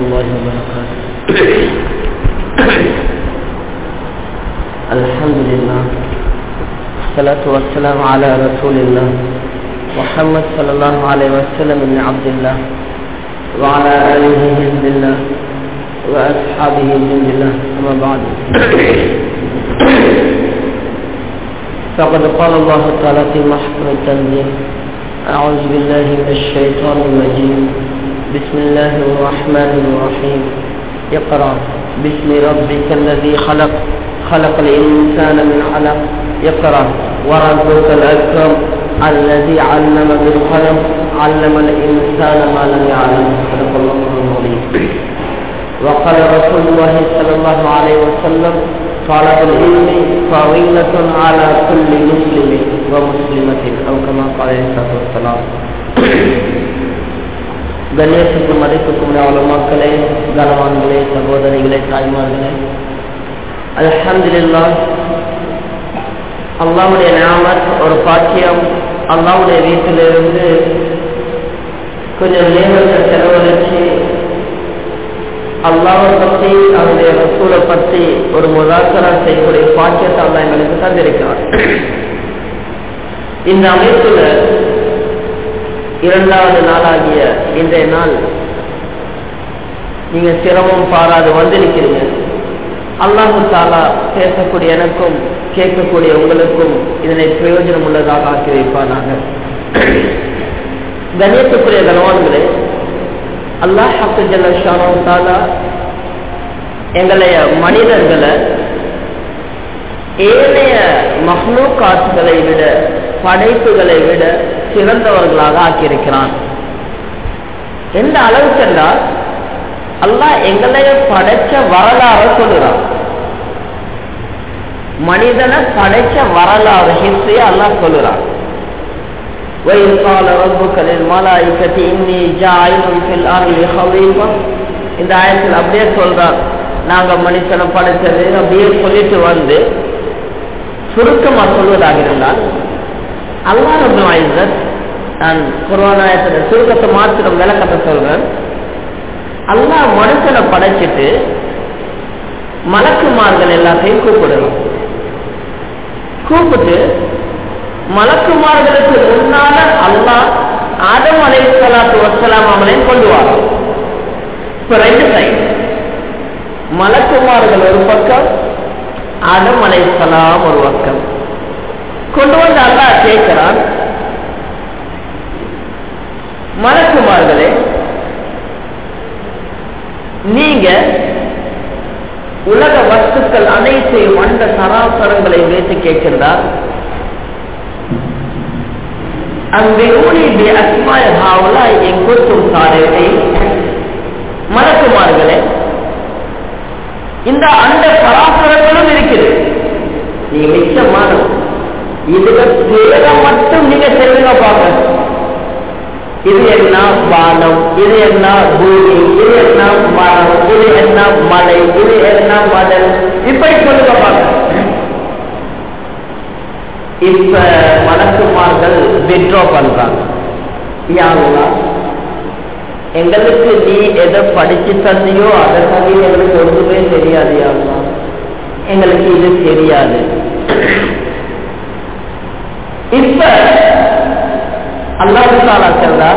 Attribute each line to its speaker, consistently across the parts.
Speaker 1: الله وبركاته الحمد لله والصلاة والسلام على رسول الله محمد صلى الله عليه وسلم بن عبد الله وعلى آله حزب الله وأصحابه جند الله أما بعد فقد قال الله تعالى في محكم التنزيل أعوذ بالله من الشيطان الرجيم بسم الله الرحمن الرحيم اقرأ باسم ربك الذي خلق خلق الإنسان من علق اقرأ وربك الأكرم الذي علم بالقلم علم الإنسان ما لم يعلم صدق الله العظيم وقال رسول الله صلى الله عليه وسلم طلب العلم فضيلة على كل مسلم ومسلمة أو كما قال عليه الصلاة والسلام கணேசுக்கு மதிப்புக்கும் அவ்வளோ மக்களே கனவான்களே சகோதரிகளே தாய்மார்களே அலமதுல்லா அல்லாவுடைய நாமத் ஒரு பாக்கியம் அல்லாவுடைய வீட்டிலிருந்து கொஞ்சம் நேரத்தை செலவழிச்சு அல்லாவை பற்றி அவருடைய ரசூலை பற்றி ஒரு முதாக்கரா செய்யக்கூடிய பாக்கியத்தை அல்லா எங்களுக்கு தந்திருக்கிறார் இந்த அமைப்புல இரண்டாவது நாளாகிய இன்றைய நாள் நீங்க சிரமம் பாராது வந்திருக்கிறீங்க அல்லாஹு தாலா பேசக்கூடிய எனக்கும் கேட்கக்கூடிய உங்களுக்கும் இதனை பிரயோஜனம் உள்ளதாக ஆக்கி வைப்பானாக கணியத்துக்குரிய கனவான்களே அல்லாஹ் தாலா எங்களைய மனிதர்களை ஏனைய மஹ்லூ காசுகளை விட படைப்புகளை விட சிறந்தவர்களாக ஆக்கியிருக்கிறான் எந்த அளவுக்கு என்றால் அல்லாஹ் எங்களைய படைச்ச வரலாறு சொல்லுறான் மனிதனை படைச்ச வரலாறு ஹிஸ்டரிய அல்லாஹ் சொல்லுறான் وإذ قال ربك للملائكة إني جاعل في الأرض خليفة இந்த ஆயத்தில் அப்படியே சொல்றார் நாங்க மனுஷனை படைச்சது அப்படியே சொல்லிட்டு வந்து சுருக்கமா சொல்வதாக இருந்தால் அல்லா ரபுல் நான் குரோனாயத்தில் சுருக்கத்தை மாத்திரம் விளக்கத்தை சொல்றேன் அல்லா மனுஷனை படைச்சிட்டு மலக்குமார்கள் எல்லாத்தையும் கூப்பிடணும் கூப்பிட்டு மலக்குமார்களுக்கு முன்னால அல்லா ஆதம் அலை சலாத்து வசலாம் அவனையும் கொண்டு வரோம் இப்ப ரெண்டு சைடு மலக்குமார்கள் ஒரு பக்கம் ஆதம் அலை சலாம் ஒரு பக்கம் கொண்டு வந்து அல்லா கேட்கிறான் மலக்குமார்களே நீங்க உலக வஸ்துக்கள் அனைத்தையும் வந்த சராசரங்களை வைத்து கேட்கின்றார் மலக்குமார்களே இந்த அந்த பராசரங்களும் இருக்குது நீங்க மிச்சமானது இதுல பேரை மட்டும் நீங்க தெரிவிக்க பார்க்க இது என்ன வானம் இது என்ன பூமி இது என்ன மரம் இது என்ன மலை இது என்ன மடல் இப்படி சொல்லுங்க பார்க்க இப்ப மலக்குமார்கள் விட்ரோ பண்றாங்க யாருன்னா எங்களுக்கு நீ எதை படிச்சு தந்தியோ அதை தண்ணி எங்களுக்கு ஒன்றுமே தெரியாது யாருன்னா எங்களுக்கு இது தெரியாது இப்ப அல்லாஹு தாலா சொல்றார்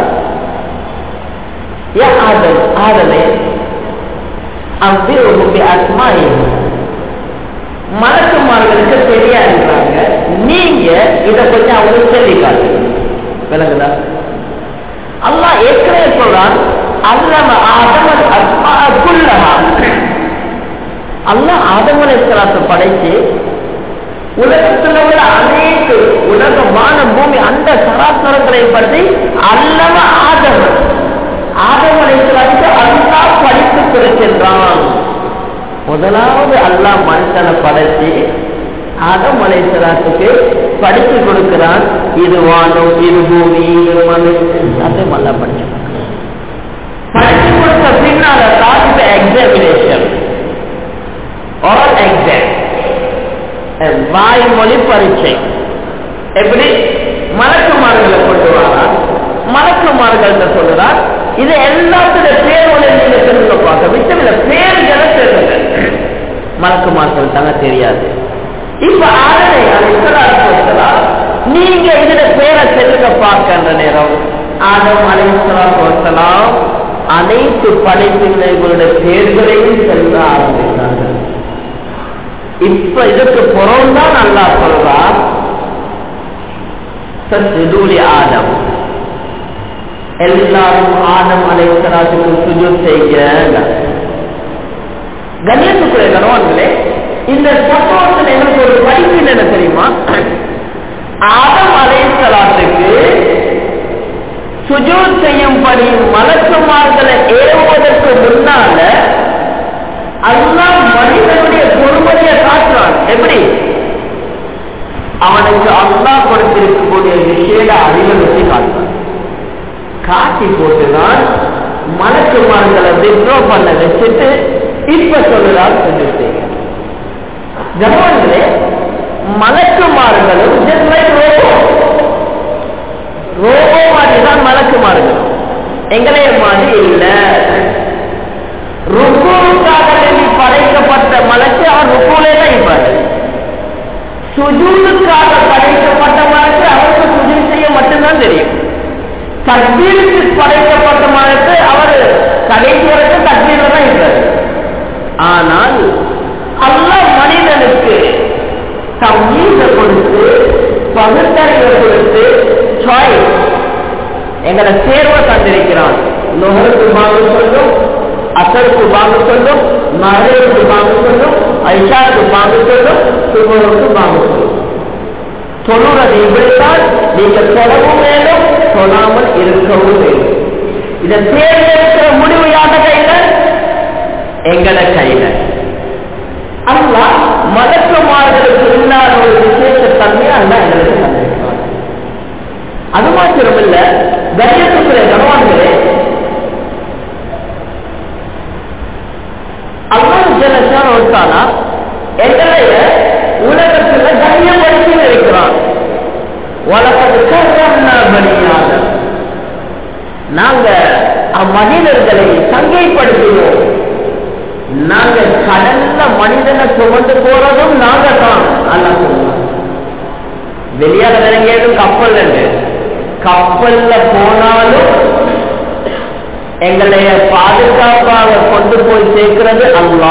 Speaker 1: ஆதல் ஆதலே அப்படி ஒரு அஸ்மாயி மலக்குமார்களுக்கு தெரியாதுன்றாங்க நீங்க இத கொஞ்சம் அவங்களுக்கு சொல்லி காட்டுங்க விளங்குதா அல்லா ஏற்கனவே சொல்றான் அல்லம ஆதமன் அஸ்மாக்குள்ளஹா அல்லா ஆதமனை படைச்சு உலகத்தில் உள்ள அனைத்து உலக வான பூமி அந்த சராசரங்களை பற்றி அல்லவ ஆதமன் ஆதமனை அல்லா படித்து கொடுக்கின்றான் முதலாவது அல்லா மனுஷனை படைச்சு ஆதம் அலைசலாத்துக்கு படித்து கொடுக்கிறான் இது வானம் இது பூமி இது மனு எல்லாத்தையும் அல்லா படிச்சு படிச்சு கொடுத்த பின்னால தான் எக்ஸாமினேஷன் ஆல் எக்ஸாம் வாய்மொழி பரீட்சை எப்படி மலக்குமார்களை கொண்டு வரா மலக்குமார்கள்ட்ட சொல்லுறார் இது எல்லாத்துடைய பேரோட நீங்க தெரிஞ்சுக்க மலக்குமார்கள் தாங்க தெரியாது இப்ப ஆதனை அலைசலாம் நீங்க இதுல பேரை செல்லுங்க பார்க்கின்ற நேரம் ஆதம் அலைசலாம் அனைத்து படைப்பினர்களுடைய பேர்களையும் செல்ல ஆரம்பித்தார்கள் இப்ப இதுக்கு புறம்தான் நல்லா சொல்றார் சத்ருலி ஆதம் எல்லாரும் ஆதம் அலைசலாத்துக்கு சுஜூத் செய்ய கணேசுக்குரிய கணவான்களே இந்த சம்பவத்தில் எனக்கு ஒரு படிப்பு என்ன தெரியுமா ஆதம் அலைசலாத்துக்கு சுஜூத் செய்யும்படி மலக்குமார்களை ஏவுவதற்கு முன்னால அல்லா மனிதனுடைய பொறுமதியை காட்டுறான் எப்படி அவனுக்கு அல்லா கொடுத்திருக்கக்கூடிய விஷய அறிவை வச்சு காட்டுறான் காட்டி போட்டுதான் மலக்குமார்களை வித்ரோ பண்ண வச்சுட்டு இப்ப சொல்லுதான் சொல்லி கவனங்களே மலக்குமார்களும் just like ரோபோ ரோபோ மாதிரி தான் மலக்குமார்கள் எங்களைய மாதிரி இல்ல ருக்குவுக்காக வேண்டி படைக்கப்பட்ட மலக்கு அவர் ருக்குலே தான் இருப்பாரு சுஜூதுக்காக படைக்கப்பட்ட மலக்கு அவருக்கு சுஜூத் செய்ய மட்டும்தான் தெரியும் தக்பீருக்கு படைக்கப்பட்ட மலக்கு அவர் கடைசி வரைக்கும் தக்பீர்ல தான் இருக்காரு ஆனால் அல்ல மனிதனுக்கு தம்மீத கொடுத்து பகுத்தறிவை கொடுத்து சாய்ஸ் எங்களை தேர்வை தந்திருக்கிறான் நுகருக்கு வாங்க சொல்லும் அசருக்கு வாங்க சொல்லும் மறைவுக்கு வாங்க சொல்லும் ஐஷாருக்கு வாங்க சொல்லும் சுகருக்கு வாங்க சொல்லும் தொழுறது இப்படித்தான் நீங்க தொடவும் வேணும் தொழாமல் இருக்கவும் வேணும் இதை தேர்ந்தெடுக்கிற முடிவு யார கையில எங்கட கையில அல்லா மலக்குமார்களுக்கு இல்லாத ஒரு விசேஷ தன்மையை அல்ல எங்களுக்கு தந்திருக்கிறார் அது மாத்திரம் இல்ல கண்ணியத்துக்குரிய கனவான்களே அல்லாஹ் ஜலசான ஒருத்தானா எங்களைய உலகத்துல கண்ணியப்படுத்தி இருக்கிறான் உலகத்து கர்ணபடியாக நாங்க அம்மனிதர்களை சங்கைப்படுத்தினோம் நாங்க கடல்ல மனிதனை சுமந்து போறதும் நாங்க தான் அல்ல சொல்லுவாங்க வெளியாக இறங்கியதும் கப்பல் கப்பல்ல போனாலும் எங்களைய பாதுகாப்பாக கொண்டு போய் சேர்க்கிறது அல்லா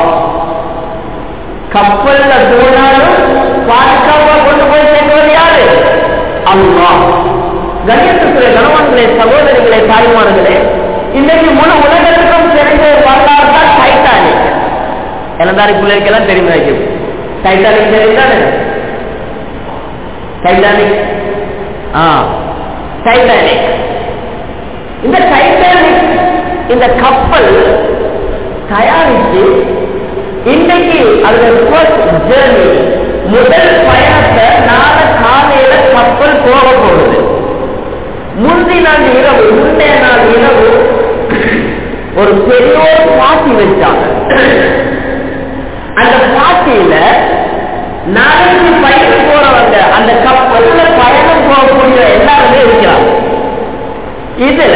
Speaker 1: கப்பல்ல போனாலும் பாதுகாப்பாக கொண்டு போய் சேர்க்கிறது யாரு அல்லா கணியத்துக்குரிய கணவன்களே சகோதரிகளே தாய்மார்களே இன்னைக்கு முழு உலகத்துக்கும் தெரிஞ்ச வரலாறு தான் டைட்டானிக் இளந்தாரி பிள்ளைக்கெல்லாம் தெரியும் வைக்கும் டைட்டானிக் தெரியுதானே டைட்டானிக் ஆ டைட்டானிக் இந்த டைட்டானிக் இந்த கப்பல் தயாரித்து இன்னைக்கு அதோட ஃபர்ஸ்ட் ஜேர்னி முதல் பயணத்தை நாளை காலையில கப்பல் போக போகுது முந்தி நாள் இரவு முந்தைய நாள் இரவு ஒரு பெரியோர் பாட்டி வச்சாங்க அந்த பாட்டியில நாளைக்கு பயணம் போறவங்க அந்த கப்பல்ல பயணம் போகக்கூடிய எல்லாருமே இருக்கிறாங்க இதுல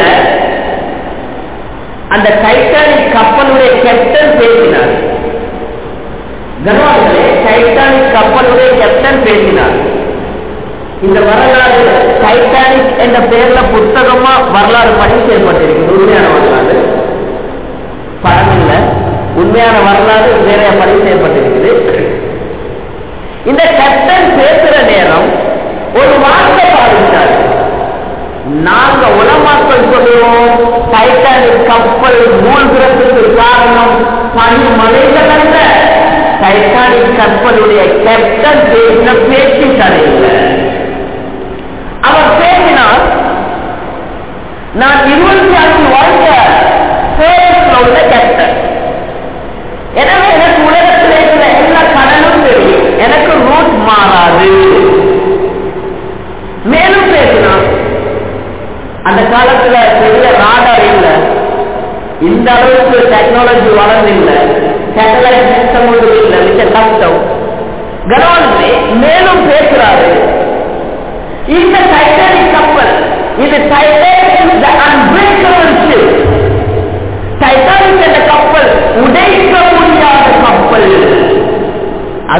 Speaker 1: அந்த டைட்டானிக் கப்பலுடைய கேப்டன் பேசினார் கனவான்களே டைட்டானிக் கப்பலுடைய கேப்டன் பேசினார் இந்த வரலாறு டைட்டானிக் என்ற பெயர்ல புத்தகமா வரலாறு பதிவு செய்யப்பட்டிருக்கு உண்மையான வரலாறு படம் இல்ல உண்மையான வரலாறு வேற பதிவு செய்யப்பட்டிருக்குது இந்த கேப்டன் பேசுற நேரம் ஒரு வார்த்தை பாதித்தார் நாங்க உலமாக்கள் சொல்லுவோம் டைட்டானிக் கப்பல் மூழ்கிறதுக்கு காரணம் பனி மலைகள் அல்ல டைட்டானிக் கப்பலுடைய கேப்டன் பேசின பேச்சு தரையில்லை அவர் பேசினார் நான் இருபத்தி அஞ்சு வாழ்ந்த சேலத்தில் உள்ள கேப்டன் எனவே எனக்கு உலகத்தில் இருக்கிற எல்லா கடலும் தெரியும் எனக்கு ரூட் மாறாது மேலும் பேசினார் அந்த காலத்துல பெரிய ராடார் இல்ல இந்த அளவுக்கு டெக்னாலஜி வளர்ந்தில்லை சேட்டலைட் சிஸ்டம் ஒன்று இல்லை மிச்ச கஷ்டம் கனவான்களே மேலும் பேசுறாரு இந்த டைட்டானிக் கப்பல் இது டைட்டானிக் அன்பிரேக்கபிள் ஷிப் டைட்டானிக் என்ற கப்பல் உடைக்க முடியாத கப்பல்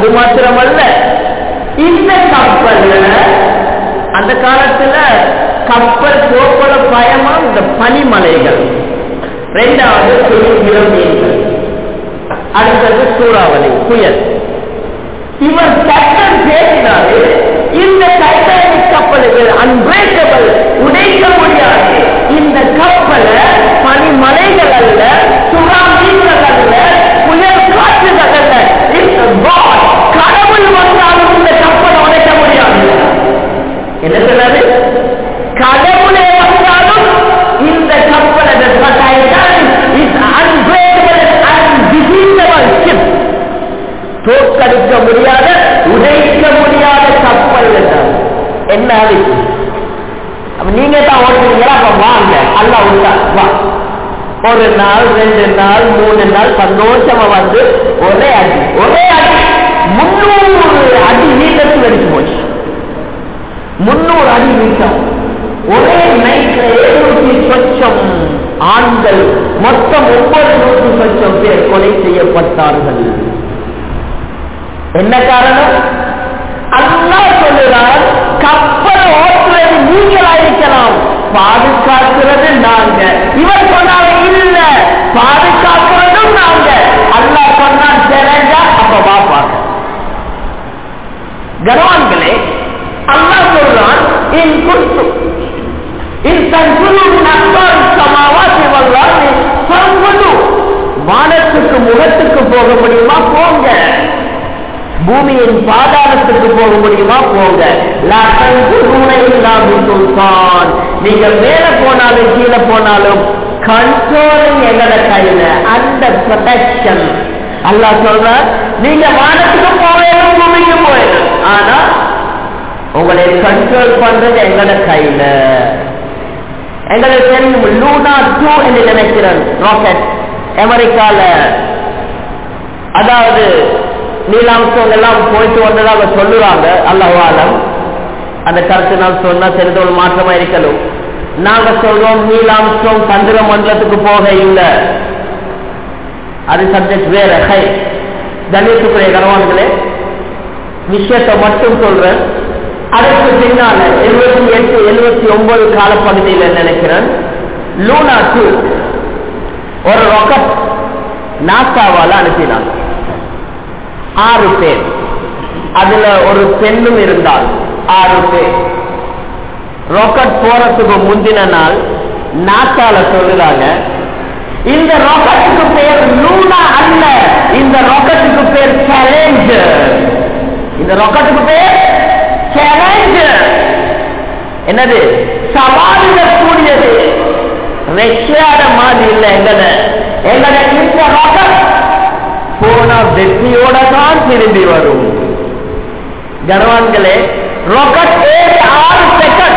Speaker 1: அது மாத்திரமல்ல இந்த கப்பல்ல அந்த காலத்துல கப்பல் போக்குவர பயமா இந்த பனிமலைகள் ரெண்டாவது பெரிய மீன்கள் அடுத்தது சூறாவளி புயல் இவர் சட்டம் பேசினாரு இந்த டைட்டானிக் கப்பல்கள் அன்பிரேக்கபிள் உடைக்க முடியாது இந்த கப்பல பனிமலைகள் அல்ல சுறா மீன்கள் அல்ல புயல் காற்றுகள் அல்ல இந்த God, கடவுள் வந்தாலும் இந்த கப்பலை உடைக்க முடியாது என்ன சொன்னாரு கடவுளே வந்தாலும் இந்த கப்பல் இஸ் அன்பிரேக்கபிள் அண்ட் டிசீசபிள் ஷிப் தோற்கடிக்க முடியாத உடைக்க முடியாத கப்பல் என்றார் என்ன அது அப்ப நீங்க தான் ஓடுறீங்களா அப்ப வாங்க அல்ல உண்டா வா ஒரு நாள் ரெண்டு நாள் மூணு நாள் சந்தோஷமா வந்து ஒரே அடி ஒரே அடி முன்னூறு அடி நீட்டத்தில் அடிச்சு போச்சு முன்னூறு அடி நீட்டம் ஒரே நைட்ல எழுநூத்தி சொச்சம் ஆண்கள் மொத்தம் ஒவ்வொரு நூற்றி சொச்சம் பேர் கொலை செய்யப்பட்டார்கள் என்ன காரணம் அல்லா சொல்லுறார் கப்பல் ஓட்டுறது நீங்களா இருக்கலாம் பாதுகாக்கிறது நாங்க இவர் சொன்னாங்க இல்ல பாதுகாக்கிறதும் நாங்க அல்லா சொன்னான் தெரிஞ்சா அப்ப பாப்பாங்க கனவான்களே அல்லா சொல்றான் இன் குத்து இன் தன்குரு நக்பால் சமாவாசி வல்லாது சம்பது வானத்துக்கு முகத்துக்கு போக முடியுமா போங்க பூமியின் பாதாளத்துக்கு போக முடியுமா போங்க சுல்தான் நீங்க மேல போனாலும் கீழே போனாலும் கண்ட்ரோலிங் எங்கட கையில அந்த ப்ரொடெக்ஷன் அல்லா சொல்ற நீங்க வானத்துக்கு போயிடும் பூமிக்கு போயிடும் ஆனா உங்களை கண்ட்ரோல் பண்றது எங்கட கையில எங்களுக்கு தெரியும் லூனா டூ என்று நினைக்கிறேன் ராக்கெட் அமெரிக்கால அதாவது நீலாம்சம் எல்லாம் போயிட்டு வந்ததாக சொல்லுறாங்க அல்லாஹாலம் அந்த கருத்து நான் சொன்னா தெரிந்த ஒரு மாற்றமா இருக்கணும் நாங்க சொல்றோம் நீலாம்சம் சந்திர மண்டலத்துக்கு போக இல்லை அது சப்ஜெக்ட் வேற ஹை கணேசுக்குரிய கனவான்களே விஷயத்தை மட்டும் சொல்றேன் அதற்கு பின்னால எழுபத்தி எட்டு எழுபத்தி ஒன்பது காலப்பகுதியில் நினைக்கிறேன் லூனா டூ ஒரு ராக்கெட் நாசாவால அனுப்பினாங்க ஆறு பேர் அதுல ஒரு பெண்ணும் இருந்தால் ஆறு பேர் ராக்கெட் போறதுக்கு முந்தின நாள் நாசால சொல்லுறாங்க இந்த ராக்கெட்டுக்கு பேர் லூனா அல்ல இந்த ராக்கெட்டுக்கு பேர் சேலஞ்சர் இந்த ராக்கெட்டுக்கு பேர் சேலஞ்சர் என்னது சவாலில் கூடியது ரஷ்யாட மாதிரி இல்லை எங்கட எங்கட இந்த ராக்கெட் போனா வெற்றியோட தான் திரும்பி வரும் கனவான்களே ராக்கெட் ஏறி ஆறு செகண்ட்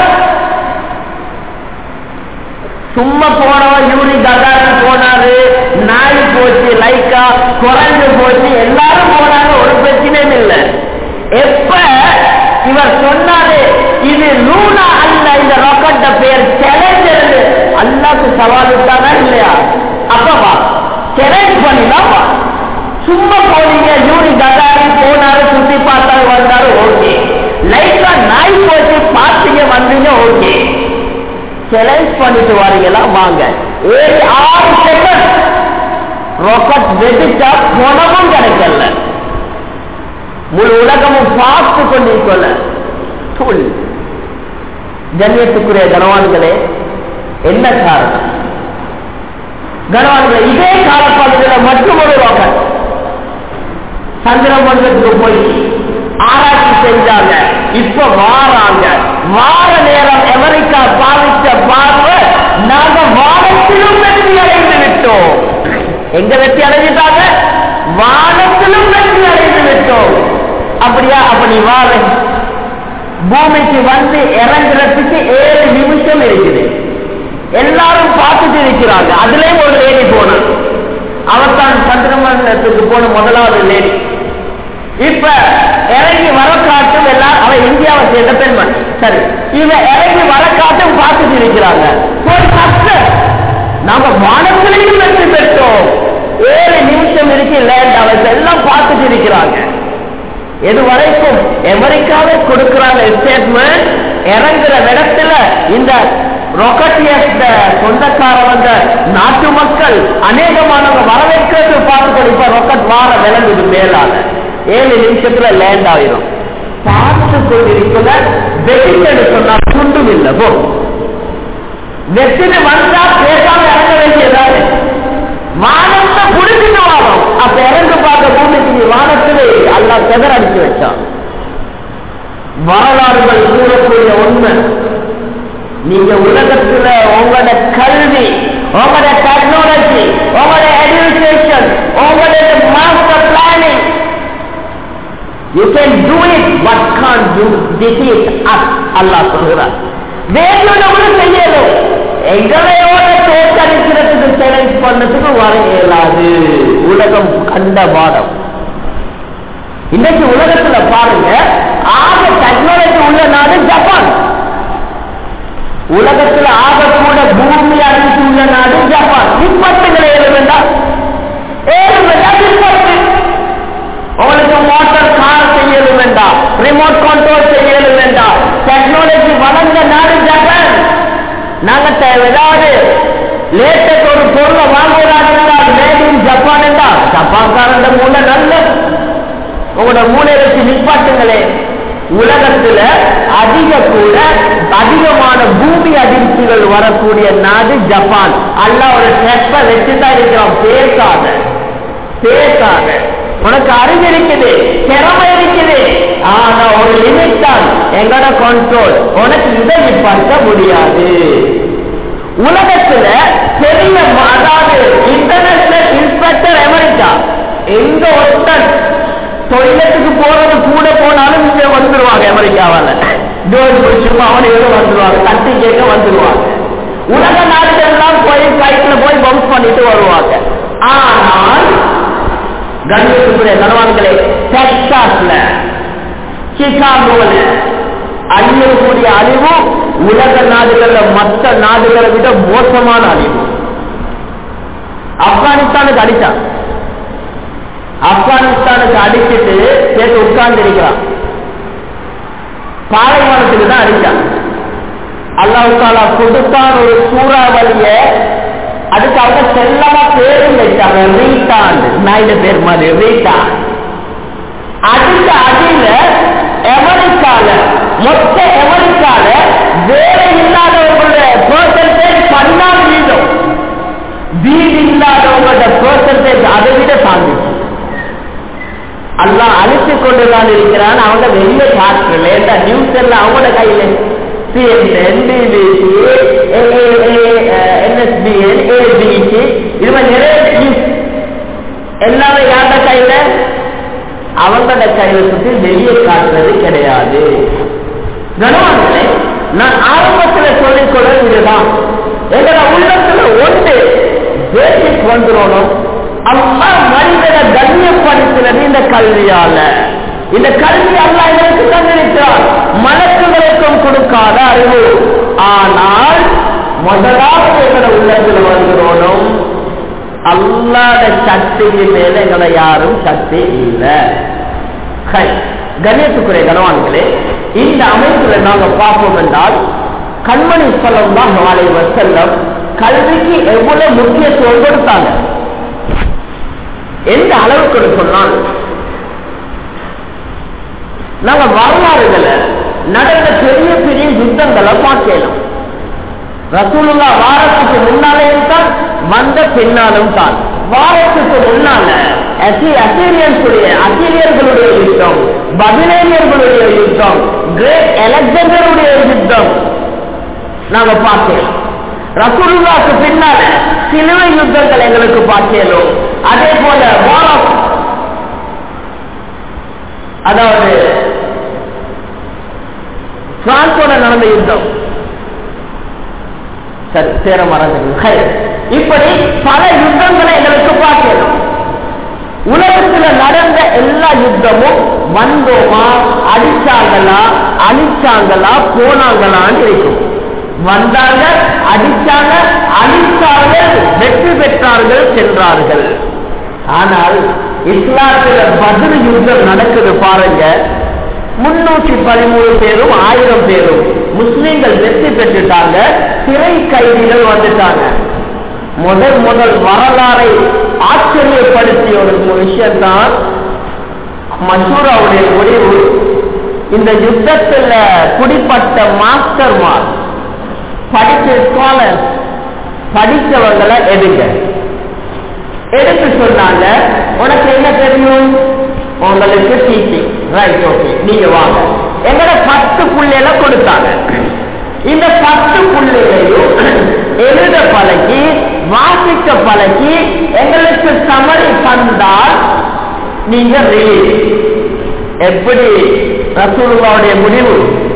Speaker 1: சும்மா போனவன் யூரி ககாரன் போனாரு நாய் போச்சு லைக்கா குறைஞ்சு போச்சு எல்லாரும் போனாங்க ஒரு பிரச்சனையும் இல்லை எப்ப இவர் சொன்னாரு இது லூனா அல்ல இந்த ராக்கெட்ட பேர் சேலஞ்சர் அல்லாக்கு சவால் விட்டானா இல்லையா அப்பவா சேலஞ்ச் பண்ணிதான் வா சும்மா போனீங்க யூரி ககாரி போனாரு சுத்தி பார்த்தாரு வந்தாரு ஓகே லைட்டா நாய் போச்சு பார்த்தீங்க வந்தீங்க ஓகே சேலஞ்ச் பண்ணிட்டு வரீங்களா வாங்க ஏழு ஆறு செகண்ட் ராக்கெட் வெடிச்சா குணமும் கிடைக்கல முழு உலகமும் பார்த்து கொண்டிருக்கல தூள் ஜன்யத்துக்குரிய கனவான்களே என்ன காரணம் கனவான்களே இதே காலப்பகுதியில் மற்றும் ஒரு ராக்கெட் சந்திர மண்டலத்துக்கு போய் ஆராய்ச்சி செஞ்சாங்க இப்ப வாராங்க வார நேரம் அமெரிக்கா பாவித்த பார்வை நாங்க வானத்திலும் வெற்றி அடைந்து விட்டோம் எங்க வெற்றி அடைஞ்சிட்டாங்க வானத்திலும் வெற்றி அடைந்து விட்டோம் அப்படியா அப்படி வார பூமிக்கு வந்து இறங்குறதுக்கு ஏழு நிமிஷம் இருக்குது எல்லாரும் பார்த்துட்டு இருக்கிறாங்க அதுலயும் ஒரு லேடி போனான் அவர்தான் சந்திரமண்டலத்துக்கு போன முதலாவது லேடி இப்ப இறங்கி வர காட்டும் எல்லாம் அவ இந்தியாவை சேர்ந்த பெண்மண் சரி இவ இறங்கி வர காட்டும் பார்த்துட்டு இருக்கிறாங்க போய் கஷ்ட நாம வானத்திலையும் வெற்றி பெற்றோம் ஏழு நிமிஷம் இருக்கு லேண்ட் அவர்கள் எல்லாம் பார்த்துட்டு இருக்கிறாங்க இந்த ராக்கெட்டியர்ஸ் சொந்தக்காரவங்க நாட்டு மக்கள் அநேகமானவங்க வரவேற்கிறது பார்த்து இப்ப ராக்கெட் வார விளங்குது மேலால ஏழு நிமிஷத்துல லேண்ட் ஆயிரும் பார்த்து கொண்டிருக்கிற வெட்டிட்டு சொன்னா துண்டும் இல்லை போ வெட்டிட்டு வந்தா பேசாம இறங்க வேண்டியதாரு வானத்தை புடிச்சிட்டு வாரம் அப்ப இறந்து பார்க்க பூமிக்கு நீ வானத்திலே அல்லா செதற அடிச்சு வச்சான் வரலாறுகள் கூறக்கூடிய உண்மை நீங்க உலகத்துல உங்களோட கல்வி உங்களோட டெக்னாலஜி உங்களோட எஜுகேஷன் உங்களோட master planning you can do it but can to defeat us Allah சொல்கிறார் வேறொரு செய்யணும் எங்களையோட தோற்கடிக்கிறதுக்கு சேலஞ்ச் பண்ணதுக்கு வர இயலாது உலகம் கண்ட பாடம் இன்னைக்கு உலகத்துல பாருங்க ஆக டெக்னாலஜி உள்ள நாடு ஜப்பான் உலகத்துல ஆக கூட பூமி அடித்து உள்ள நாடு ஜப்பான் விபத்துகளை ஏழு வேண்டாம் ஏழு வேண்டாம் விபத்து உங்களுக்கு மோட்டார் கார் செய்யல வேண்டாம் ரிமோட் கண்ட்ரோல் செய்யல வேண்டாம் டெக்னாலஜி வளர்ந்த நாடு ஜப்பான் நாங்க ஏதாவது லேட்டஸ்ட் ஒரு பொருளை வாங்குவதாக இருந்தால் மேட் இன் ஜப்பான் என்றால் ஜப்பான்காரன் மூளை நல்ல உங்களோட மூளை வச்சு நிப்பாட்டுங்களே உலகத்துல அதிக கூட அதிகமான பூமி அதிர்ச்சிகள் வரக்கூடிய நாடு ஜப்பான் அல்ல ஒரு டெஸ்ட வச்சுதான் இருக்கிறோம் பேசாத பேசாத உனக்கு அறிவு இருக்குது திறமை இருக்குது ஆனா ஒரு லிமிட் தான் எங்கட கண்ட்ரோல் உனக்கு இதை நிப்பாட்ட முடியாது உலகத்துல பெரிய அதாவது இன்டர்நேஷனல் இன்ஸ்பெக்டர் அமெரிக்கா எங்க ஒருத்தன் டொய்லெட்டுக்கு போறது கூட போனாலும் இங்க வந்துருவாங்க அமெரிக்காவால டோர் பிடிச்சிருப்பா அவனை எங்க வந்துருவாங்க தட்டி கேட்க வந்துருவாங்க உலக நாடுகள் எல்லாம் போய் ஃபிளைட்ல போய் பம்ப் பண்ணிட்டு வருவாங்க ஆனால் கண்ணியத்துக்குரிய கனவான்களே டெக்சாஸ்ல சிகாகோல அழியக்கூடிய அழிவு உலக நாடுகள்ல மற்ற நாடுகளை விட மோசமான அழிவு ஆப்கானிஸ்தானுக்கு அடிச்சான் ஆப்கானிஸ்தானுக்கு அடிச்சுட்டு சேர்த்து உட்கார்ந்து இருக்கிறான் பாலைவனத்துக்கு தான் அடிச்சான் அல்லாஹ் தாலா கொடுத்தான் ஒரு சூறாவளிய அதுக்கு அவங்க செல்லமா பேரும் வச்சாங்க ரீட்டான் நாயுட பேர் மாதிரி ரீட்டான் அதுக்கு அடியில அமெரிக்கால மொத்த அமெரிக்கால வேலை இல்லாதவங்களோட பெர்சன்டேஜ் பதினாலு வீதம் வீடு இல்லாதவங்களோட பெர்சன்டேஜ் அதை விட சாந்திச்சு எல்லாம் அழித்து கொண்டுதான் இருக்கிறான் அவங்க வெளியே காட்டுல இந்த நியூஸ் எல்லாம் அவங்களோட கையில சிஎன்என் பிபிசி என்எஸ்பிஎன் ஏபிசி இது மாதிரி நிறைய நியூஸ் எல்லாமே யார்ட கையில அவங்களோட கையில சுற்றி வெளியே காட்டுறது கிடையாது கனவான்களே நான் ஆரம்பத்துல சொல்லிக் கொள்ள இதுதான் எங்களோட உள்ளத்துல ஒன்று பேசிக் வந்துடணும் அல்லா மனிதனை கண்ணியப்படுத்துறது இந்த கல்வியால இந்த கல்வி அல்லா இதற்கு தந்திருக்கிறார் மலக்குகளுக்கும் கொடுக்காத அறிவு ஆனால் முதலாவது எங்களோட உள்ளத்துல வந்துடணும் அல்லாத சக்தியின் மேல எங்களை யாரும் சக்தி இல்லை கணேசுக்குரிய கனவான்களே இந்த அமைப்புல நாங்க பார்ப்போம் என்றால் கண்மணி சொல்லம் தான் நாளை செல்லம் கல்விக்கு எவ்வளவு முக்கியத்துவம் கொடுத்தாங்க எந்த அளவுக்கு சொன்னால் நாங்க வரலாறுகளை நடந்த பெரிய பெரிய யுத்தங்களை பார்க்கலாம் ரசூலுல்லா வாரத்துக்கு முன்னாலேயும் தான் வந்த பின்னாலும் தான் வாரத்துக்கு முன்னால அசீரியன்ஸுடைய அசீரியர்களுடைய யுத்தம் பதினேயர்களுடைய யுத்தம் கிரேட் எலக்சண்டருடைய யுத்தம் நாங்க பார்க்கலாம் ரசூலுல்லாக்கு பின்னால சிலுவை யுத்தங்கள் எங்களுக்கு பார்க்கலும் அதே போல வாரம் அதாவது பிரான்சோட நடந்த யுத்தம் சரி சேர மறந்து இப்படி பல யுத்தங்களை எங்களுக்கு பார்க்கணும் உலகத்துல நடந்த எல்லா யுத்தமும் வந்தோமா அடிச்சாங்களா அழிச்சாங்களா போனாங்களான்னு இருக்கும் வந்தாங்க அடிச்சாங்க அழித்தார்கள் வெற்றி பெற்றார்கள் சென்றார்கள் ஆனால் இஸ்லாத்துல பதில் யுத்தம் நடக்குது பாருங்க முன்னூற்றி பதிமூணு பேரும் ஆயிரம் பேரும் முஸ்லிம்கள் வெற்றி பெற்றுட்டாங்க சிறை கைதிகள் வந்துட்டாங்க முதல் முதல் வரலாறை ஆச்சரியப்படுத்திய ஒரு விஷயம்தான் மசூராவுடைய முடிவு இந்த யுத்தத்துல குடிப்பட்ட மாஸ்டர்மார் படிச்ச ஸ்காலர் படிச்சவங்களை எடுங்க எடுத்து சொன்னாங்க உனக்கு என்ன தெரியும் உங்களுக்கு டீச்சிங் ரைட் ஓகே நீங்க வாங்க எங்கட பத்து புள்ளையில கொடுத்தாங்க இந்த பத்து புள்ளைகளையும் எழுத பழகி வாசிக்க பழகி எங்களுக்கு சமரி தந்தால் நீங்க ரிலீஸ் எப்படி ரசூலுல்லாவுடைய முடிவு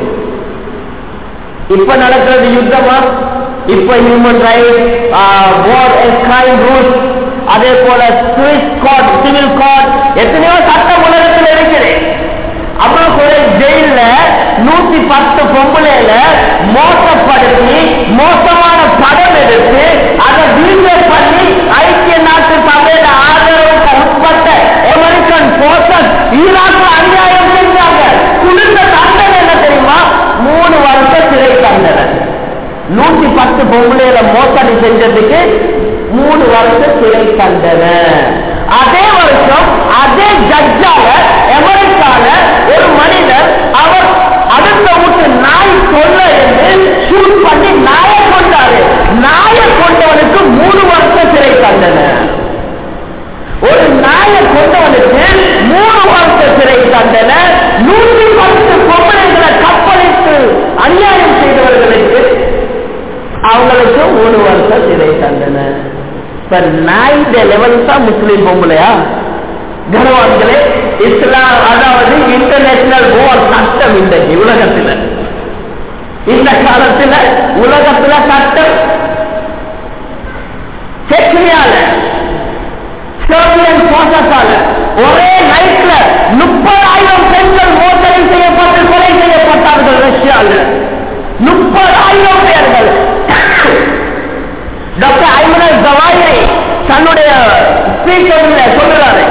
Speaker 1: இப்ப நடக்கிறது யுத்தமா இப்ப ஹியூமன் ரைட் கிரைம் ரூல்ஸ் அதே போல சுவிஸ் கோட் சிவில் கோட் எத்தனையோ சட்டம் உலகத்தில் இருக்குது அப்புறம் ஒரு ஜெயில நூத்தி பத்து பொம்பளையில மோசப்படுத்தி மோசமான படம் எடுத்து அதை வீடியோ பண்ணி ஐக்கிய நாட்டு சபையில ஆதரவுக்கு உட்பட்ட அமெரிக்கன் போர்சஸ் ஈராக்கு அநியாயம் செஞ்சாங்க கொடுத்த தண்டனை என்ன தெரியுமா மூணு வருஷம் சிறை தண்டனை நூத்தி பத்து பொம்பளையில மோசடி செஞ்சதுக்கு மூணு வருஷம் சிறை தண்டனை அதே வருஷம் அதே ஜட்ஜால அமெரிக்கால ஒரு மனிதர் அவர் அடுத்த வீட்டு நாய் கொள்ள என்று ஷூட் பண்ணி நாயை கொண்டாரு நாயை கொண்டவனுக்கு மூணு வருஷம் சிறை தண்டனை ஒரு நாயை கொண்டவனுக்கு மூணு வருஷம் சிறை தண்டனை நூற்றி பத்து பொம்பளைகளை கப்பலிட்டு அநியாயம் செய்தவர்களுக்கு அவங்களுக்கு மூணு வருஷம் சிறை தண்டனை இப்ப நாயிட லெவல் தான் முஸ்லீம் பொம்பளையா கனவான்களே இஸ்லாம் அதாவது இன்டர்நேஷனல் வார் சட்டம் இன்றைக்கு உலகத்தில் இந்த காலத்தில் உலகத்துல சட்டம் செக்ரியால சோவியன் போசத்தால ஒரே நைட்ல முப்பதாயிரம் பெண்கள் மோசடி செய்யப்பட்டு கொலை செய்யப்பட்டார்கள் ரஷ்யாவில் முப்பதாயிரம் பேர்கள் டாக்டர் ஐமனர் ஜவாயிரை தன்னுடைய ஸ்பீக்கர்ல சொல்றாரு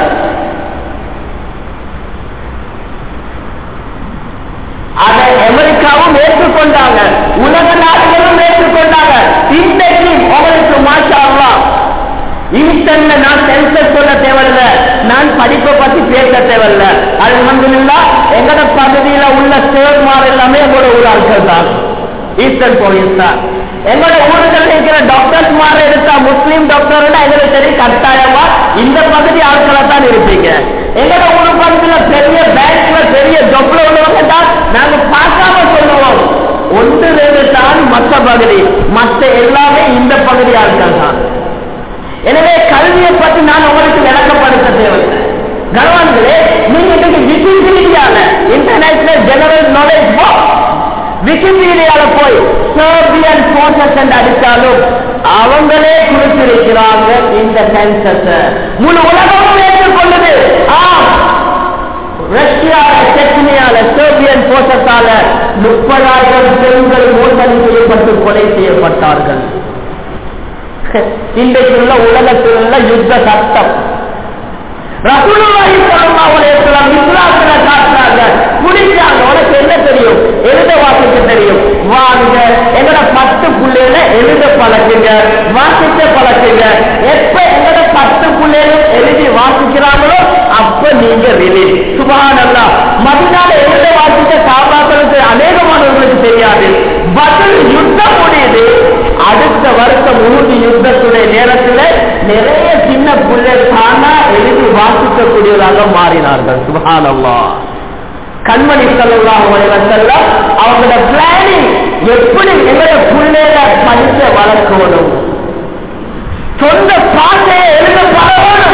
Speaker 1: அதை அமெரிக்காவும் ஏற்றுக்கொண்டாங்க உலக நாடுகளும் ஏற்றுக்கொண்டாங்க இன்றைக்கு உங்களுக்கு மாஷா அல்லாஹ் இன்ஸ்டன்ட்ல நான் சென்சஸ் சொல்ல தேவையில்ல நான் படிப்பை பத்தி பேச தேவையில்ல அல்ஹம்துலில்லாஹ் எங்கட பகுதியில உள்ள சேர்மார் எல்லாமே எங்களோட ஊர் ஆட்கள் தான் ஈஸ்டர்ன் போலீஸ் தான் எங்களோட ஊர்கள் இருக்கிற டாக்டர்ஸ் மாதிரி எடுத்தா முஸ்லீம் டாக்டர் எங்களுக்கு தெரியும் கட்டாயமா இந்த பகுதி ஆட்களை தான் இருப்பீங்க எங்களோட ஊர் பகுதியில பெரிய பேங்க்ல பெரிய ஜொப்ல உள்ளவங்க தான் நாங்க பார்க்காம சொல்லுவோம் ஒன்று ரெண்டு தான் மற்ற பகுதி மற்ற எல்லாமே இந்த பகுதி ஆட்கள் தான் எனவே கல்வியை பற்றி நான் உங்களுக்கு விளக்கப்படுத்த தேவையில்லை கனவான்களே நீங்க இன்னைக்கு விக்கிபீடியால இன்டர்நேஷனல் ஜெனரல் நாலேஜ் விக்கிபீடியால போய் சர்பியன் போர்சஸ் என்று அடித்தாலும் அவங்களே குறிப்பிருக்கிறாங்க இந்த சென்சஸ் முழு உலகமும் ஏற்றுக்கொண்டது ஆம் ரஷ்யால செச்னியால சோவியன் போர்சஸால முப்பதாயிரம் பெண்கள் மோசடி செய்யப்பட்டு கொலை செய்யப்பட்டார்கள் இன்றைக்குள்ள உலகத்தில் உள்ள யுத்த சட்டம் ரசூலுல்லாஹி ஸல்லல்லாஹு அலைஹி வஸல்லம் இஸ்லாத்துல காட்டுறாங்க குடிச்சாங்க உனக்கு என்ன தெரியும் எழுத வாசிக்க தெரியும் வாங்க எங்கட பத்து புள்ளையில எழுத பழக்குங்க வாசிக்க பழக்குங்க எப்ப எங்கட பத்து புள்ளையில எழுதி வாசிக்கிறாங்களோ அப்ப நீங்க ரிலீஸ் சுபானல்லா மதினால எழுத வாசிக்க சாபாக்களுக்கு அநேகமானவர்களுக்கு தெரியாது பதில் யுத்தம் முடியுது அடுத்த வருஷம் உறுதி யுத்தத்துடைய நேரத்தில் நிறைய சின்ன பிள்ளை தானா எழுதி வாசிக்கக்கூடியதாக மாறினார்கள் சுபானல்லா கண்மணி செல்லாம் செல்லம் அவங்களோட பிளானிங் எப்படி எங்களோட பிள்ளைல படிக்க வளர்க்கணும் சொந்த பாட்டையை எழுத பழகணும்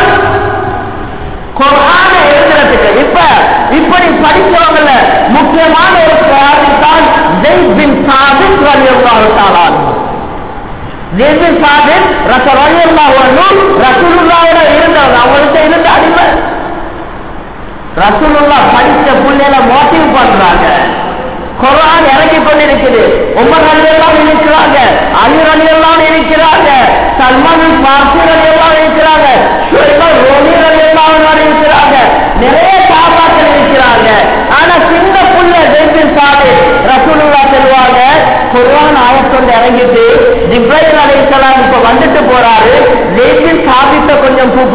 Speaker 1: குரான எழுதுறதுக்கு இப்ப இப்படி படிச்சவங்கள முக்கியமான ஒரு காரணம் தான் ஜெய் பின் சாதிக் வலியுறுத்தாலும் ஜெய்து சாதிக் ரச வலியுல்லாஹ் ரசூலுல்லாவோட இருந்தவங்க அவங்கள்ட்ட இருந்த அடிமை ரசூலுல்லா படிச்ச புள்ளையில மோட்டிவ் பண்றாங்க குரான் இறங்கி கொண்டிருக்குது உமர் அலி எல்லாம் இருக்கிறாங்க அலி அலி எல்லாம் இருக்கிறாங்க சல்மான் பார்சி அலி எல்லாம் இருக்கிறாங்க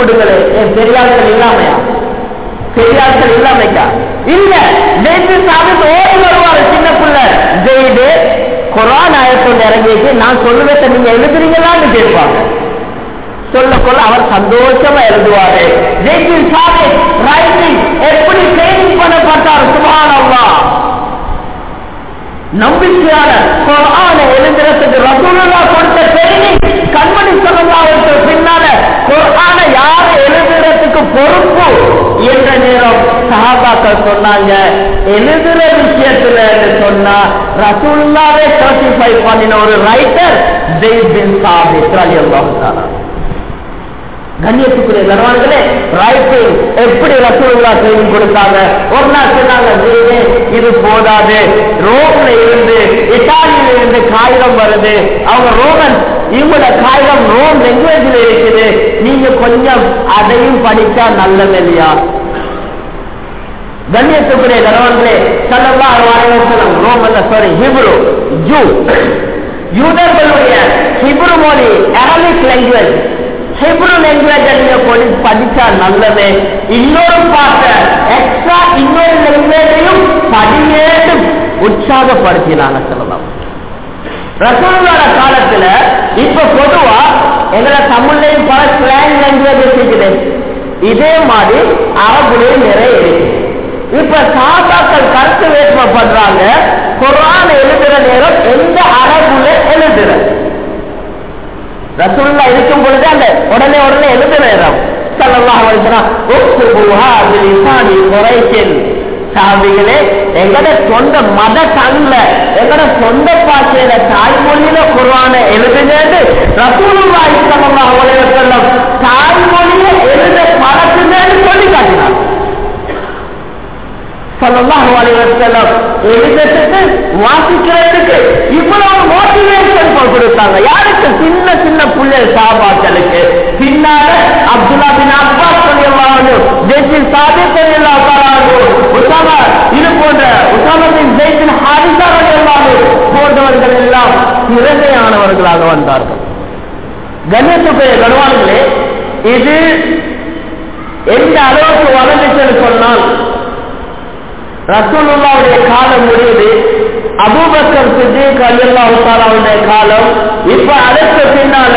Speaker 1: கொடுங்களேன் ஏன் பெரியார்கள் இல்லாமையா பெரியார்கள் இல்லாமைக்கா இல்ல ஜெயித்து சாதித்து ஓடி வருவாரு சின்ன பிள்ளை ஜெயிடு குரான் ஆயத்தோடு இறங்கிட்டு நான் சொல்லுவதை நீங்க எழுதுறீங்களான்னு கேட்பாங்க சொல்ல கொள்ள அவர் சந்தோஷமா எழுதுவாரு ஜெயித்து சாதி ரைட்டிங் எப்படி ட்ரைனிங் பண்ணப்பட்டார் சுபான் அவ்வா நம்பிக்கையான குரான எழுதுறதுக்கு ரசூலுல்லா கொடுத்த ட்ரைனிங் கண்மணி சொல்லலாவுக்கு பின்னால குரான யார் எழுதுறதுக்கு பொறுப்பு என்ற நேரம் சஹாபாக்கள் சொன்னாங்க எழுதுற விஷயத்துல சொன்னா ரசூலுல்லாவே சர்டிஃபை பண்ணின ஒரு ரைட்டர் ஜெயித் பின் சாபித் ரலியல்லாஹு தஆலா கண்ணியத்துக்குரிய கனவான்களே ரைட்டிங் எப்படி ரசூலுல்லா ட்ரைனிங் கொடுத்தாங்க ஒரு நாள் சொன்னாங்க "ஜெயிதே, இது போதாது ரோம்ல இருந்து இட்டாலியில இருந்து காகிதம் வருது அவங்க ரோமன் இவங்களோட காகிதம் ரோம் லாங்குவேஜ்ல இருக்குது நீங்க கொஞ்சம் அதையும் படிச்சா நல்லது இல்லையா கண்ணியத்துக்குரிய கணவன்களே சல்லல்லா அலுவலம் ரோம் அல்ல சாரி ஹிப்ரு ஜூ யூதர்களுடைய ஹிப்ரு மொழி அரபிக் லாங்குவேஜ் ஹிப்ரு லாங்குவேஜ் நீங்க படி படிச்சா நல்லது இன்னொரு பாட்டை எக்ஸ்ட்ரா இன்னொரு லாங்குவேஜையும் படியேட்டு உற்சாகப்படுத்தினாங்க சொல்லலாம் ரசூலோட காலத்துல இப்ப பொதுவா எங்களை தமிழ்லையும் பல ஸ்லாங் லாங்குவேஜஸ் இருக்குது இதே மாதிரி அரபுலையும் நிறைய இருக்கு இப்ப சாதாக்கள் கருத்து வேற்றுமை பண்றாங்க குரான் எழுதுற நேரம் எந்த அரபுல எழுதுற ரசூல்லா இருக்கும் பொழுது அந்த உடனே உடனே எழுதுற நேரம் சல்லல்லாஹு அலைஹி வஸல்லம் உக்துபுஹா பிலிசானி குரைஷின் சாபிகளே எங்கட சொந்த மத தன்ல எங்கட சொந்த பாஷையில தாய்மொழியில குர்ஆன எழுதுகிறது ரசூலுல்லாஹி ஸல்லல்லாஹு அலைஹி வஸல்லம் தாய்மொழியில எழுத பழக்குங்கன்னு சொல்லி காட்டினார் சல்லல்லாஹு அலைஹி வஸல்லம் எழுதுறதுக்கு வாசிக்கிறதுக்கு இவ்வளவு மோட்டிவேஷன் கொடுத்தாங்க யாருக்கு சின்ன சின்ன புள்ளல் சாபாக்களுக்கு பின்னால அப்துல்லா பின் அப்பாஸ் சொல்லியவாங்க ஜெய்சின் சாதி சொல்லியல்லாங்க உசாமா இது போன்ற உசாமா பின் ஜெய்சின் ஹாரிசா சொல்லியவாங்க போன்றவர்கள் எல்லாம் திறமையானவர்களாக வந்தார்கள் கணேசபுரிய கணவான்களே இது எந்த அளவுக்கு வளர்ந்துச்சுன்னு சொன்னால் ரசூலுல்லாவுடைய காலம் முடியுது அபூபக்கர் சித்திக் அல்லாஹு தாலாவுடைய காலம் இப்ப அடுத்த பின்னால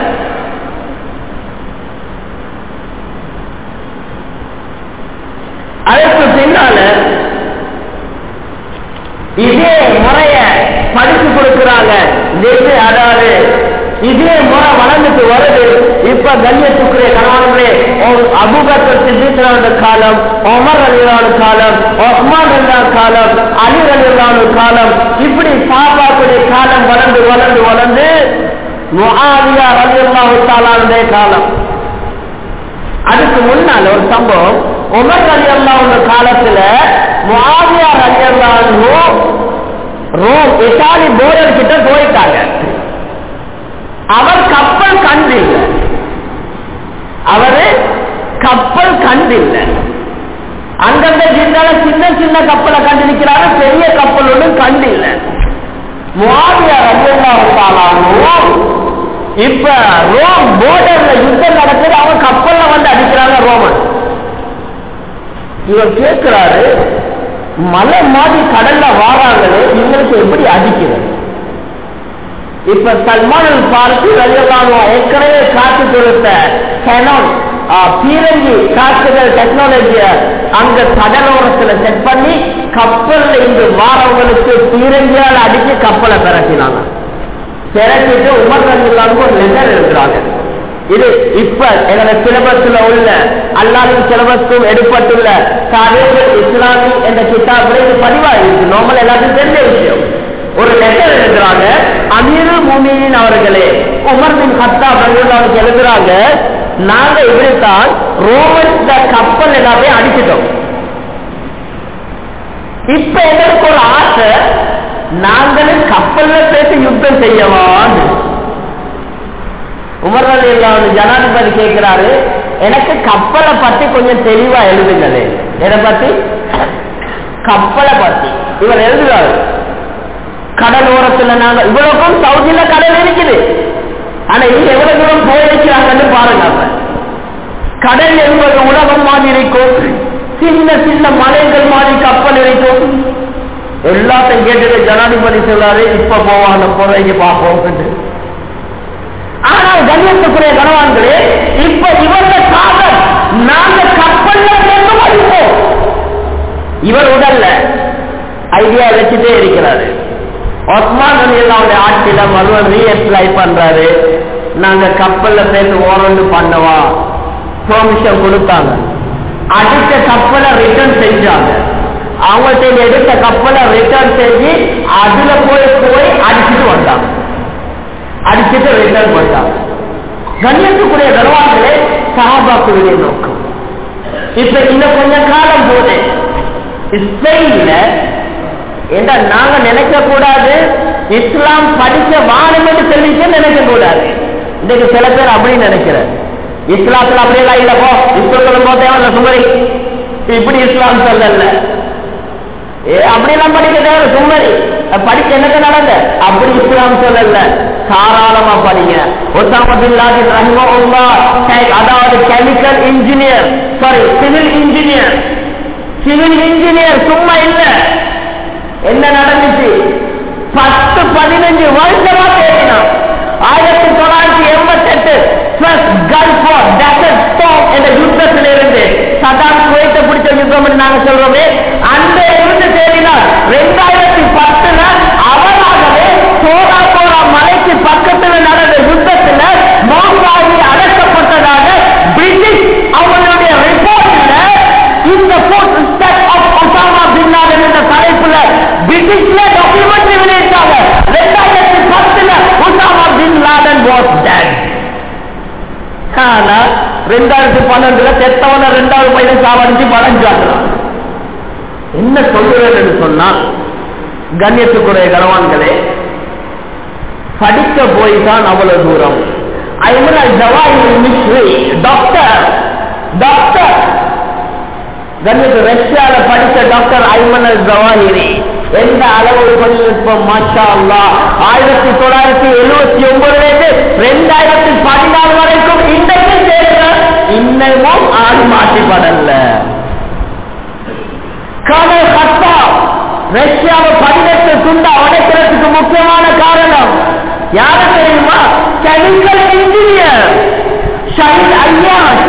Speaker 1: அடுத்த பின்னால இதே முறைய படிச்சு கொடுக்கிறாங்க இது அதாவது இதே முறை வளர்ந்துட்டு வருது இப்ப கண்ணியத்துக்குரிய கணவன்களே அபுபக்கர் சித்திகளான காலம் ஒமர் அலிலான காலம் ஒஹ்மான் அல்லா காலம் அலி அலிலான காலம் இப்படி சாபாக்குடைய காலம் வளர்ந்து வளர்ந்து வளர்ந்து முஆவியா ரலியல்லாஹு தஆலாவுடைய காலம் அதுக்கு முன்னால ஒரு சம்பவம் உமர் அலி அல்லாவுடைய காலத்துல முஆவியா ரலியல்லாஹு ரோம் இட்டாலி போர்டர் கிட்ட போயிட்டாங்க அவர் கப்பல் கண்டில்லை அவரு கப்பல் கண்டில்லை அந்தந்த ஜிந்தால சின்ன சின்ன கப்பலை கண்டு நிற்கிறாரு பெரிய கப்பல் ஒன்றும் கண்டில்லை முவாவியா ரஜில்லாவும் இப்ப ரோம் போர்டர்ல யுத்தம் நடக்குது அவன் கப்பல்ல வந்து அடிக்கிறாங்க ரோமன் இவர் கேட்கிறாரு மலை மாதிரி கடல்ல வாராங்களே இவங்களுக்கு எப்படி அடிக்கிறது இப்ப சல்மான் பார்த்து ரஜிலானோ ஏற்கனவே காத்து கொடுத்த கெனான் பீரங்கி காத்துகள் டெக்னாலஜிய அங்க கடலோரத்துல செட் பண்ணி கப்பல்ல இருந்து வாரவங்களுக்கு பீரங்கியால் அடிச்சு கப்பலை பிறக்கினாங்க பிறக்கிட்டு உமர் ரஜிலானுக்கு ஒரு லெட்டர் எழுதுறாங்க இது இப்ப எங்களோட சிலபஸ்ல உள்ள அல்லாவின் சிலபஸ்க்கும் எடுப்பட்டுள்ள தாரீகுல் இஸ்லாமி என்ற கிதாபில் இது பதிவாயிருக்கு நார்மல் எல்லாத்தையும் தெரிஞ்ச விஷயம் ஒரு லெட்டர் எழுதுறாங்க அமீரு மூமியின் அவர்களே உமர் பின் ஹத்தா அவர்களுக்கு எழுதுறாங்க நாங்க இப்படித்தான் ரோமன் கப்பல் எல்லாத்தையும் அடிச்சிட்டோம் இப்ப எங்களுக்கு ஒரு ஆசை நாங்களும் கப்பல்ல பேசி யுத்தம் செய்யவான்னு உமர் அலி ஜனாதிபதி கேட்கிறாரு எனக்கு கப்பலை பத்தி கொஞ்சம் தெளிவா எழுதுங்களே எதை பத்தி கப்பலை பத்தி இவர் எழுதுறாரு கடல் ஓரத்துல நாங்க இவ்வளவுக்கும் சவுதியில கடல் இருக்குது ஆனா இங்க எவ்வளவு தூரம் போயிருக்கிறாங்கன்னு பாருங்க அப்ப கடல் என்பது உலகம் மாதிரி இருக்கும் சின்ன சின்ன மலைகள் மாதிரி கப்பல் இருக்கும் எல்லாத்தையும் கேட்டுட்டு ஜனாதிபதி சொல்றாரு இப்ப போவாங்க போறீங்க பார்ப்போம் ஆனால் கண்ணியத்துக்குரிய கனவான்களே இப்ப இவருடைய காதல் நாங்க கப்பல்ல சேர்ந்து மதிப்போம் இவர் உடல்ல ஐடியா வச்சுட்டே இருக்கிறாரு ஒஸ்மான் அல்லாவுடைய ஆட்சியில மறுவன் ரீஅப்ளை பண்றாரு நாங்க கப்பல்ல சேர்ந்து ஓரண்டு பண்ணவா பெர்மிஷன் கொடுத்தாங்க அடித்த கப்பலை ரிட்டர்ன் செஞ்சாங்க அவங்கள்ட்ட எடுத்த கப்பலை ரிட்டர்ன் செஞ்சு அதுல போய் போய் அடிச்சுட்டு வந்தாங்க அடிச்சுட்டு ரிட்டர்ன் பண்ணாங்க கண்ணியத்துக்குரிய கர்வாங்களே சகாபாக்குடைய நோக்கம் இப்ப இன்னும் கொஞ்ச காலம் போது ஸ்பெயின்ல என்ன நாங்க நினைக்க கூடாது இஸ்லாம் படிச்ச வானம் என்று தெரிவிக்க நினைக்க கூடாது இன்னைக்கு சில பேர் அப்படி நினைக்கிற இஸ்லாத்துல அப்படியெல்லாம் இல்ல போ இஸ்லாம் போ தேவை சுமரி இப்படி இஸ்லாம் சொல்லல ஏ அப்படியெல்லாம் படிக்க தேவை சும்மரி படிக்க எனக்கு நடந்த அப்படி இஸ்லாம் சொல்லல தாராளமா படிங்க ஒசாமதுல்லாஹி ரஹிமஹுல்லா அதாவது chemical engineer sorry civil engineer civil engineer சும்மா இல்ல என்ன நடந்துச்சு பத்து பதினஞ்சு வருஷமா தேடினான் ஆயிரத்தி தொள்ளாயிரத்தி எண்பத்தி எட்டு கல்ஃப் என்ற யுத்தத்தில் இருந்து சதாம் குவைத்தை பிடிச்ச யுத்தம் நாங்க சொல்றோமே அந்த இருந்து தேடினார் ரெண்டாயிரத்தி பத்துல அவராகவே சோதா போரா மலைக்கு பக்கத்துல நடந்த யுத்தத்துல மோசாகி அடக்கப்பட்டதாக பிரிட்டிஷ் அவங்களுடைய ரிப்போர்ட்ல இந்த fourth step of Osama bin Laden என்ற தலைப்புல பிரிட்டிஷ்ல டாக்குமெண்ட்ரி வெளியிட்டாங்க ரெண்டாயிரத்தி பத்துல Osama bin Laden was dead ஆனா ரெண்டாயிரத்தி பன்னெண்டுல செத்தவன ரெண்டாவது பையன் சாவடிச்சு பழஞ்சாங்க என்ன சொல்லுவேன் சொன்னா கண்ணியத்துக்குரிய கனவான்களே படிக்க போய் தான் அவ்வளவு தூரம் டாக்டர் டாக்டர் கண்ணியத்து ரஷ்யால படித்த டாக்டர் ஐமன் அல் ஜவாஹிரி எந்த அளவு தொழில்நுட்பம் மாஷா அல்லா ஆயிரத்தி தொள்ளாயிரத்தி எழுபத்தி ஒன்பதுல இருந்து ரெண்டாயிரத்தி பதினாலு வரைக்கும் இன்றைக்கும் சேர்க்கிற இன்னமும் ஆள் மாற்றிப்படல கமல் ஹத்தா ரஷ்யாவை பதினெட்டு துண்டா உடைக்கிறதுக்கு முக்கியமான காரணம் யாரு தெரியுமா கெமிக்கல் இன்ஜினியர் ஷஹீத் ஐயான்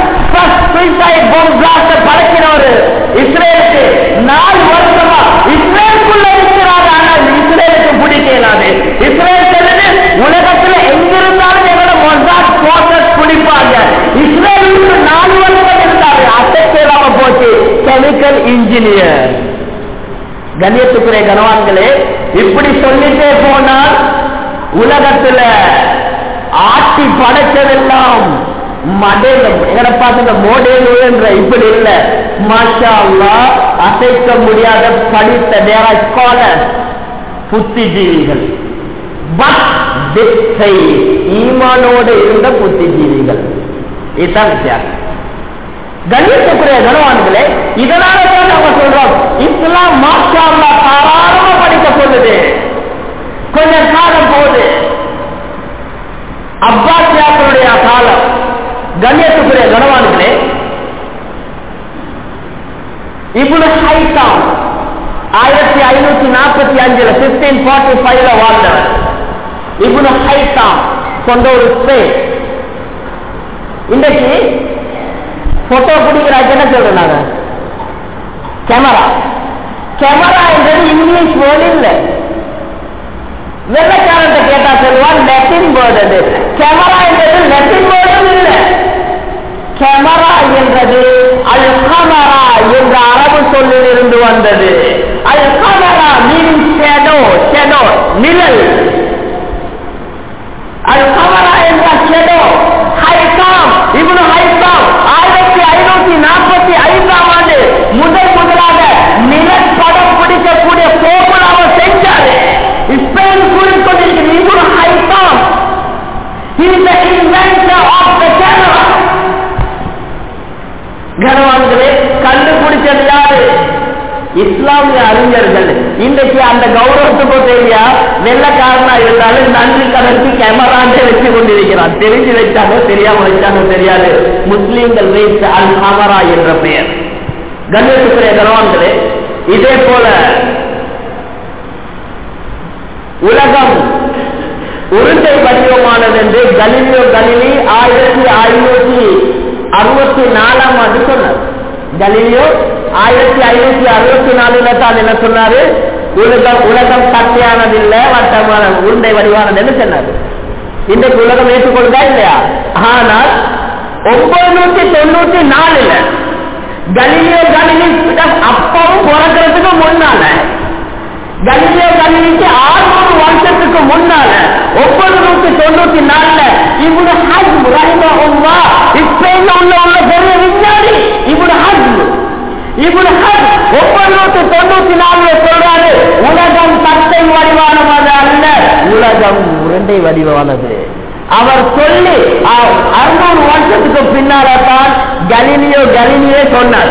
Speaker 1: படைக்கிறவரு இஸ்ரேலுக்கு நாலு வருஷமா இஸ்ரேலுக்குள்ள இருக்கிறார் ஆனால் இஸ்ரேலுக்கு பிடிக்கலாது இஸ்ரேல் சொல்லுது உலகத்துல எங்கிருந்தாலும் எங்களோட மொசாட் போர்சஸ் பிடிப்பாங்க இஸ்ரேலுக்கு நாலு வருஷம் இருந்தாரு அசைக்கலாம போச்சு கெமிக்கல் இன்ஜினியர் கண்ணியத்துக்குரிய கனவான்களே இப்படி சொல்லிட்டே போனால் உலகத்துல ஆட்சி படைச்சதெல்லாம் மடேலம் எங்கட பார்த்து மோடேலுன்ற இப்படி இல்ல மாஷா அல்லா அசைக்க முடியாத படித்த தேரா ஸ்காலர் புத்திஜீவிகள் பட் திசை ஈமானோடு இருந்த புத்திஜீவிகள் இதுதான் வித்தியாசம் கண்ணியத்துக்குரிய கனவான்களே இதனால தான் நம்ம சொல்றோம் இஸ்லாம் மாஷா அல்லா தாராளமா படிக்க சொல்லுது கொஞ்ச காலம் போகுது அப்பாசியாக்களுடைய காலம் கண்ணியத்துக்குரிய கனவான்களே இவ்வளவு ஹைட்டாம் ஆயிரத்தி ஐநூத்தி நாற்பத்தி அஞ்சுல பிப்டீன் ஃபார்ட்டி ஃபைவ்ல வாழ்ந்தவர் இவ்வளவு ஹைட்டாம் கொண்ட ஒரு ஸ்பெயின் இன்றைக்கு போட்டோ பிடிக்கிறாச்சு என்ன சொல்றோம் நாங்க கேமரா கேமரா என்றது இங்கிலீஷ் வேர்டு இல்லை வெள்ளக்காரன் கேட்டா சொல்லுவான் லெட்டின் வேர்டு அது கேமரா என்றது லெட்டின் வேர்டும் இல்லை கேமரா என்றது அல் கமரா என்ற அரபு சொல்லில் இருந்து வந்தது அல் கமரா மீன் ஷேடோ ஷேடோ நிழல் அல் கமரா என்ற ஷேடோ ஹைகாம் இவனு ஹைகாம் ஆயிரத்தி ஐநூத்தி நாற்பத்தி ஐந்தாம் ஆண்டு முதல் முதலாக நிலப்படம் பிடிக்கக்கூடிய போகுலாவை செஞ்சாரு ஸ்பெயின் கூறிக்கொண்டிருக்கிறது இவனு ஹைகாம் இந்த inventor of the camera கனவான்களே கண்டுபிடிச்சது யாரு இஸ்லாமிய அறிஞர்கள் இன்றைக்கு அந்த கௌரவத்துக்கோ தெரியா வெள்ளக்காரனா இருந்தாலும் நன்றி கடற்கு கேமராண்டே வச்சு கொண்டிருக்கிறான் தெரிஞ்சு வச்சானோ தெரியாம வச்சானோ தெரியாது முஸ்லீம்கள் வைத்த அல் ஹமரா என்ற பெயர் கண்ணியத்துக்குரிய கனவான்களே இதே போல உலகம் உருண்டை வடிவமானது என்று கலிலியோ கலிலி ஆயிரத்தி ஐநூத்தி அறுபத்தி நாலாம் ஆண்டு சொன்னார் கலிலியோ ஆயிரத்தி ஐநூத்தி அறுபத்தி நாலுல தான் என்ன சொன்னாரு உலகம் உலகம் தட்டையானது இல்ல வட்டமான உருண்டை வடிவானது என்று சொன்னார் இன்றைக்கு உலகம் ஏற்றுக்கொள்ளுதா இல்லையா ஆனால் ஒன்பது தொண்ணூத்தி நாலுல கலிலியோ கலிலி அப்பவும் பிறக்கிறதுக்கு முன்னால கலிலியோ கலிலிக்கு ஆறுநூறு வருஷத்துக்கு முன்னால ஒன்பது நூத்தி தொண்ணூத்தி நாலுல இவனு ஹஜ் ரஹிமஹுல்லா இஸ்ரேல்ல உள்ள உள்ள பெரிய விஞ்ஞானி இவனு ஹஜ் இவனு ஹஜ் ஒன்பது நூத்தி தொண்ணூத்தி நாலுல சொல்றாரு உலகம் தட்டை வடிவானது அல்ல உலகம் உருண்டை வடிவானது அவர் சொல்லி அறுநூறு வருஷத்துக்கு பின்னால தான் கலினியோ கலினியே சொன்னார்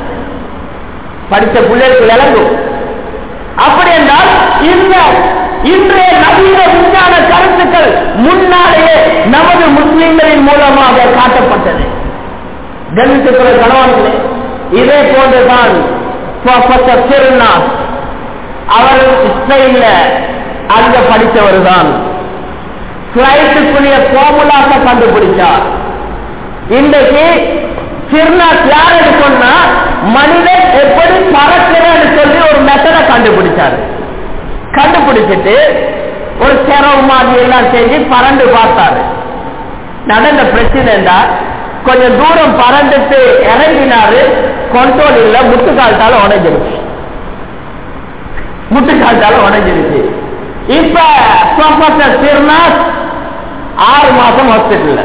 Speaker 1: படித்த பிள்ளைகளுக்கு விளங்கும் அப்படி என்றால் இந்த இன்றைய நவீன விஞ்ஞான கருத்துக்கள் முன்னாலேயே நமது முஸ்லிம்களின் மூலமாக காட்டப்பட்டது கணித்துக்குள்ள கணவன்களே இதே போன்றுதான் ப்ரொஃபசர் திருநாத் அவர் இஸ்ரேல அங்க படித்தவர் தான் பிளைட்டுக்குரிய ஃபார்முலாக்க கண்டுபிடிச்சார் இன்றைக்கு சிர்னாத் யாரு சொன்னா மனிதன் எப்படி பறக்கிறன்னு சொல்லி ஒரு மெத்தடை கண்டுபிடிச்சாரு கண்டுபிடிச்சிட்டு ஒரு செரவு மாதிரி எல்லாம் செஞ்சு பறந்து பார்த்தாரு நடந்த பிரச்சனை கொஞ்சம் தூரம் பறந்துட்டு இறங்கினாரு கண்ட்ரோல் இல்ல முட்டுக்கால்த்தால உடைஞ்சிருச்சு முட்டுக்கால்த்தால உடைஞ்சிருச்சு இப்ப ப்ரொஃபசர் சிர்நாத் ஆறு மாசம் ஹாஸ்பிட்டல்ல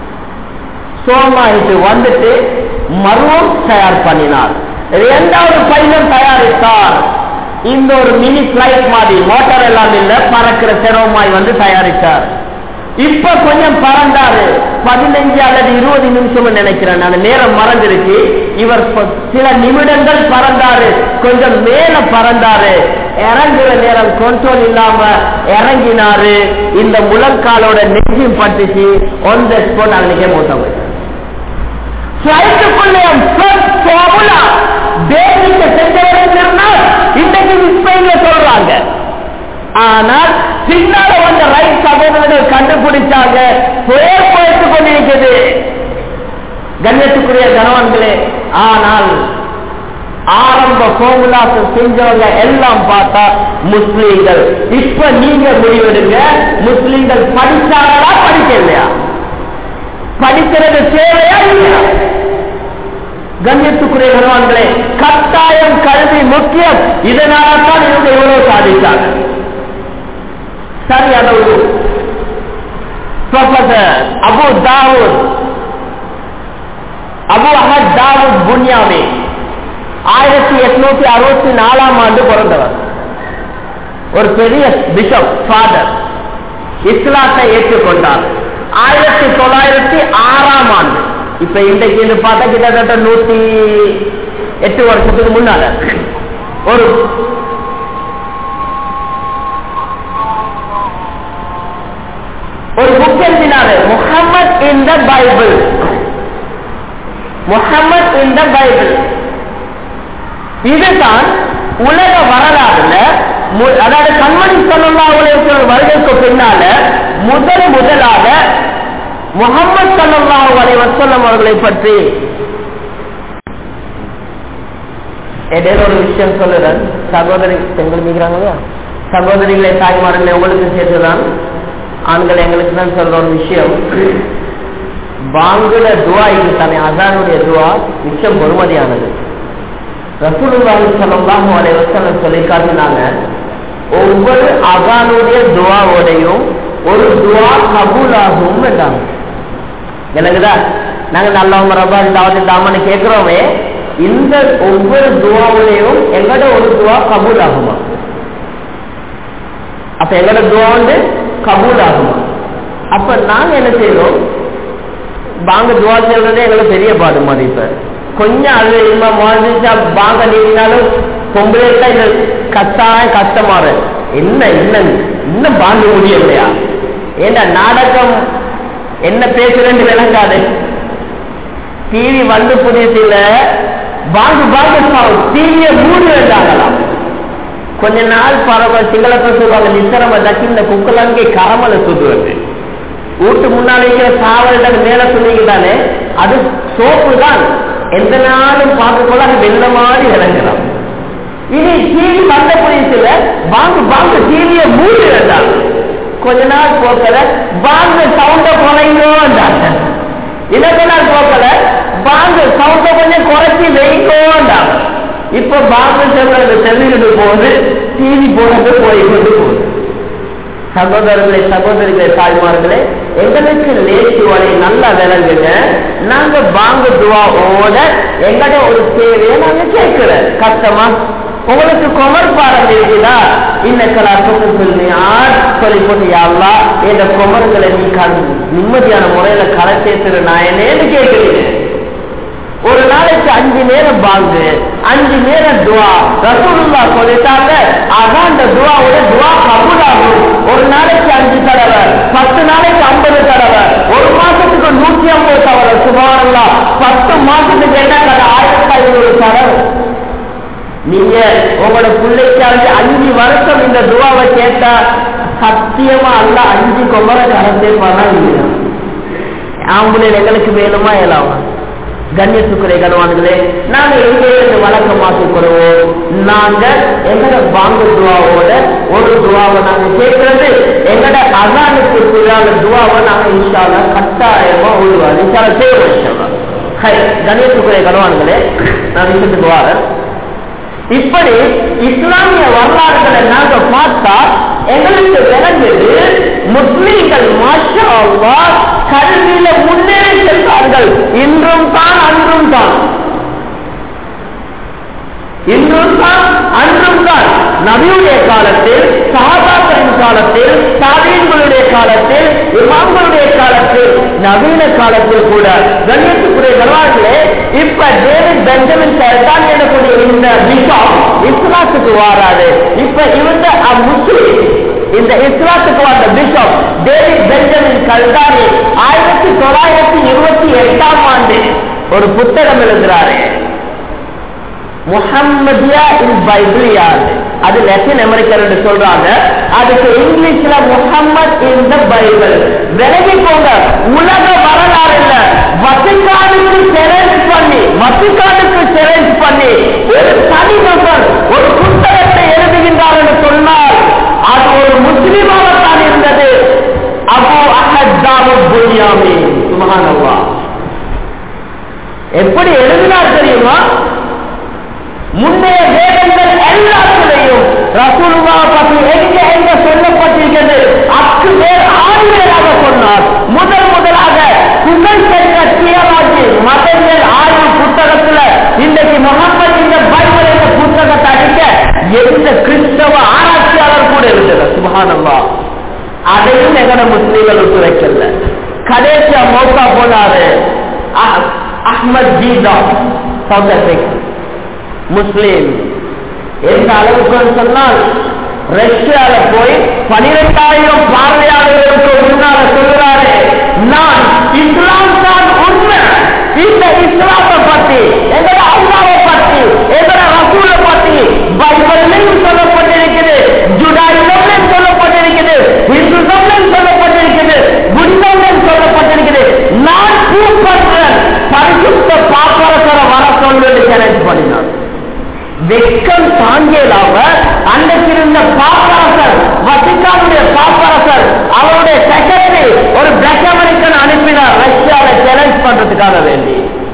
Speaker 1: சோமாயிட்டு வந்துட்டு மருவம் தயார் பண்ணினார் இரண்டாவது பையனும் தயாரித்தார் இந்த ஒரு மினி பிளைட் மாதிரி மோட்டார் எல்லாம் இல்ல பறக்கிற செரவமாய் வந்து தயாரித்தார் இப்ப கொஞ்சம் பறந்தாரு பதினஞ்சு அல்லது இருபது நிமிஷம் நினைக்கிறேன் நான் நேரம் மறந்துருச்சு இவர் சில நிமிடங்கள் பறந்தாரு கொஞ்சம் மேல பறந்தாரு இறங்குற நேரம் கண்ட்ரோல் இல்லாம இறங்கினாரு இந்த முழங்காலோட நெஞ்சும் பட்டுச்சு ஒன் த ஸ்பாட் அன்னைக்கே மூத்த போயிட்டார் சொல்றாங்க ஆனால் பின்னால வந்த ரைட் சகோதரர்கள் கண்டுபிடிச்சாங்க பேர் போய்த்து கொண்டிருக்கிறது கண்ணியத்துக்குரிய கணவன்களே ஆனால் ஆரம்ப போமுலாக்கு செஞ்சவங்க எல்லாம் பார்த்தா முஸ்லீம்கள் இப்ப நீங்க முடிவெடுங்க முஸ்லீம்கள் படிச்சாங்களா படிக்கலையா படிக்கிறது தேவையா இல்லையா கண்ணியத்துக்குரிய கணவான்களே கட்டாயம் கல்வி முக்கியம் இதனால தான் இவங்க எவ்வளவு சாதித்தாங்க சரி அளவு professor Abu Dawood Abu Ahad Dawood Benjamin ஆயிரத்தி எட்நூத்தி அறுபத்தி நாலாம் ஆண்டு பிறந்தவர் ஒரு பெரிய பிஷப் ஃபாதர் இஸ்லாத்தை ஏற்றுக்கொண்டார் ஆயிரத்தி தொள்ளாயிரத்தி ஆறாம் ஆண்டு இப்ப இன்றைக்கு இது பார்த்தா கிட்டத்தட்ட நூத்தி எட்டு வருஷத்துக்கு முன்னால ஒரு ஒரு புக் எழுதினாரு Muhammad in the Bible Muhammad in the Bible இதுதான் உலக வரலாறுல அதாவது கண்மணி சொல்லா வருகைக்கு பின்னால முதல் முதலாக முகமது சல்லாஹூ அலை வசல்லம் அவர்களை பற்றி இடையில ஒரு விஷயம் சொல்லுறேன் சகோதரி பெண்கள் மிகிறாங்க சகோதரிகளை தாய்மார்கள் உங்களுக்கு சேர்த்துதான் ஆண்கள் எங்களுக்கு தான் சொல்ற ஒரு விஷயம் பாங்குல துவா இது தானே அசானுடைய துவா மிச்சம் பொறுமதியானது ரசூலுல்லாஹி ஸல்லல்லாஹு அலைஹி வஸல்லம் சொல்லி காட்டினாங்க ஒவ்வொரு அசானுடைய துவாவோடையும் ஒரு துவா கபூலாகும் என்றாங்க எனக்குதா நாங்க நல்லவங்க ரப்பா இல்லாவது இல்லாமன்னு கேட்கிறோமே இந்த ஒவ்வொரு துவாவிலையும் எங்கட ஒரு துவா கபூல் ஆகுமா அப்ப எங்கட துவா வந்து கபூல் ஆகுமா அப்ப நாங்க என்ன செய்யறோம் பாங்க துவா செய்யறதே எங்களுக்கு பெரிய பாடு மாதிரி இப்ப கொஞ்சம் அது இம்மா வாழ்ந்துச்சா பாங்க நீடினாலும் பொம்பளைக்கு இந்த கஷ்டம் கஷ்டமாறு என்ன இன்னும் இன்னும் பாங்க முடியலையா ஏன்னா நாடகம் என்ன பேசுறேன்னு விளங்காது டிவி வந்து புதியதில்ல பாங்கு பாங்கு டிவியை மூடி வந்தாங்களாம் கொஞ்ச நாள் பரவாயில்ல சிங்களத்தை சொல்லுவாங்க நிசரம தக்கிந்த குக்கலாங்கே கரமல சொல்லுவது வீட்டு முன்னாடி இருக்கிற சாவல் மேல சொன்னீங்கதானே அது சோப்பு தான் எந்த நாளும் பார்க்கக்குள்ள அது வெள்ள மாதிரி இறங்குறான் இனி டிவி வந்த புரியல பாங்கு பாங்கு டிவியை மூடி வந்தாங்க கொஞ்ச நாள் போக்கல பாங்கு சவுண்ட குறைங்கோண்டாங்க இன்னொரு நாள் போக்கல பாங்கு சவுண்ட கொஞ்சம் குறைச்சி வைங்கோண்டாங்க இப்ப பாங்கு சொல்றது செல்லிட்டு போகுது டிவி போனது போய் கொண்டு போகுது சகோதரர்களே சகோதரிகளே தாய்மார்களே எங்களுக்கு லேசி வரை நல்லா விளங்குங்க நாங்க பாங்கு துவாவோட எங்கட ஒரு தேவையை நாங்க கேட்கிற கஷ்டமா உங்களுக்கு கொமர் பாடம் இருக்குதா இந்த கலாத்துக்கு சொல்லி ஆட் சொல்லி போட்டு யாருலா இந்த கொமர்களை நீ நிம்மதியான முறையில களை சேர்த்துற நாயனேன்னு கேட்கிறீங்க ஒரு நாளைக்கு அஞ்சு நேரம் பாங்கு அஞ்சு நேரம் துவா ரசூலுல்லா சொல்லிட்டாங்க அதான் அந்த துவாவோட துவா கபூலாகும் ஒரு நாளைக்கு அஞ்சு தடவை பத்து நாளைக்கு ஐம்பது தடவை ஒரு மாசத்துக்கு நூத்தி ஐம்பது தடவை சுமாரல்லா பத்து மாசத்துக்கு என்ன கடை ஆயிரத்தி ஐநூறு தடவை நீங்க உங்களோட பிள்ளைக்காக அஞ்சு வருஷம் இந்த துவாவை கேட்டா சத்தியமா அல்ல அஞ்சு கொமர கரத்தே பண்ணா இல்லையா ஆம்புலே எங்களுக்கு வேணுமா இயலாமா கண்ணியத்துக்குறை கனவான்களே நாங்க எங்க இருந்து வழக்கமாக்கிக் கொள்வோம் நாங்க எங்கட பாங்கு துவாவோட ஒரு துவாவை நாங்க கேட்கறது எங்கட அசானுக்கு புரியாத துவாவை நாங்க இன்ஷால கட்டாயமா உருவாது இன்ஷால செய்வோம் இன்ஷால்லா ஹை கண்ணியத்துக்குறை கனவான்களே நான் விஷயத்துக்கு வாரேன் இப்படி இஸ்லாமிய வரலாறுகளை நாங்க பார்த்தா எங்களுக்கு விளங்குது முஸ்லீம்கள் மாஷா அல்லாஹ் கல்வியில முன்னேறி சென்றார்கள் இன்றும் தான் அன்றும் தான் இன்றும் தான் அன்றும் தான் நபியுடைய காலத்தில் சகாபாக்களின் காலத்தில் சாதீன்களுடைய காலத்தில் இமாம்களுடைய காலத்தில் நவீன காலத்தில் கூட கண்ணியத்துக்குரிய வரலாறுகளே இப்ப டேவிட் பெஞ்சமின் சர்தான் எனக்கூடிய இந்த பிஷாப் இஸ்லாத்துக்கு வாராது இப்ப இவங்க முஸ்லிம் இந்த இஸ்லாத்துக்கு வந்த பிஷப் டேவிட் பெஞ்சமின் கல்தாரி ஆயிரத்தி தொள்ளாயிரத்தி இருபத்தி எட்டாம் ஆண்டு ஒரு புத்தகம் எழுதுறாரு முஹம்மதியா இன் பைபிள் யாரு அது லெட்டின் அமெரிக்கர் சொல்றாங்க அதுக்கு இங்கிலீஷ்ல முகம்மது இன் த பைபிள் விலகி போங்க உலக வரலாறு இல்ல வத்திகானுக்கு சேலஞ்ச் பண்ணி வத்திகானுக்கு சேலஞ்ச் பண்ணி ஒரு தனி நபர் ஒரு புத்தகத்தை எழுதுகின்றார் என்று சொன்னால் அது ஒரு முஸ்லிமாகத்தான் இருந்தது அபு அஹத் தாவூத் புனியாமி சுபஹானல்லா எப்படி எழுதினார் தெரியுமா முன்னைய வேதங்கள் எல்லாத்திலையும் ரசூலுல்லா பற்றி எங்க எங்க சொல்லப்பட்டிருக்கிறது அக்கு பேர் ஆய்வுகளாக சொன்னார் முதல் முதலாக புகழ் பெற்ற தியாலஜி மதங்கள் ஆய்வு புத்தகத்துல இன்றைக்கு முகமது இந்த பைபிள் என்ற புத்தகத்தை அடிக்க எந்த கிறிஸ்தவ ஆராய்ச்சியாளர் கூட இருந்தது சுபஹானல்லா அதையும் எங்கட முஸ்லீம்கள் ஒத்துழைக்கல கடைசியா மௌத்தா போனாரு Ahmed Deedat South Africa Muslim எந்த அளவுக்கு சொன்னால் ரஷ்யால போய் பனிரெண்டாயிரம் பார்வையாளர்களுக்கு முன்னால சொல்லுறாரு நான் இஸ்லாம் தான் உண்மை இந்த இஸ்லாத்தை பத்தி எங்களோட அல்லாவை பத்தி எங்களோட ரசூலை பத்தி பைபிள்லையும் சொல்லப்பட்டிருக்குது ஜுடாயிசம்லையும் சொல்லப்பட்டிருக்குது இந்துசம்லையும் சொல்லப்பட்டிருக்குது புத்தம்லையும் சொல்லப்பட்டிருக்குது நான் கூப்பிடுறேன் பரிசுத்த பாப்பரசரை வர சொல்லி சேலஞ்ச் பண்ணினார் வெக்கம் தாங்கியலாம அன்றைக்கு இருந்த பாப்பரசர் வத்திகானுடைய பாப்பரசர் அவருடைய செக்ரட்டரி ஒரு பிளாக் அமெரிக்கன் அனுப்பினார் ரஷ்யாவை சேலஞ்ச் பண்றதுக்காக வேண்டி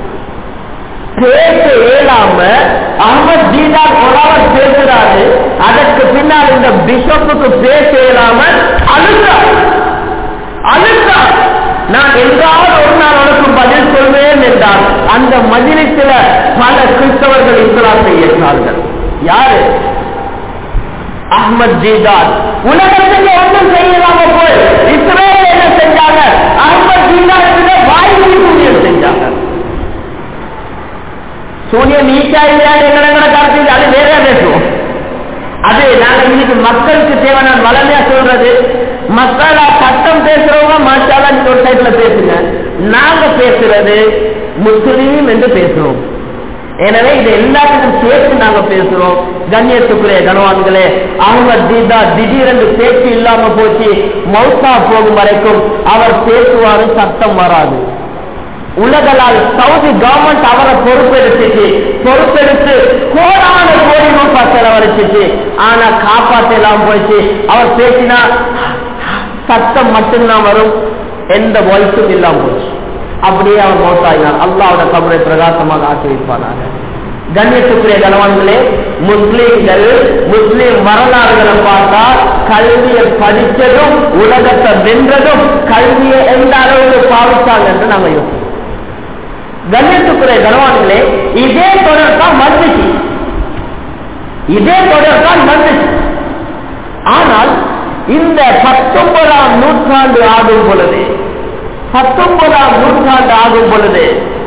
Speaker 1: பேச இயலாம அகமது ஜீதான் ஒராவர் பேசுறாரு அதற்கு பின்னால் இந்த பிஷப்புக்கு பேச இயலாம அழுத்தார் அழுத்தார் நான் எங்காவது ஒரு நாள் உனக்கு பதில் சொல்வேன் என்றால் அந்த மதிலிசில பல கிறிஸ்தவர்கள் இஸ்லாத்தை ஏற்றார்கள் யாரு அஹ்மத் ஜீதான் உலகத்துக்கு ஒன்றும் செய்யலாம போய் இஸ்ரேல் என்ன செஞ்சாங்க அஹ்மத் ஜீதான் வாய்மொழி புண்ணியம் செஞ்சாங்க சூரியன் நீச்சா இல்லையா எங்களை கருத்து அது வேற பேசுவோம் அது நாங்க இன்னைக்கு மக்களுக்கு தேவையான வளமையா சொல்றது மக்களா சட்டம் பேசுறவங்க மாற்றால நீங்க ஒரு சைட்ல பேசுங்க நாங்க பேசுறது முஸ்லீம் என்று பேசுறோம் எனவே இது எல்லாத்துக்கும் சேர்த்து நாங்க பேசுறோம் கண்ணியத்துக்குரிய கனவான்களே அவங்க தீதா திடீரென்று பேச்சு இல்லாம போச்சு மௌசா போகும் வரைக்கும் அவர் பேசுவாரு சத்தம் வராது உலகளால் சவுதி கவர்மெண்ட் அவரை பொறுப்பெடுத்துச்சு பொறுப்பெடுத்து கோடான கோடி ரூபாய் செலவழிச்சிச்சு ஆனா காப்பாற்றலாம் போயிடுச்சு அவர் பேசினா சத்தம் மட்டும்தான் வரும் எந்த வாய்ஸும் இல்லாம போச்சு அப்படியே அவர் மௌத்தாயினார் அல்லாவோட கபரை பிரகாசமாக ஆக்கி வைப்பானாங்க கண்ணியத்துக்குரிய கணவன்களே முஸ்லீம்கள் முஸ்லீம் வரலாறுகளை பார்த்தா கல்வியை படிச்சதும் உலகத்தை வென்றதும் கல்வியை எந்த அளவுக்கு பாவிச்சாங்க என்று நாங்க யோசிக்கிறோம் கண்ணியத்துக்குரிய கனவான்களே இதே தொடர் தான் வந்துச்சு இதே தொடர் தான் வந்துச்சு ஆனால் இந்த பத்தொன்பதாம் நூற்றாண்டு ஆகும் பொழுது பத்தொன்பதாம் நூற்றாண்டு ஆகும் பொழுது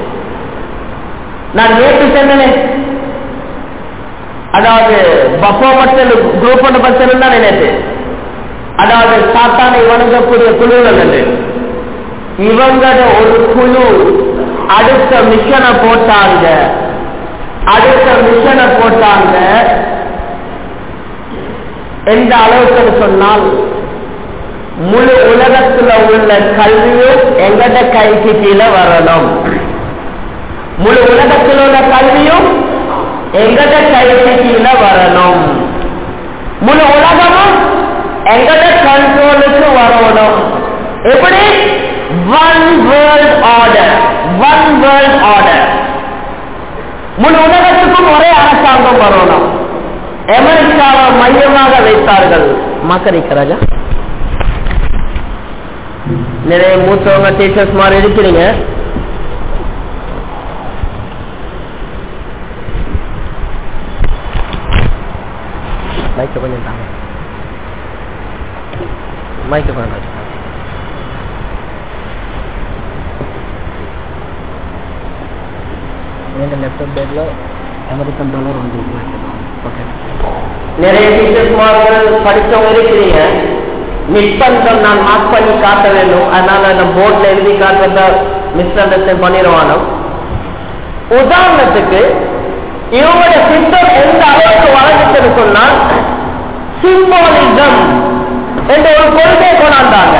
Speaker 1: நான் நேற்று சொன்னேன் அதாவது பப்போ பத்தல் குரூப் ஒன்று பத்தல் தான் நேற்று அதாவது சாத்தானை வணங்கக்கூடிய குழுவில் என்று இவங்கள ஒரு குழு அடுத்த மிஷனை போட்டாங்க அடுத்த மிஷனை போட்டாங்க எந்த அளவுக்கு சொன்னால் முழு உலகத்துல உள்ள கல்வியும் எங்கட கைக்கு கீழே வரணும் முழு உலகத்தில் உள்ள கல்வியும் எங்கட கைக்கு கீழே வரணும் முழு உலகமும் எங்கட கண்ட்ரோலுக்கு வரணும் எப்படி one world order one world order முழு உலகத்துக்கும் ஒரே அரசாங்கம் வரணும் அமெரிக்காவை மையமாக வைத்தார்கள் மக்களிக்க ராஜா நிறைய மூத்தவங்க டீச்சர்ஸ் மாதிரி இருக்கிறீங்க மைக்க கொஞ்சம் தாங்க மைக்க கொஞ்சம் லேப்டாப் பேக்ல அமெரிக்கன் டாலர் வந்து ஓகே நிறைய டீச்சர்ஸ்மார்கள் படித்தவங்க இருக்கிறீங்க மிஸ்பந்தம் நான் மார்க் பண்ணி காட்ட வேண்டும் அதனால அந்த போர்ட்ல எழுதி காட்டுறத மிஸ் அண்டர்ஸ்டாண்ட் பண்ணிடுவானோ உதாரணத்துக்கு இவங்களுடைய சித்தம் எந்த அளவுக்கு வளர்ந்துச்சுன்னு சொன்னால் சிம்பாலிசம் என்ற ஒரு கொள்கை கொண்டாந்தாங்க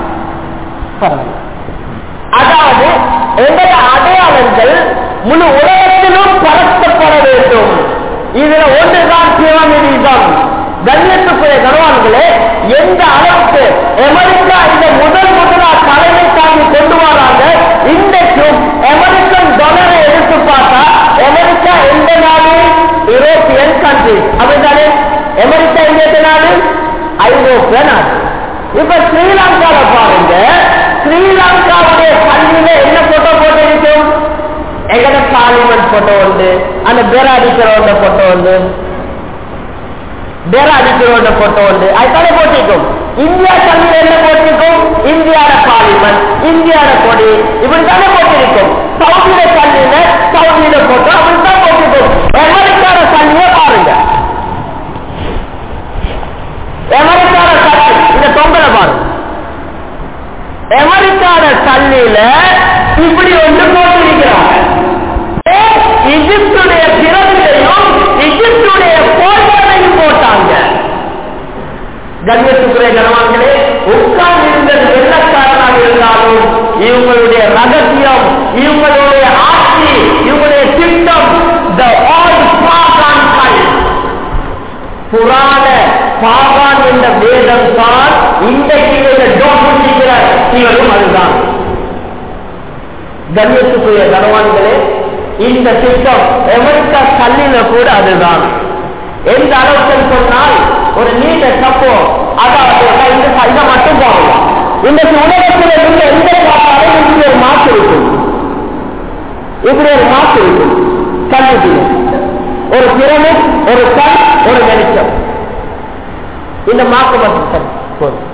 Speaker 1: அதாவது எங்களுடைய அடையாளங்கள் முழு உலகத்திலும் பரப்பப்பட வேண்டும் இதுல ஒன்றுதான் பிராமிடிசம் கண்ணியத்துக்குரிய கனவான்களே எந்த அளவுக்கு அமெரிக்கா இந்த முதல் முதலா தலைமை தாங்கி கொண்டு வராங்க இன்றைக்கும் அமெரிக்கன் டாலரை எடுத்து பார்த்தா அமெரிக்கா எந்த நாடு யூரோப்பியன் கண்ட்ரி அப்படித்தானே அமெரிக்கா எந்த நாடு ஐரோப்பிய நாடு இப்ப ஸ்ரீலங்கால பாருங்க ஸ்ரீலங்காவுடைய கல்வியில என்ன போட்டோ போட்டு இருக்கும் எங்கட பார்லிமெண்ட் போட்டோ உண்டு அந்த பேரா அடிக்கிறவங்க போட்டோ உண்டு பேரா அடிக்கிறவங்க போட்டோ உண்டு அதுதானே போட்டிருக்கும் இந்தியா கல்வியில என்ன போட்டிருக்கும் இந்தியாவோட பார்லிமெண்ட் இந்தியாவோட கொடி இப்படித்தானே போட்டிருக்கும் சவுதியில கல்வியில சவுதியில போட்டோ அப்படித்தான் போட்டிருக்கும் அமெரிக்காவோட கல்வியை பாருங்க அமெரிக்காவோட கல்வி இந்த தொங்கலை பாருங்க அமெரிக்காவோட கல்வியில இப்படி ஒன்று போட்டிருக்கிறாங்க இஜிப்டுடைய பிறந்தையும் இஜிப்டுடைய போட்டதையும் போட்டாங்க கண்ணியத்துக்குரிய கனவான்களே உட்கார்ந்து இருந்தது வெள்ளக்காரனாக இருந்தாலும் இவங்களுடைய ரகசியம் இவங்களுடைய ஆட்சி இவங்களுடைய திட்டம் the old pagan cult. புராண பாகான் என்ற வேதம் தான் இன்றைக்கு டோப்பிக்கிற இவரும் அதுதான் கண்ணியத்துக்குரிய கனவான்களே இந்த திட்டம் அமெரிக்கா கல்லில கூட அதுதான் எந்த அளவுக்கு சொன்னால் ஒரு நீண்ட தப்போ அதாவது இந்த இதை மட்டும் போகலாம் இன்றைக்கு உலகத்தில் இருந்து எந்த பார்த்தாலும் இப்படி ஒரு மாற்று இருக்கும் இப்படி ஒரு மாற்று இருக்கும் கல்விக்கு ஒரு பிரமிட் ஒரு கண் ஒரு வெளிச்சம் இந்த மாற்று மட்டும் சரி போதும்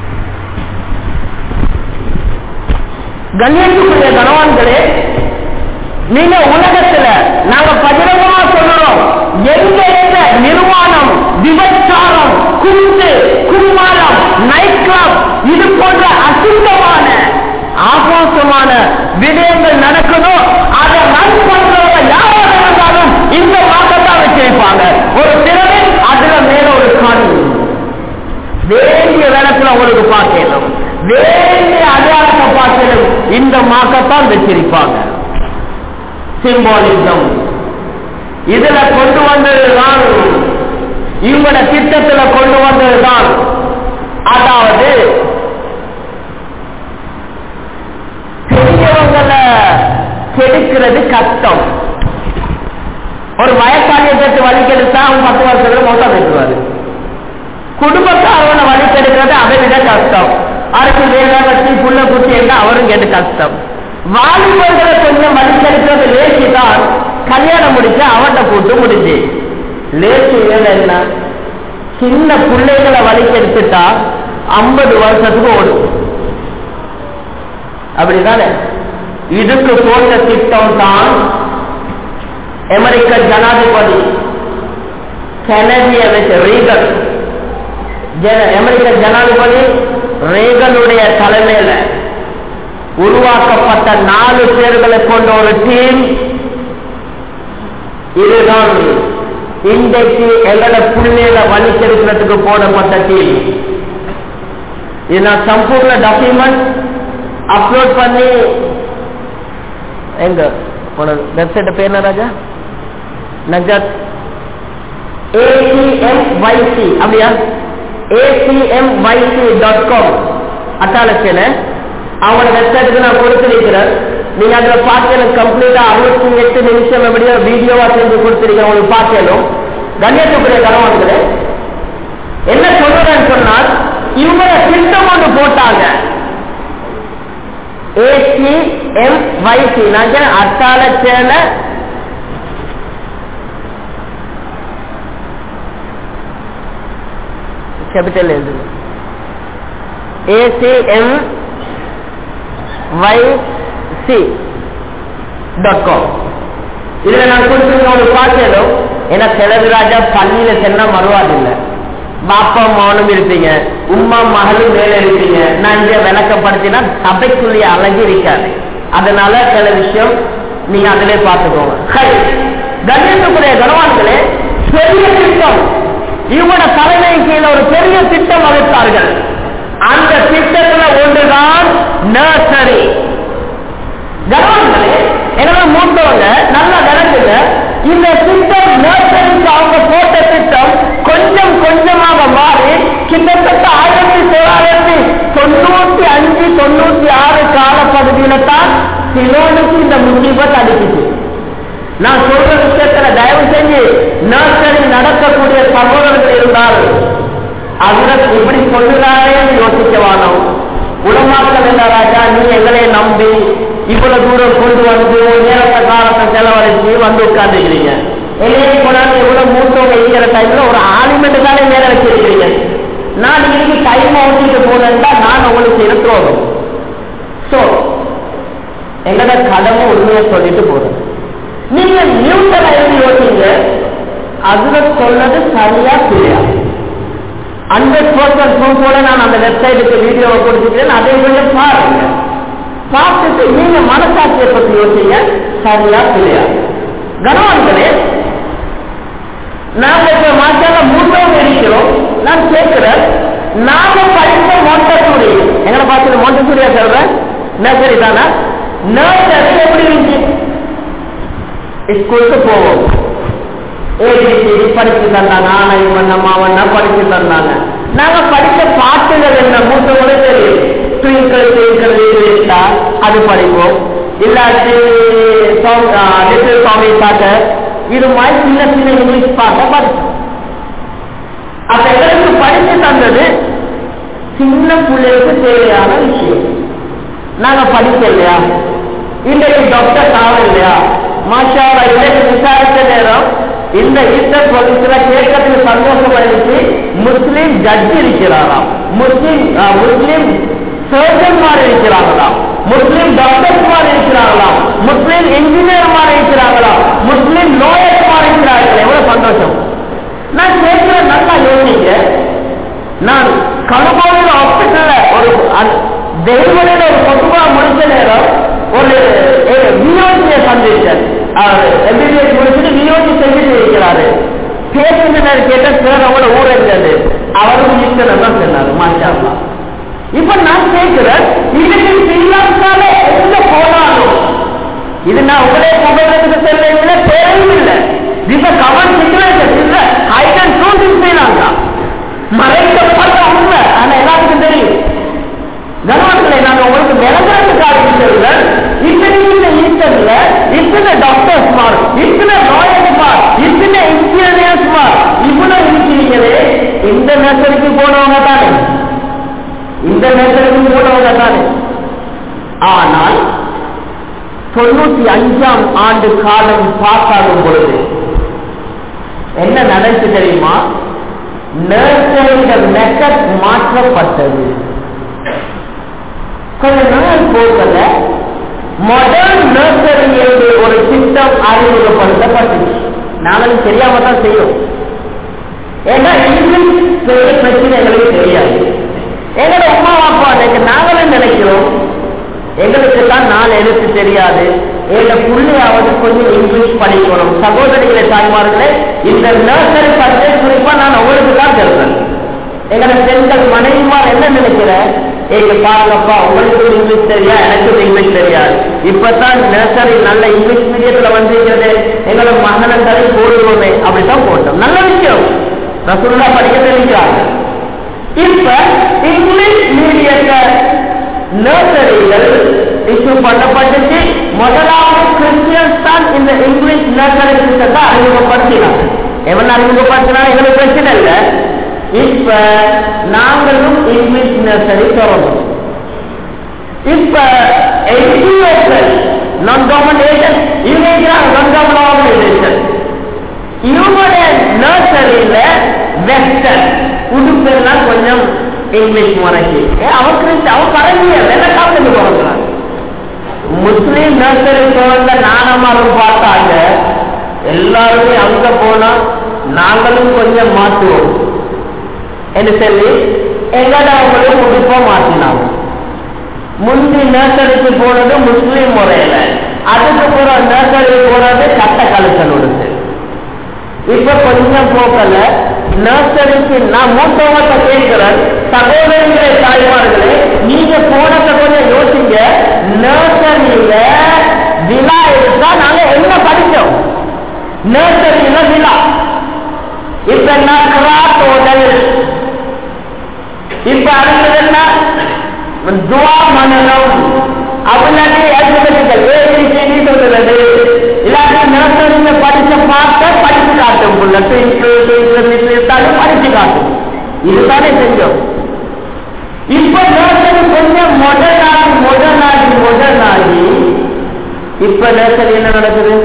Speaker 1: கண்ணியத்துக்குரிய கனவான்களே நீங்க உலகத்துல நாங்க பகிரங்கமா சொல்றோம் எங்க எங்க நிர்வாணம் விபச்சாரம் குண்டு கும்மாளம் நைட் கிளப் இது போன்ற அசுத்தமான ஆபாசமான விடயங்கள் நடக்குதோ அதை ரன் பண்றவங்க யாராக இருந்தாலும் இந்த மாற்றத்தான் வச்சிருப்பாங்க ஒரு திறமை அதுல மேல ஒரு காணி வேண்டிய வேளத்துல உங்களுக்கு பார்க்கணும் வேண்டிய அடையாளத்தை பார்க்கணும் இந்த மாக்கத்தான் வச்சிருப்பாங்க சிம்பாலிசம் இதுல கொண்டு வந்ததுதான் இவங்களோட திட்டத்துல கொண்டு வந்ததுதான் அதாவது பெரியவங்களை கெடுக்கிறது கஷ்டம் ஒரு வயசாளியை பெற்று வழி கெடுத்தா அவன் பத்து வருஷத்துல மொத்தம் பெற்றுவாரு குடும்பத்தாரவனை வழி கெடுக்கிறது அதை விட கஷ்டம் அதுக்கு வேலை வச்சு புள்ள குட்டி என்று அவரும் கேட்டு கஷ்டம் வாலிபர்களை கொஞ்சம் வழி கெடுக்கிறது லேசி தான் கல்யாணம் முடிச்சு அவன்கிட்ட கூட்டு முடிஞ்சு லேசி வேலை என்ன சின்ன பிள்ளைகளை வழி கெடுத்துட்டா ஐம்பது வருஷத்துக்கு ஓடும் அப்படிதானே இதுக்கு போட்ட திட்டம் தான் அமெரிக்க ஜனாதிபதி கெனடிய வச்ச ரீகன் ஜன- அமெரிக்க ஜனாதிபதி ரேகனுடைய தலைமையில உருவாக்கப்பட்ட நாலு பேர்களை கொண்ட ஒரு டீம் இதுதான் இன்றைக்கு எங்களோட புள்ளையில வலிச்செடுக்கிறதுக்கு போடப்பட்ட டீம் இது நான் சம்பூர்ண டாக்குமெண்ட் அப்லோட் பண்ணி எங்க உனக்கு வெப்சைட் பேர் என்ன ராஜா நஜத் ஏசிஎம்வைசி அப்படியா ஏசிஎம்வைசி டாட் காம் அட்டாலச்சில அவங்களோட வெப்சைட்டுக்கு நான் கொடுத்திருக்கிறேன் நீங்க அதுல பார்க்கணும் கம்ப்ளீட்டா அறுபத்தி எட்டு நிமிஷம் எப்படியோ வீடியோவா செஞ்சு கொடுத்திருக்கேன் உங்களுக்கு பார்க்கணும் கண்ணியத்துக்குரிய கனவான்களே என்ன சொல்றேன்னு சொன்னால் இவங்க திட்டம் ஒன்று போட்டாங்க ஏசிஎம்வைசி நான் அட்டாலச்சேல கேபிட்டல் எழுதுங்க ஏசிஎம் சி டாட் காம் இதுல நான் கொடுத்துருக்க ஒரு பாக்கியலும் ஏன்னா கிழவி ராஜா பள்ளியில சென்னா மறுவாதில்லை பாப்பா மௌனம் இருப்பீங்க உம்மா மகளும் மேல இருப்பீங்க நான் இங்க விளக்கப்படுத்தினா சபைக்குள்ளேயே அழகி இருக்காது அதனால சில விஷயம் நீங்க அதிலே பார்த்துக்கோங்க சரி கண்ணியத்துக்குரிய கனவான்களே பெரிய திட்டம் இவங்களோட தலைமையின் கீழே ஒரு பெரிய திட்டம் வகுத்தார்கள் அந்த திட்டத்துல ஒன்றுதான் நர்சரி கனவான்களே எனவே மூத்தவங்க நல்லா விளங்குங்க இந்த திட்டம் நர்சரிக்கு அவங்க போட்ட திட்டம் கொஞ்சம் கொஞ்சமாக மாறி கிட்டத்தட்ட ஆயிரத்தி தொள்ளாயிரத்தி தொண்ணூத்தி அஞ்சு தொண்ணூத்தி ஆறு காலப்பகுதியில தான் சிலோனுக்கு இந்த முசீபத் அடிக்குது நான் சொல்ற விஷயத்துல தயவு செஞ்சு நர்சரி நடக்கக்கூடிய சகோதரர்கள் இருந்தால் அதுல இப்படி சொல்லுறாரே யோசிக்க வேணும் உலமாக்கள் என்ன ராஜா நீ எங்களை நம்பி இவ்வளவு தூரம் கொண்டு வந்து நேரத்த காலத்தை செலவழிச்சு வந்து உட்கார்ந்துக்கிறீங்க எங்கேயே கொண்டாந்து இவ்வளவு மூத்தவங்க இருக்கிற டைம்ல ஒரு ஆலிமெண்ட் தானே மேல வச்சிருக்கிறீங்க நான் இன்னைக்கு டைம் ஓட்டிட்டு போனேன்டா நான் உங்களுக்கு இருக்கிறோம் சோ எங்களோட கடமை உண்மையை சொல்லிட்டு போறேன் நீங்க நியூட்டனை எழுதி யோசிங்க அதுல சொன்னது சரியா சரியா ஹண்ட்ரட் பர்சன்ட் ப்ரூஃபோட நான் அந்த வெப்சைட்டுக்கு வீடியோவை கொடுத்துட்டேன் அதை கொஞ்சம் பாருங்க பார்த்துட்டு நீங்க மனசாட்சியை பத்தி யோசிங்க சரியா சரியா கனவான்களே நாங்க இப்ப மாற்றால மூன்றவங்க இருக்கிறோம் நான் கேட்கிறேன் நாங்க படித்த மொண்டசூரி எங்களை பார்த்து மொண்டசூரியா சொல்றேன் நர்சரி தானா நர்சரி எப்படி இருந்துச்சு ஸ்கூலுக்கு போவோம் ஏபிசிடி படிச்சு தந்தாங்க ஆனா இவன் நம்ம அவன் படிச்சு தந்தாங்க நாங்க படிச்ச பாட்டுகள் என்ன மூத்தவங்களே தெரியும் ட்விங்கிள் ட்விங்கிள் லிட்டா அது படிப்போம் இல்லாட்டி லிட்டில் சுவாமி பாட்டு இது மாதிரி சின்ன சின்ன இங்கிலீஷ் பாட்டை படிச்சோம் அப்ப எங்களுக்கு படிச்சு தந்தது சின்ன பிள்ளைகளுக்கு தேவையான விஷயம் நாங்க படிக்கலையா இன்றைக்கு டாக்டர் ஆகல இல்லையா மாஷா இன்றைக்கு விசாரித்த நேரம் இந்த ஈஸ்டர் பொலிஸ்ல கேட்கறதுக்கு சந்தோஷம் இருந்துச்சு முஸ்லீம் ஜட்ஜி இருக்கிறாராம் முஸ்லீம் முஸ்லீம் சர்ஜன்மார் இருக்கிறார்களாம் முஸ்லீம் டாக்டர்ஸ்மார் இருக்கிறார்களாம் முஸ்லீம் இன்ஜினியர்மார் சந்தோஷம் நான் கேட்கிற நல்லா யோசிக்க நான் கணுபோவில் ஹாஸ்பிட்டல்ல ஒரு தெய்வனில ஒரு பொதுவா முடிச்ச நேரம் ஒரு வியோஜியை சந்திச்சேன் எம்பிபிஎஸ் முடிச்சுட்டு வியோஜி செஞ்சுட்டு இருக்கிறாரு பேசுனர் கேட்ட சிலர் அவங்களோட ஊர் இருந்தது அவரும் ஈஸ்வரன் தான் சொன்னாரு மாஷா அல்லாஹ். இப்ப நான் கேட்கிறேன் இதுக்கு ஸ்ரீலங்கால எங்க போனாலும் இது நான் உங்களே புகழத்துக்கு செல்வதில்லை தேவையில்லை இப்ப கவன் சிச்சுவேஷன் இல்ல I can truth in Sri Lanka மறைக்கப்பட்ட உண்மை ஆனா எல்லாத்துக்கும் தெரியும் கனவான்களை நான் உங்களுக்கு விளங்குறதுக்காக சொல்றேன் இத்தனை இந்த ஈஸ்டர்ல இத்தனை டாக்டர்ஸ் மார் இத்தனை லாயர்ஸ் மார் இத்தனை இன்ஜினியர்ஸ் மார் இவ்வளவு இருக்கிறீங்களே இந்த நர்சரிக்கு போனவங்க தானே இந்த நர்சரிக்கு போனவங்க தானே ஆனால் தொண்ணூத்தி அஞ்சாம் ஆண்டு காலம் பாஸ் ஆகும் பொழுது என்ன நடந்து தெரியுமா நர்சரிகள் மெத்தட் மாற்றப்பட்டது கொஞ்ச நாள் போகல மாடர்ன் நர்சரி என்று ஒரு திட்டம் அறிமுகப்படுத்தப்பட்டுச்சு நாங்களும் தெரியாம தான் செய்யும் ஏன்னா இங்கிலீஷ் பெரிய பிரச்சனை எங்களுக்கு தெரியாது எங்களோட அம்மா அப்பா அன்னைக்கு நாங்களும் நினைக்கிறோம் எங்களுக்கு தான் நாலு எழுத்து தெரியாது எங்க புள்ளையாவது கொஞ்சம் இங்கிலீஷ் படிக்கணும் சகோதரிகளை தாய்மார்களே இந்த நர்சரி பற்றி குறிப்பா நான் உங்களுக்கு தான் சொல்றேன் எங்களை பெண்கள் மனைவிமார் என்ன நினைக்கிற எங்க பாருங்கப்பா உங்களுக்கு இங்கிலீஷ் தெரியா எனக்கு இங்கிலீஷ் தெரியாது இப்பதான் நர்சரி நல்ல இங்கிலீஷ் மீடியத்துல வந்திருக்கிறது எங்களோட மகனங்களை போடுவோமே அப்படித்தான் போட்டோம் நல்ல விஷயம் ரசூல்லா படிக்க தெரிவிக்கிறாங்க இப்ப இங்கிலீஷ் மீடியத்தை நர்சரிகள் இஷ்யூ பண்ணப்பட்டுச்சு முதலாவது கிறிஸ்டியன்ஸ் தான் இந்த இங்கிலீஷ் நர்சரி சிஸ்டத்தை அறிமுகப்படுத்தினாங்க எவன் அறிமுகப்படுத்தினா எங்களுக்கு பிரச்சனை இல்லை இப்ப நாங்களும் இங்கிலீஷ் நர்சரி தொடரும் இப்ப என்ஜிஓக்கள் நான் கவர்மெண்ட் ஏஜென்ட் இவங்க நான் கவர்மெண்ட் ஆர்கனைசேஷன் இவங்களுடைய நர்சரியில வெஸ்டர்ன் உடுப்பெல்லாம் கொஞ்சம் இங்கிலீஷ் முறைக்கு அவன் கிறிஸ்து அவன் கரண்டிய வெள்ளக்காவுக்கு பிறந்தாங்க முஸ்லீம் நர்சரி பிறந்த நாணமாரும் பார்த்தாங்க எல்லாருமே அங்க போனா நாங்களும் கொஞ்சம் மாற்றுவோம் என்று சொல்லி எங்கட அவங்களும் உடுப்பா மாற்றினாங்க முந்தி நர்சரிக்கு போனது முஸ்லீம் முறையில அதுக்கு போற நர்சரி போறது சட்ட கழுத்தல் உடுத்து இப்ப கொஞ்சம் போக்கல நர்சரிக்கு நான் மூத்தவங்க கேட்கிறேன் சகோதரிகளே தாய்மார்களே நீங்க போனத கொஞ்சம் யோசிங்க நர்சரியில விழா எடுத்தா நாங்க என்ன படிச்சோம் நர்சரியில விழா இப்ப என்ன கிராஃப்ட் ஹோட்டல் இப்ப அடுத்தது என்ன துவா மனநம் அப்படின்னாட்டி அல்பபெட்டுகள் ஏபிசிடி சொல்றது இல்லாட்டி நர்சரியில படிச்ச பார்த்த படிச்சு காட்டும் புள்ள படிச்சு காட்டும் இதுதானே செஞ்சோம் இப்ப நர்சரி கொஞ்சம் முதல் ஆகி முதல் ஆகி முதல் ஆகி இப்ப நர்சரி என்ன நடக்குது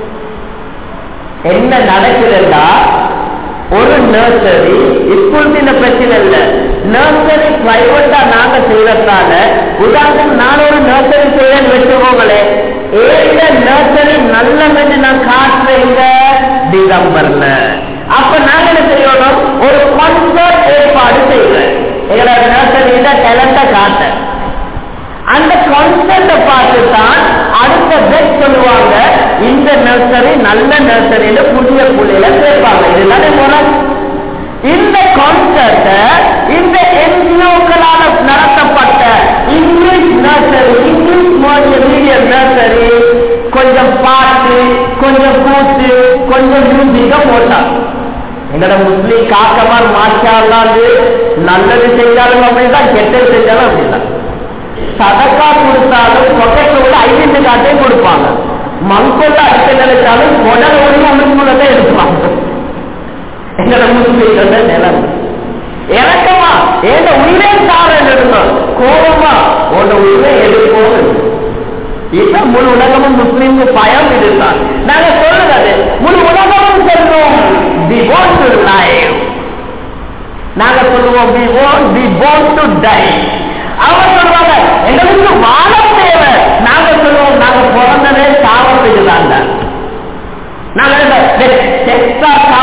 Speaker 1: என்ன நடக்குதுன்னா ஒரு நர்சரி ஸ்கூல் இந்த பிரச்சனை இல்ல நர்சரி பிரைவேட்டா நாங்க செய்யறதுனால உதாரணம் நான் ஒரு நர்சரி செய்யறேன்னு வச்சுக்கோங்களே ஏங்க நர்சரி நல்ல நான் காட்டுறீங்க டிசம்பர்ல அப்ப நாங்க என்ன செய்யணும் ஒரு கான்சர்ட் ஏற்பாடு செய்யறேன் எங்களோட நர்சரியில டேலண்ட காட்ட அந்த கான்செப்ட பார்த்து தான் அடுத்த பெட் சொல்லுவாங்க இந்த நர்சரி நல்ல நர்சரியில புதிய புள்ளையில சேர்ப்பாங்க இதுதானே முறை இந்த கான்செப்ட இந்த என்ஜிஓக்களால் நடத்தப்பட்ட English nursery English medium nursery கொஞ்சம் பாட்டு கொஞ்சம் கூத்து கொஞ்சம் மியூசிக்க போட்டாங்க எங்களோட முஸ்லீம் காக்கமார் மாற்றாண்டு நல்லது செஞ்சாலும் அப்படிதான் கெட்டது செஞ்சாலும் அப்படிதான் சதக்கா கொடுத்தாலும் பொக்கெட்ல உள்ள ஐடென்டி கார்டே கொடுப்பாங்க மங்கொல்ல அடிக்க நினைச்சாலும் உடல் ஒண்ணு உள்ளுக்குள்ளதான் எடுப்பாங்க எங்களோட முஸ்லீம்கள நிலம் இறக்கமா ஏந்த உயிரே சாரன் இருந்தோம் கோபமா உன்னோட உயிரை எடுப்போம் இப்ப முழு உலகமும் முஸ்லீம் பயம் இதுதான் நாங்க சொல்லுறது முழு உலகமும் சொல்றோம் தி born to live நாங்க சொல்லுவோம் தி born the born to die அவங்க சொல்றாங்க எங்களுக்கு வாழ தேவை நாங்க சொல்லுவோம் நாங்க பிறந்ததே சாவத்துக்கு தாங்க நாங்க செக்ஸா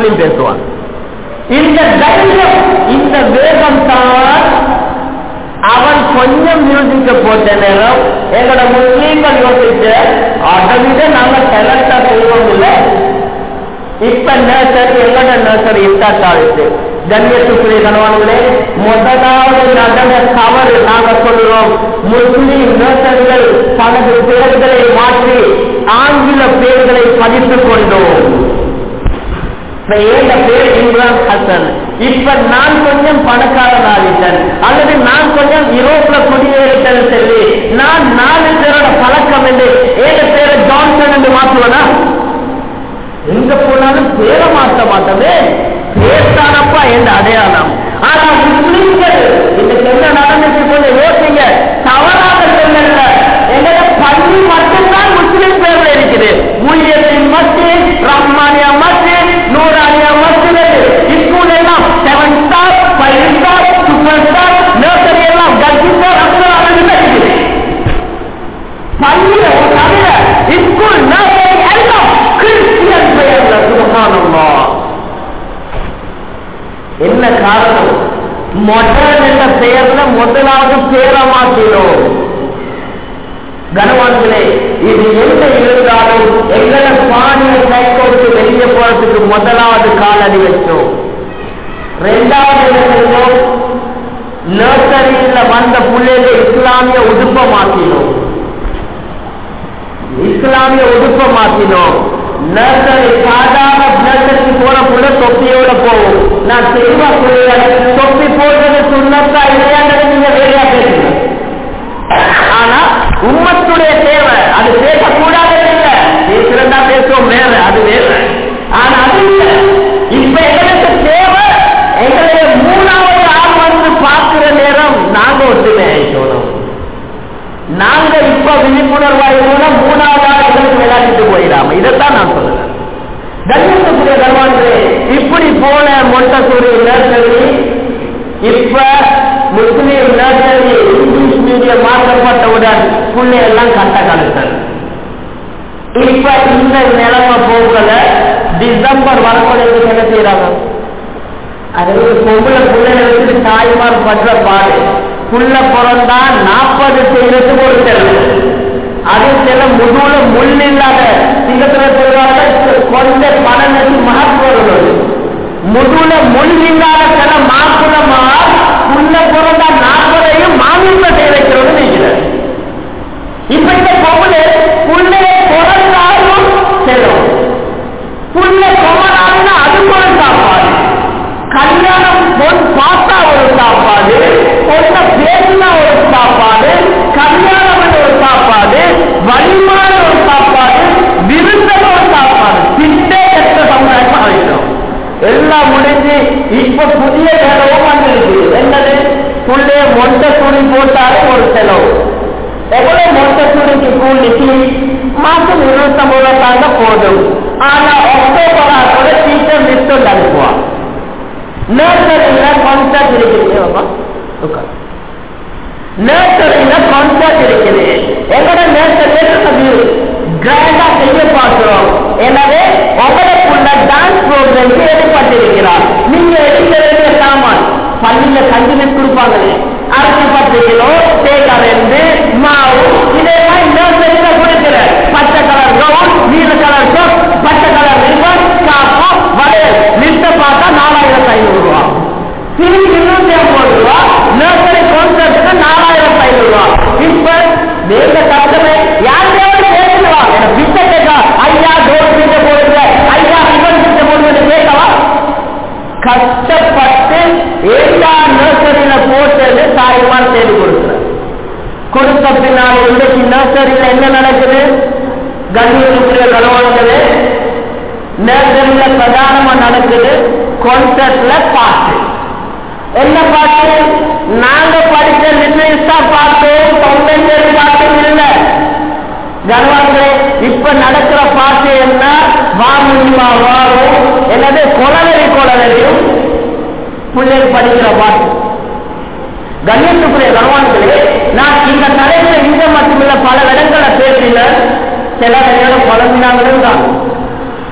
Speaker 1: முஸ்லீம் பேசுவான் இந்த தைரியம் இந்த வேகம் தான் அவன் கொஞ்சம் மியூசிக்க போட்ட நேரம் எங்களோட முஸ்லீம்கள் யோசிச்சு அதை விட நாங்க செலக்டா செய்வோம் இல்லை இப்ப நர்சரி எங்களோட நர்சரி இன்டாக்ட் ஆகுது கண்ணியத்துக்குரிய கணவான்களே முதலாவது நடந்த தவறு நாங்க சொல்றோம் முஸ்லீம் நர்சரிகள் தனது பெயர்களை மாற்றி ஆங்கில பெயர்களை பதித்துக் கொண்டோம் ஏந்த பேர் இம்ரான் ஹசன் இப்ப நான் கொஞ்சம் பணக்காரன் ஆகிட்டேன் அல்லது நான் கொஞ்சம் யூரோப்ல குடியேறிட்டேன் சொல்லி நான் நாலு பேரோட பழக்கம் என்று ஏத பேரை ஜான்சன் என்று மாற்றுவனா எங்க போனாலும் பேர மாற்ற மாட்டோமே பேர்தானப்பா என்ற அடையாளம் ஆனா முஸ்லீம்கள் இன்னைக்கு என்ன நடந்துச்சு கொஞ்சம் யோசிங்க தவறாக சொல்லல எங்களோட பள்ளி மட்டும்தான் முஸ்லீம் பேர்ல இருக்குது ஊழியத்தின் மஸ்ஜித் ரஹ்மானியா மஸ்ஜித் நூறானியா மஸ்ஜித் ஸ்கூல் எல்லாம் seven star five star super star nursery எல்லாம் கல்வி ஸ்டார் அப்துல் இருக்குது பள்ளியில ஒரு தவிர ஸ்கூல் நர்சரி எல்லாம் கிறிஸ்டியன் பெயர்ல சுபகானம்மா என்ன காரணம் மொடர்ன் என்ற பெயர்ல முதலாவது பேரை மாற்றினோம் கனவான்களே இது என்ன இருந்தாலும் எங்களை பாணிய கைகோட்டு வெளியே போறதுக்கு முதலாவது காலடி வச்சோம் ரெண்டாவது என்ன செஞ்சோம் நர்சரியில வந்த பிள்ளைகள் இஸ்லாமிய உடுப்ப மாற்றினோம் இஸ்லாமிய உடுப்ப மாற்றினோம் நர்சரி சாதாரண நர்சரிக்கு போற புள்ள தொப்பியோட போகும் நான் தெளிவா சொல்லுறேன் தொப்பி போடுறது சுண்ணத்தா இல்லையாங்கிறது நீங்க வேறையா பேசுங்க ஆனா உம்மத்துடைய தேவை அது பேசக்கூடாது இல்லை பேசுறதா பேசுவோம் வேற அது வேற ஆனா அது இல்லை இப்ப எங்களுக்கு தேவை எங்களுடைய மூணாவது ஆள் வந்து பார்க்கிற நேரம் நாங்க ஒத்துமை ஆயிட்டோம் நாங்க இப்ப விழிப்புணர்வா இருக்கோம் மூணாவது ஆள் எங்களுக்கு விளையாடிட்டு போயிடாம இதைத்தான் நான் சொல்லுறேன் கண்ணியத்துக்குரிய கர்வான்களே இப்படி போன மொட்டசூரி நர்சரி இப்ப முஸ்லீம் நர்சரி இங்கிலீஷ் மீடியம் மாற்றப்பட்டவுடன் புள்ளை எல்லாம் கட்ட கலத்தல் இப்ப இந்த நிலைமை போகல டிசம்பர் வரக்கூடிய என்ன செய்யறாங்க அதாவது பொம்பளை பிள்ளைகளை வச்சுட்டு தாய்மார் பற்ற பாடு புள்ள பிறந்தா நாற்பது செய்யறதுக்கு ஒரு செலவு அது சில முதுகுல முள் இல்லாத சிங்கத்துல சொல்றாங்க கொஞ்ச பணம் வச்சு மகத்துவம் முதுகுல முள் இல்லாத சில மாக்குளமா புள்ள பிறந்தா நாற்பதையும் மாமிப்ப செய்ய வைக்கிறோம்னு நினைக்கிறேன் இப்ப இந்த பொம்பளை புள்ளைய பிறந்தாலும் செல்லும் புள்ள கொமனாலும் அதுக்கு ஒரு சாப்பாடு கல்யாணம் பொன் பார்த்தா ஒரு சாப்பாடு பொண்ண பேசினா ஒரு சாப்பாடு கல்யாணம் ஒரு சாப்பாடு வழிமான ஒரு சாப்பாடு விருந்தன ஒரு சாப்பாடு பின்னே எத்த சமுதாயம் அழைக்கிறோம் எல்லாம் முடிஞ்சு இப்ப புதிய நேரமும் வந்திருக்கு என்னது புள்ளைய மொட்டை துணி போட்டாலும் ஒரு செலவு எவ்வளவு மொட்டை துணிக்கு கூலிக்கு மாசம் இருபத்தொன்பது ரூபாய் போதும் ஆனா அக்டோபர் கூட டீச்சர் லிஸ்ட் அனுப்புவான் நர்சரியில கான்ட்ராக்ட் இருக்குது நர்சரியில கான்ட்ராக்ட் இருக்குது எங்களோட நர்சரி கிராண்டா செய்ய பார்க்கிறோம் எனவே உங்களுக்குள்ள டான்ஸ் ப்ரோக்ராம் ஏற்பட்டிருக்கிறார் நீங்க எடுக்க வேண்டிய சாமான் பள்ளியில கஞ்சி கொடுப்பாங்களே அரிசி பத்து கிலோ தேங்காய் ரெண்டு மாவு இதே மாதிரி நர்சரியில கொடுக்கிற பச்சை கலர் கவுன் நீல கலர் சோப் பச்சை கலர் ரிப்பன் காப்பா வளையல் லிஸ்ட பார்த்தா நாலாயிரத்தி ஐநூறு ரூபா திரும்பி இருநூத்தி ஐம்பது ரூபா நர்சரி கான்செப்டுக்கு நாலாயிரத்தி ஐநூறு ரூபா இப்ப வேக கஷ்டமே யாருக்கையாவது பேசுவா எனக்கு பிச்ச கேட்டா ஐயா டோர் பிச்சை போடுங்க ஐயா இவன் பிச்சை போடுங்க கேட்கவா கஷ்டப்பட்டு எல்லா நர்சரியில போட்டது தாய்மார் தேடி கொடுக்குறேன் கொடுத்த பின்னால் இன்றைக்கு நர்சரியில என்ன நடக்குது கண்ணியத்துக்குரிய கணவான்களே நர்சரியில பிரதானமா நடக்குது கான்செப்ட்ல பாட்டு என்ன பாட்டு நாங்க படிச்ச லிட்ரேச்சா பார்த்தோம் கவுண்டரி பாட்டும் இல்லை கனவான்களே இப்ப நடக்கிற பாட்டு என்ன வாமுனிமா வாரும் என்னது கொலவெறி கொலவெறியும் பிள்ளைகள் படிக்கிற பாட்டு கண்ணியத்துக்குரிய கனவான்களே நான் இந்த தலைப்புல இங்க மட்டுமில்ல பல இடங்களை பேசின சில நேரம் குழம்பினாங்களும் தான்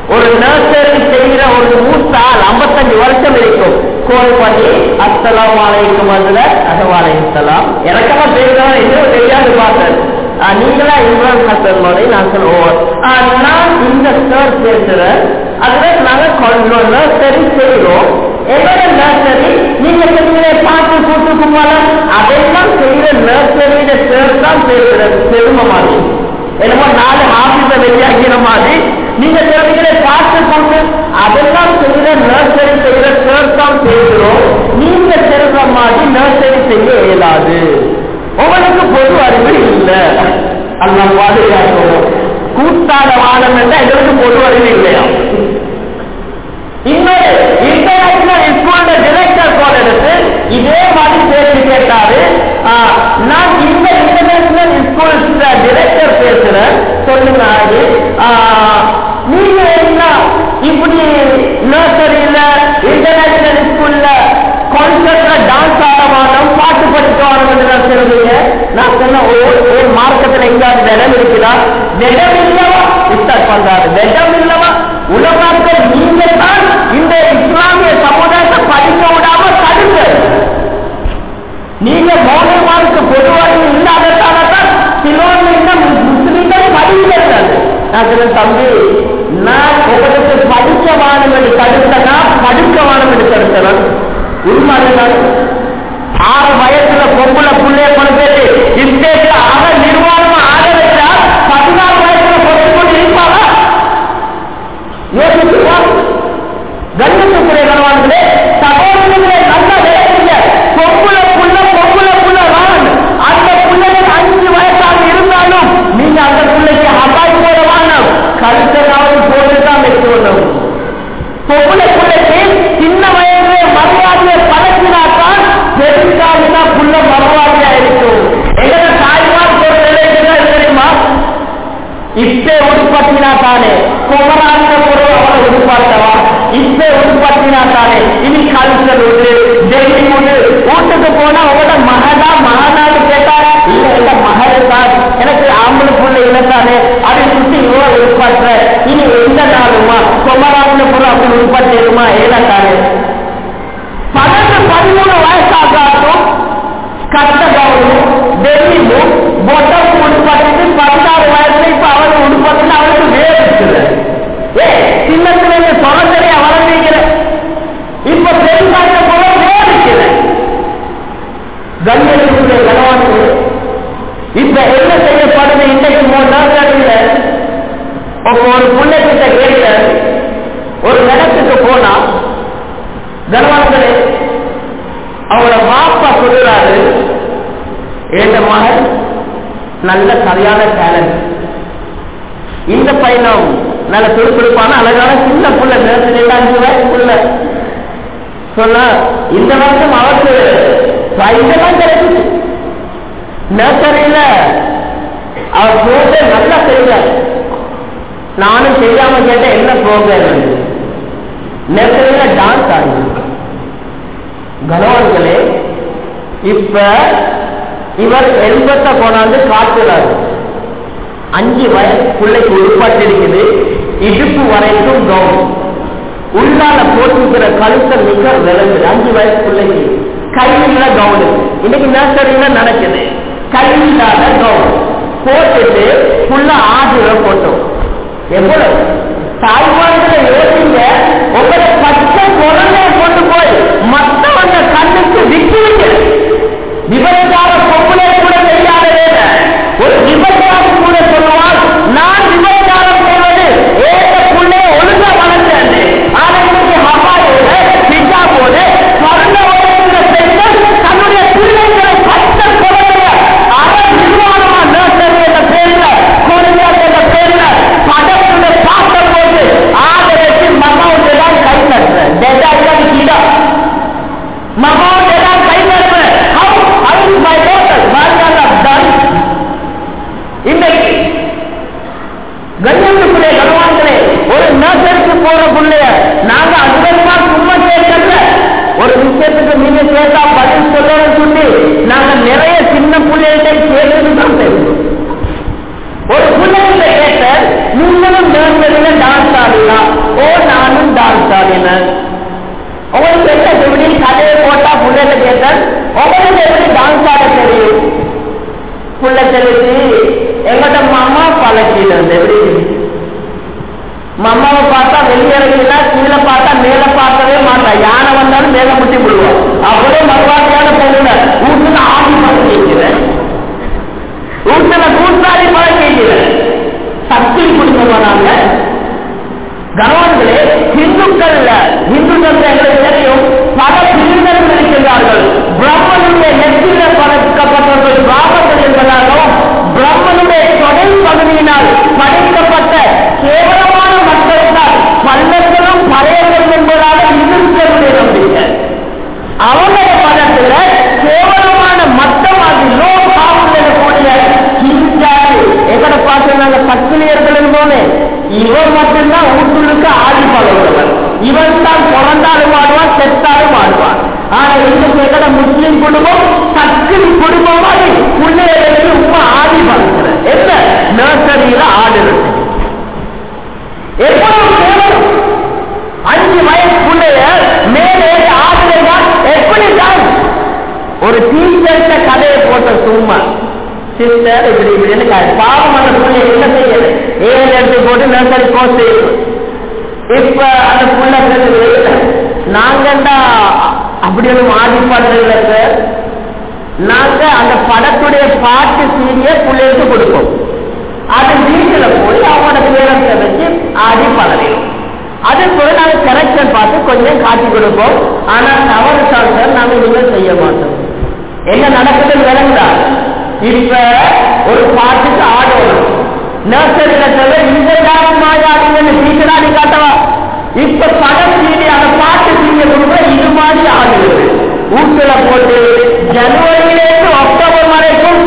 Speaker 1: ஒரு நர்சரி செய்கிற ஒரு மூத்தால் ஐம்பத்தஞ்சு வருஷம் இருக்கும் கோல் பண்ணி அஸ்லாம் வலைக்கும் அதுல அகவாலைத்தலாம் எனக்கமா பேசுறோம் இன்னும் தெரியாது பார்த்தேன் நீங்களா இம்ரான் ஹசன் மாதிரி நான் சொல்லுவோம் நான் இந்த சார் பேசுறேன் அதுல நாங்க நர்சரி செய்யறோம் எவ்வளவு நர்சரி நீங்க செய்கிற பாட்டு கூட்டு கும்பாலம் அதெல்லாம் செய்கிற நர்சரியில சார் தான் பேசுறது பெருமை மாதிரி என்னமோ நாலு ஆபீஸ வெளியாகிற மாதிரி நீங்க தெரிவிக்கிற பாட்டு கூட்டு அதெல்லாம் செய்கிற நர்சரி செய்கிற சார் தான் பேசுறோம் நீங்க சொல்ற மாதிரி நர்சரி செய்ய இயலாது உங்களுக்கு பொது அறிவு இல்லை அல்ல பாதுகாக்கணும் கூட்டாத வாதம் என்றால் எங்களுக்கு பொது அறிவு இல்லையா இன்னொரு இன்டர்நேஷனல் ஸ்கூல்ல டிரெக்டர் போல எடுத்து இதே மாதிரி பேச்சு கேட்டாரு நான் இந்த இன்டர்நேஷனல் ஸ்கூல் டிரெக்டர் பேசுறேன் சொல்லுங்க நீங்க என்ன இப்படி நர்சரியில இன்டர்நேஷனல் ஸ்கூல்ல கான்சர்ட்ல டான்ஸ் ஆட வேணும் பாட்டு படிக்க வேணும் நான் சொல்லுவீங்க நான் சொன்ன ஒரு மார்க்கத்துல எங்காவது இடம் இருக்குதா இடம் இல்லவா ஸ்டார்ட் பண்றாரு இடம் இல்லவா உலகத்தில் நீங்க தான் இந்த இஸ்லாமிய சமுதாயத்தை படிக்க விடாம தடுக்க நீங்க மௌனமாருக்கு பொதுவாக இல்லாததால தான் சிலோன் முஸ்லிம்கள் படிக்கிறது நான் சொல்ல தம்பி நான் உங்களுக்கு படிக்க வானம் என்று தடுத்தனா படிக்க வானம் என்று தடுத்தவன் உண்மை ஆறு வயசுல பொம்பளை புள்ளைய கொண்டு போயிட்டு இஸ்டேட்ல ஆக நிர்வாணமா ஆக வச்சா பதினாறு வயசுல பொறுத்து கொண்டு இருப்பாளா யோசிச்சுவா கண்ணுக்குரிய கணவான்களே சகோதரர்களே நல்ல விளையாடுங்க பொம்புல புள்ள பொம்புல புள்ள வாங்க அந்த பிள்ளைக்கு அஞ்சு வயசாக இருந்தாலும் நீங்க அந்த பிள்ளைக்கு அபாய் போட வாங்க கழுத்தனாவது போட்டுதான் வைக்கணும் பொம்புல பிள்ளைக்கு சின்ன வயசுல மறுவாதியை பழக்கினாத்தான் பெருசாலிதான் புள்ள மறுவாதியா இருக்கும் எங்க தாய்மார் பொருள் தெரியுமா இப்பே உருப்பத்தினா தானே குமராந்த பொருள் அவரை உருப்பாட்டவா இப்பே உருப்பத்தினா தானே இனி கல்ச்சர் உண்டு டெல்லி உண்டு வீட்டுக்கு போனா உங்களோட மகனா மகனான்னு கேட்டா இல்ல இல்ல மகள் தான் எனக்கு ஆம்பளை பிள்ளை இல்லத்தானே அதை சுத்தி இவ்வளவு உருப்பாற்ற இனி எந்த நாளுமா குமராந்த பொருள் அப்படி உருப்பட்டிருமா ஏதாத்தானே பன்னெண்டு பதிமூணு வயசாகாட்டும் கட்ட கவுனும் டெல்லியும் பொட்டம் உட்பட்டு பதினாறு வயசுல இப்ப அவருக்கு உட்பட்டு அவருக்கு வேறு இருக்குது ஏ சின்னத்துல இருந்து தொடர்ந்தே வளர்ந்தீங்கிற இப்ப பெருசாக போல வேறு இருக்குது கண்ணியத்துக்குரிய கனவானது இப்ப என்ன செய்யப்படுது இன்றைக்கு மூணு நாள் இல்ல ஒரு பிள்ளைகிட்ட கேட்க ஒரு இடத்துக்கு போனா கனவான்களே அவங்களோட மாப்பா சொல்றாரு என் மகன் நல்ல சரியான டேலண்ட் இந்த பையனும் நல்ல துடுப்பிடுப்பான அழகான சின்ன புள்ள நேரத்தில் அஞ்சு வயசு புள்ள சொன்னா இந்த வருஷம் அவருக்கு இதெல்லாம் கிடைச்சிச்சு நர்சரியில அவர் போட்டு நல்லா செய்வார் நானும் செய்யாம கேட்டேன் என்ன ப்ரோக்ராம் நர்சரியில டான்ஸ் ஆடுது கனவான்களே இப்ப இவர் எண்பத்தை கொண்டாந்து காட்டுறாரு அஞ்சு வயசு பிள்ளைக்கு உட்பட்டு இருக்குது இடுப்பு வரைக்கும் கவுன் உள்ளால போட்டுக்கிற கழுத்தை மிக விளங்குது அஞ்சு வயசு பிள்ளைக்கு கையில கவுனு இன்னைக்கு நர்சரியில நடக்குது கையில்லாத கவுன் போட்டுட்டு ஃபுல்லா ஆடுற போட்டோம் எவ்வளவு தாய்மார்களை யோசிங்க உங்களை பச்சை குழந்தைய கொண்டு போய் மற்றவங்க கண்ணுக்கு விட்டுவிங்க விபச்சார பொம்பளை கூட தெரியாத வேலை ஒரு விபச்சாரம் கூட சொல்லுவால் நான் விபச்சாரம் போவது ஏற்ற புள்ளே ஒழுங்கா வளர்ந்தேன் ஆனா இன்னைக்கு ஹவாயோட பிஜா போது சொர்ண உலகத்துல பெண்கள் தன்னுடைய பிள்ளைகளை பச்சை குழந்தைய அற நிர்வாணமா நர்சரி என்ற பேர்ல குழந்தை என்ற பேர்ல படத்துல பார்த்த போது ஆதரவு மகவுக்கு தான் கைத்த அவ்வளவு மறுவாதியான பொண்ணு வீட்டுல ஆடி பழம் கேட்கிறேன் வீட்டுல கூட்டாளி பழம் கேட்கிறேன் சக்தி குடும்பமானாங்க கணவன்களே ஹிந்துக்கள்ல ஹிந்துக்கள் எங்களுக்கு தெரியும் பல பிரிவினர்கள் இருக்கின்றார்கள் பிரம்மனுடைய நெற்றில படைக்கப்பட்டவர்கள் பிராமணர்கள் என்பதாகவும் பிரம்மனுடைய தொடை பகுதியினால் படைக்கப்பட்ட கேவலமான மக்கள் தான் பல்லர்களும் பழையர்கள் என்பதாக இந்துக்களுடைய நம்பிக்கை அவங்களுடைய படத்துல கேவலமான மட்டமாக லோ பாவம் கூடிய ஹிந்தாரு எங்கட பார்த்து நாங்க பத்தினியர்கள் இருந்தோமே இவன் மட்டும்தான் ஊட்டுக்கு ஆடி பழகிறவன் இவன் தான் பிறந்தாலும் ஆடுவான் செத்தாலும் ஆடுவான் ஆனா இந்த எங்கட முஸ்லிம் குடும்பம் சக்கிரி குடும்பம் மாதிரி பிள்ளைகளுக்கு உப்ப ஆடி பழகிற என்ன நர்சரியில ஆடுறது எவ்வளவு கேவலம் அஞ்சு வயசு பிள்ளைய மேலே ஆடுறா எப்படி தான் ஒரு டீச்சர்ட்ட கதையை போட்ட சும்மா சிஸ்டர் இப்படி இப்படின்னு கா- பாவம் அந்த பிள்ளை என்ன செய்யல ஏழு எடுத்து போட்டு நர்சரி கோர்ஸ் செய்யணும் இப்ப அந்த புள்ள சொல்லுது நாங்கண்டா அப்படி ஒன்றும் ஆடி பண்றதில்ல சார் நாங்க அந்த படத்துடைய பாட்டு சீரிய பிள்ளைகளுக்கு கொடுப்போம் அது வீட்டுல போய் அவங்களோட பேரத்தை வச்சு ஆடி பழகிறோம் அது கூட நாங்க கரெக்ஷன் பார்த்து கொஞ்சம் காட்டி கொடுப்போம் ஆனா தவறு தான் சார் நாங்க இனிமேல் செய்ய மாட்டோம் என்ன நடக்குதுன்னு விளங்குதா இப்ப ஒரு பாட்டுக்கு ஆடணும் நர்சரியில சொல்ல இந்த ஜாதி மாயாடிங்கன்னு டீச்சராடி காட்டவா இப்ப படம் சீடி அந்த பாட்டு சீடிய கொடுக்க இது மாதிரி ஆடுது வீட்டுல போட்டு ஜனவரியிலிருந்து அக்டோபர் வரைக்கும்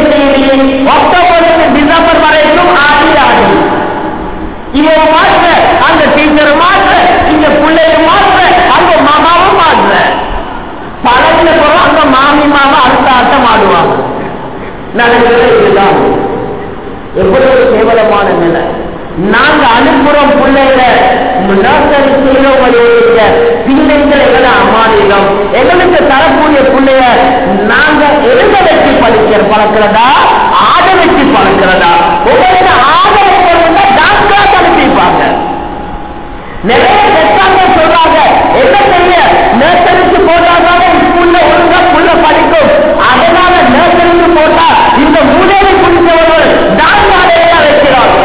Speaker 1: அக்டோபர் டிசம்பர் வரைக்கும் ஆடி ஆடி இவன் மாற்ற அந்த டீச்சர் மாற்ற இந்த பிள்ளைய மாற்ற அந்த மாமாவும் மாற்ற பழகின பிறகு அந்த மாமி மாமா அடுத்த ஆட்டம் ஆடுவாங்க நடக்கிறது இதுதான் எவ்வளவு கேவலமான நிலை நாங்க அனுப்புறோம் பிள்ளைகள நர்சரி செய்யறவங்களுடைய பிள்ளைகள் எங்களை அமானியம் எங்களுக்கு தரக்கூடிய பிள்ளைய நாங்க எழுத வச்சு படிக்கிற பழக்கிறதா ஆட வச்சு பழக்கிறதா உங்களுக்கு ஆட வைக்கிறவங்க டாக்டரா அனுப்பிப்பாங்க நிறைய பெற்றாங்க சொல்றாங்க என்ன செய்ய நர்சரிக்கு போட்டாதான் ஸ்கூல்ல ஒழுங்கா புள்ள படிக்கும் அதனால நர்சரிக்கு போட்டா இந்த மூலையை குடித்தவர்கள் டாக்டர் வைக்கிறார்கள்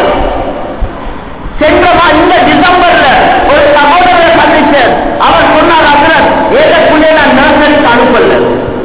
Speaker 1: சென்றமா இந்த டிசம்பர்ல ஒரு சகோதரரை சந்திச்சேன் அவர் சொன்னார் அசுரன் ஏழை புள்ளைய நான் நர்சரிக்கு அனுப்பல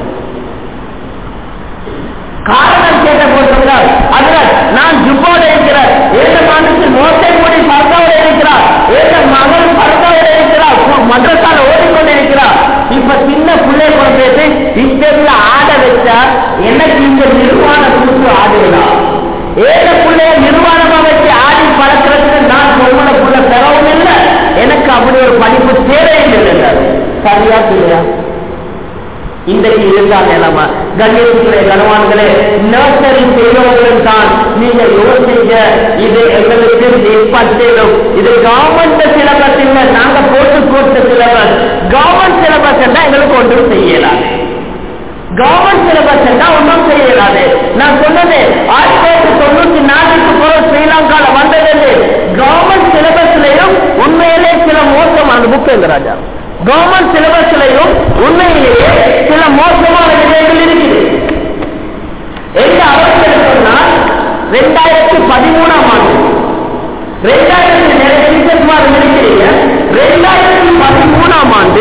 Speaker 1: காரணம் கேட்ட போது சொன்னார் அசுரன் நான் ஜுப்போட இருக்கிறேன் ஏழு மாதத்தில் மோசை மூடி பர்தாவோட இருக்கிறார் ஏழு மகள் பர்தாவோட இருக்கிறார் மദ്രസാல ஓடிக்கொண்டு இருக்கிறார் இப்ப சின்ன பிள்ளை கொண்டு பேசி இஷ்டத்துல ஆட வச்சா எனக்கு இந்த நிர்வாண கூட்டு ஆடுகிறார் ஏழு பிள்ளைய நிர்வாணமா வச்சு ஆடி பழக்கிறதுக்கு நான் பொம்மனை புள்ள பெறவும் இல்லை எனக்கு அப்படி ஒரு படிப்பு தேவையில்லை சரியா இல்லையா இன்றைக்கு இருந்தால் நிலைமை கண்ணியத்துக்குரிய கனவான்களே நர்சரி செய்தவர்கள் தான் நீங்க யோசிங்க இது எங்களுக்கு நிற்பட்டிடும் இது கவர்மெண்ட் சிலபஸ் இல்லை நாங்க போட்டு கொடுத்த சிலபஸ் கவர்மெண்ட் சிலபஸ் எங்களுக்கு ஒன்றும் செய்யலாது கவர்மெண்ட் சிலபஸ் ஒன்றும் செய்யலாது நான் சொன்னது ஆயிரத்தி தொள்ளாயிரத்தி தொண்ணூத்தி நாலுக்கு பிறகு ஸ்ரீலங்கால வந்தது கவர்மெண்ட் சிலபஸ்லயும் உண்மையிலே சில மோசமான புக் எங்க ராஜா கவர்மெண்ட் சிலபஸ்லயும் உண்மையிலேயே சில மோசமான விடயங்கள் இருக்குது எந்த அவசியம் சொன்னால் ரெண்டாயிரத்தி பதிமூணாம் ஆண்டு ரெண்டாயிரத்தி நிறைய டீச்சர்ஸ் மாதிரி நினைக்கிறீங்க ரெண்டாயிரத்தி பதிமூணாம் ஆண்டு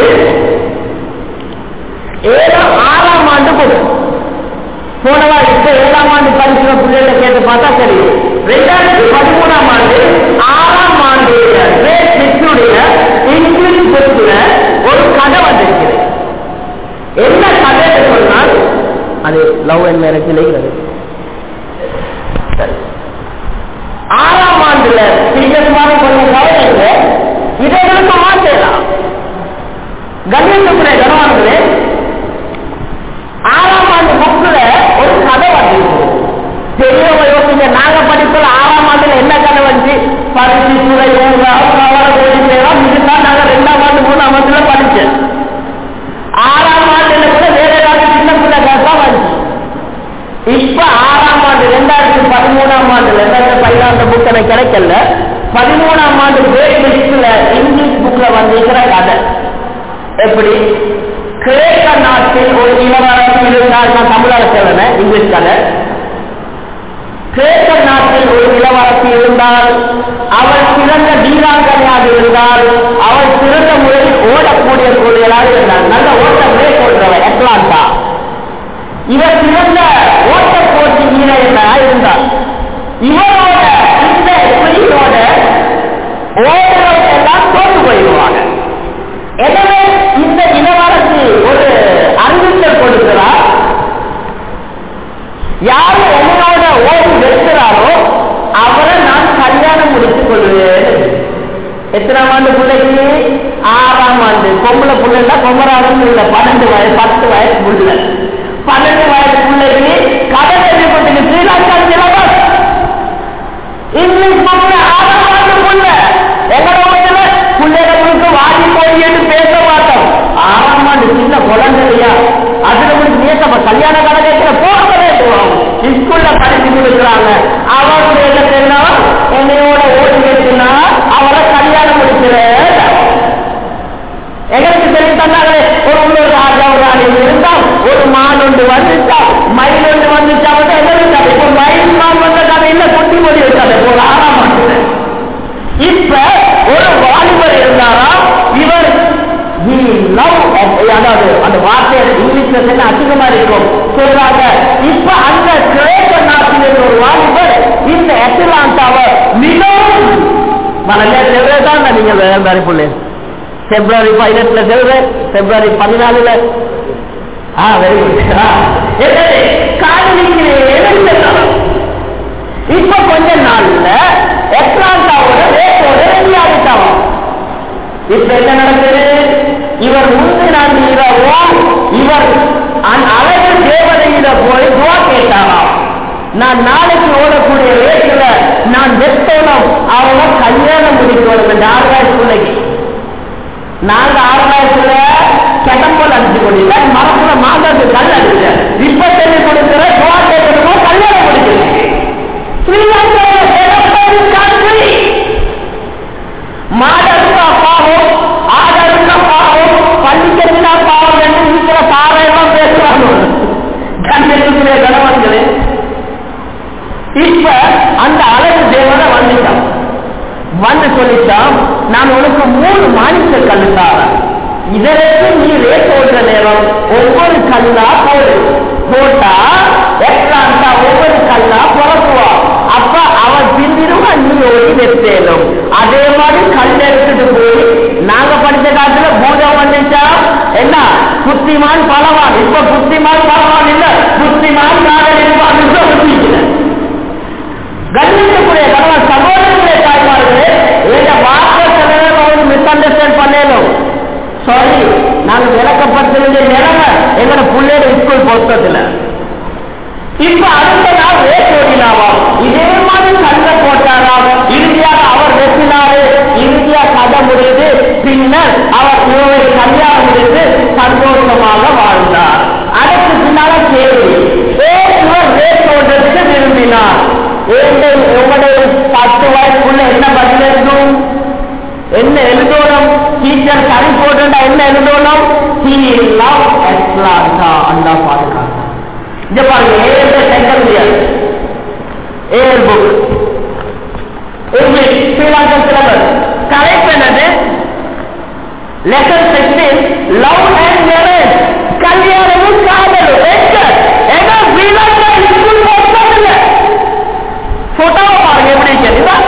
Speaker 1: ஏழாம் ஆறாம் ஆண்டு புக் போனவா இப்ப ஏழாம் ஆண்டு படிக்கிற பிள்ளைகளை கேட்டு பார்த்தா தெரியும் ரெண்டாயிரத்தி பதிமூணாம் ஆண்டு ஆறாம் ஆண்டு கிரேட் சிக்ஸுடைய இங்கிலீஷ் புக்குல ஒரு கதை வந்திருக்கிறது என்ன கதை சொன்னால் அது லவ் அண்ட் மேரேஜ் இருக்கிறது ஆறாம் ஆண்டுல சீக்கிரமாக கொஞ்சம் கவலைங்க இதை எங்களுக்கு மாற்றலாம் கண்ணியத்துக்குரிய கனவான்களே ஆறாம் ஆண்டு புக்குல ஒரு கதை வந்திருக்கு பெரியவங்க யோசிங்க நாங்க படிப்புல ஆறாம் ஆண்டுல என்ன கதை வந்து பரிசு துறை கோடி பேரும் இதுதான் நாங்க ரெண்டாம் ஆண்டு மூணாம் ஆண்டுல படிச்சேன் ஆறாம் ஆண்டுல கூட வேற ஏதாவது சின்ன பிள்ளை கதை வந்துச்சு இப்ப ஆறாம் ஆண்டு ரெண்டாயிரத்தி பதிமூணாம் ஆண்டு ரெண்டாயிரத்தி பதினாறு புக் எனக்கு கிடைக்கல பதிமூணாம் ஆண்டு கிரேட் லிஸ்ட்ல இங்கிலீஷ் புக்ல வந்திருக்கிற கதை எப்படி கிரேக்க ஒரு இளவரசி இருந்தால் நான் தமிழாக சொல்லணும் இங்கிலீஷ் கதை கிரேக்க நாட்டில் ஒரு இளவரசி இருந்தால் அவள் சிறந்த வீராங்கனையாக இருந்தால் அவள் சிறந்த முறையில் ஓடக்கூடிய கூடியதாக இருந்தாள் நல்ல ஓட்ட ரேஸ் ஓடுறவள் அட்லாண்டா இவர் சிறந்த ஓட்ட போட்டி வீரர்களாக இருந்தார் இவரோட இந்த குடியோட ஓடுறவங்க எல்லாம் தோற்று போயிடுவாங்க எனவே இந்த இளவரசி ஒரு அறிவித்தல் கொடுக்கிறார் யாரு என்னோட ஓடி வெறுக்கிறாரோ அவரை நான் கல்யாணம் முடித்துக் கொள்வேன் எத்தனாம் ஆண்டு பிள்ளைக்கு ஆறாம் ஆண்டு பொம்பளை பிள்ளைல பொம்மராடம் இல்லை பன்னெண்டு வயசு பத்து வயசு புள்ள பன்னெண்டு வயசு பிள்ளைக்கு கடன் எழுதி கொண்டு ஸ்ரீலங்கா சிலபஸ் இங்கிலீஷ் புக்ல ஆறாம் ஆண்டு புள்ள எங்களோட பிள்ளைகளுக்கு வாங்கி போய் என்று பேச மாட்டோம் ஆறாம் ஆண்டு சின்ன குழந்தை இல்லையா அதுல உங்களுக்கு நேசப்ப கல்யாண கதை கேட்கிற போகவே ஸ்கூல்ல படிச்சு கொடுக்குறாங்க அவருக்கு என்ன தெரியுமா என்னையோட ஓடி கேட்டுனா அவரை கல்யாணம் முடிக்கிறேன் எங்களுக்கு தெரியும் தந்தாங்களே ஒரு உள்ளூர் ராஜா ஒரு ராணி இருந்தா ஒரு மான் ஒன்று வந்துச்சா மயில் ஒன்று வந்துச்சா வந்து எங்களுக்கு கதை இப்போ மயில் மான் வந்த கதை இல்ல குட்டி மொழி இருக்காது ஒரு ஆறாம் ஆண்டு இப்ப ஒரு வாலிபர் இருந்தாரா இவர் he love அதாவது அந்த வார்த்தை இங்கிலீஷ்ல சொன்ன அதிகமா இருக்கும் சொல்றாங்க இப்ப அந்த கிரேக்க நாட்டில் ஒரு வாலிபர் இந்த அட்லாண்டாவை மிகவும் மனதிலே செல்றதுதான் நீங்க வேண்டாரி பிள்ளை பிப்ரவரி பதினெட்டுல செல்றேன் பிப்ரவரி பதினாலுல ஆ வெரி குட் காதலிக்கிறேன் இப்ப கொஞ்ச நாள்ல எட்லாண்டாவோட ரேட்டோட ரெடி ஆகிட்டாங்க இப்ப என்ன நடக்குது இவர் முந்தினாண்டு இரவோ இவர் அந்த அழகு தேவதையில போய் துவா கேட்டாராம் நான் நாளைக்கு ஓடக்கூடிய ரேட்ல நான் வெட்டணும் அவங்க கல்யாணம் முடிக்கணும் இந்த ஆறு வயசு பிள்ளைக்கு நாங்க ஆறு வயசுல கிடம்போல் அடிச்சு கொண்டிருக்க மரத்துல மாதாக்கு கல் அடிச்ச இப்ப சொல்லி கொடுக்கிற துவா கேட்கணுமோ கல்யாணம் முடிக்கணும் மாடருந்தா பாவம் ஆடருந்தா பாவம் பள்ளிக்கத்தினா பாவம் என்று இருக்கிற பாறையெல்லாம் பேசுவாங்க கண்ணுக்குரிய கணவன்களே இப்ப அந்த அழகு தேவனை வந்துட்டான் வந்து சொல்லிட்டான் நான் உனக்கு மூணு மாணிக்க கல்லு தாரேன் இதற்கு நீ ரேட் ஓடுற நேரம் ஒவ்வொரு கல்லா போடு போட்டா எட்லாண்டா ஒவ்வொரு கல்லா புறப்புவா அப்ப அவன் பின்னிடுவா நீ ஓடி வெத்தேனும் அதே மாதிரி கல் எடுத்துட்டு போய் நாங்க படிச்ச காலத்துல பூஜம் வந்துச்சா என்ன புத்திமான் பலவான் இப்ப புத்திமான் பலவான் இல்ல புத்திமான் காதல் இருப்பான் கண்ணிக்கக்கூடிய கணவன் சகோதரர்களே தாய்மார்களே எங்க வார்த்தை சில மிஸ் அண்டர்ஸ்டாண்ட் பண்ணலும் சாரி நாங்க விளக்கப்பட்டிருந்த நிலைமை எங்களோட பிள்ளையோட ஸ்கூல் போட்டதில்லை இப்ப அடுத்த நாள் ரேட் ஓடினாவா இதே மாதிரி கல்ல போட்டாராம் இறுதியாக அவர் வெட்டினாரு இறுதியா கதை முடியுது பின்னர் அவர் இவரை கல்யாணம் முடித்து சந்தோஷமாக வாழ்ந்தார் அதற்கு பின்னால கேள்வி ஏன் இவர் ரேட் ஓடுறதுக்கு விரும்பினார் ஏன் உங்களுடைய பத்து வயசுக்குள்ள என்ன பதில் எழுதும் என்ன எழுதணும் டீச்சர் சரி போட்டுட்டா என்ன எழுதணும் he love Atlanta அல்லா பாதுகாக்க இந்த பாருங்க ஏழு செகண்ட் இயர் ஏழு book English Sri Lankan syllabus correct என்னது lesson sixteen love and marriage கல்யாணமும் காதலும் எங்க ஏன்னா ஸ்ரீலங்கா ஸ்கூல் போட்டதில்ல போட்டோவை பாருங்க எப்படி கேட்டீங்களா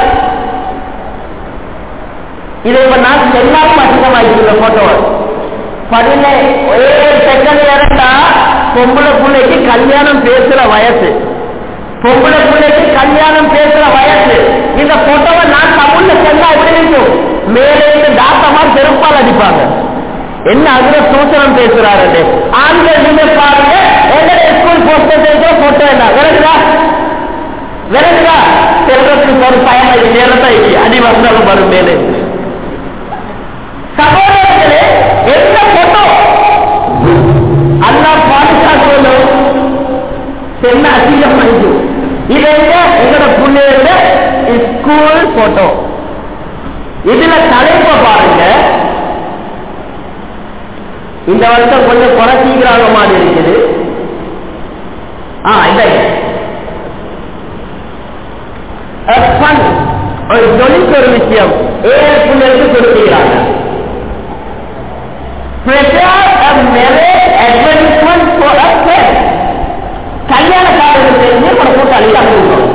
Speaker 1: இதை இப்ப நான் சொன்னாலும் அதிகமாயிருக்கு இந்த போட்டோவை பதினே ஏழு செகண்ட் இறந்தா பொம்பளை பிள்ளைக்கு கல்யாணம் பேசுற வயசு பொம்பளை பிள்ளைக்கு கல்யாணம் பேசுற வயசு இந்த போட்டோவை நான் தமிழ்ல சொன்னா எப்படி இருக்கும் மேலே இருந்து தாத்தமா செருப்பால் அடிப்பாங்க என்ன அதுல சூத்திரம் பேசுறாரு ஆண்கள் நீங்க பாருங்க எங்க ஸ்கூல் போஸ்டர் போட்டோ என்ன விளக்குதா விளக்குதா செல்வத்துக்கு ஒரு பயணம் இது நேரத்தை அடி வந்தாலும் வரும் மேலே சகோதரர்களே எந்த போட்டோ அல்லா பாதுகாக்கணும் என்ன அசிங்கம் பண்ணிச்சு இது எங்க எங்களோட பிள்ளையோட ஸ்கூல் போட்டோ இதுல தலைப்ப பாருங்க இந்த வருஷம் கொஞ்சம் குறைச்சிக்கிறாங்க மாதிரி இருக்கு ஏழு பிள்ளைகளுக்கு கொடுக்கிறாங்க prepare a marriage advertisement for a friend கல்யாண காரணம் தெரிஞ்சு உங்களை போட்டு அள்ளி அனுப்புகிறோம்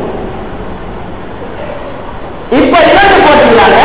Speaker 1: இப்ப இன்னொன்று போட்டுக்கிறாங்க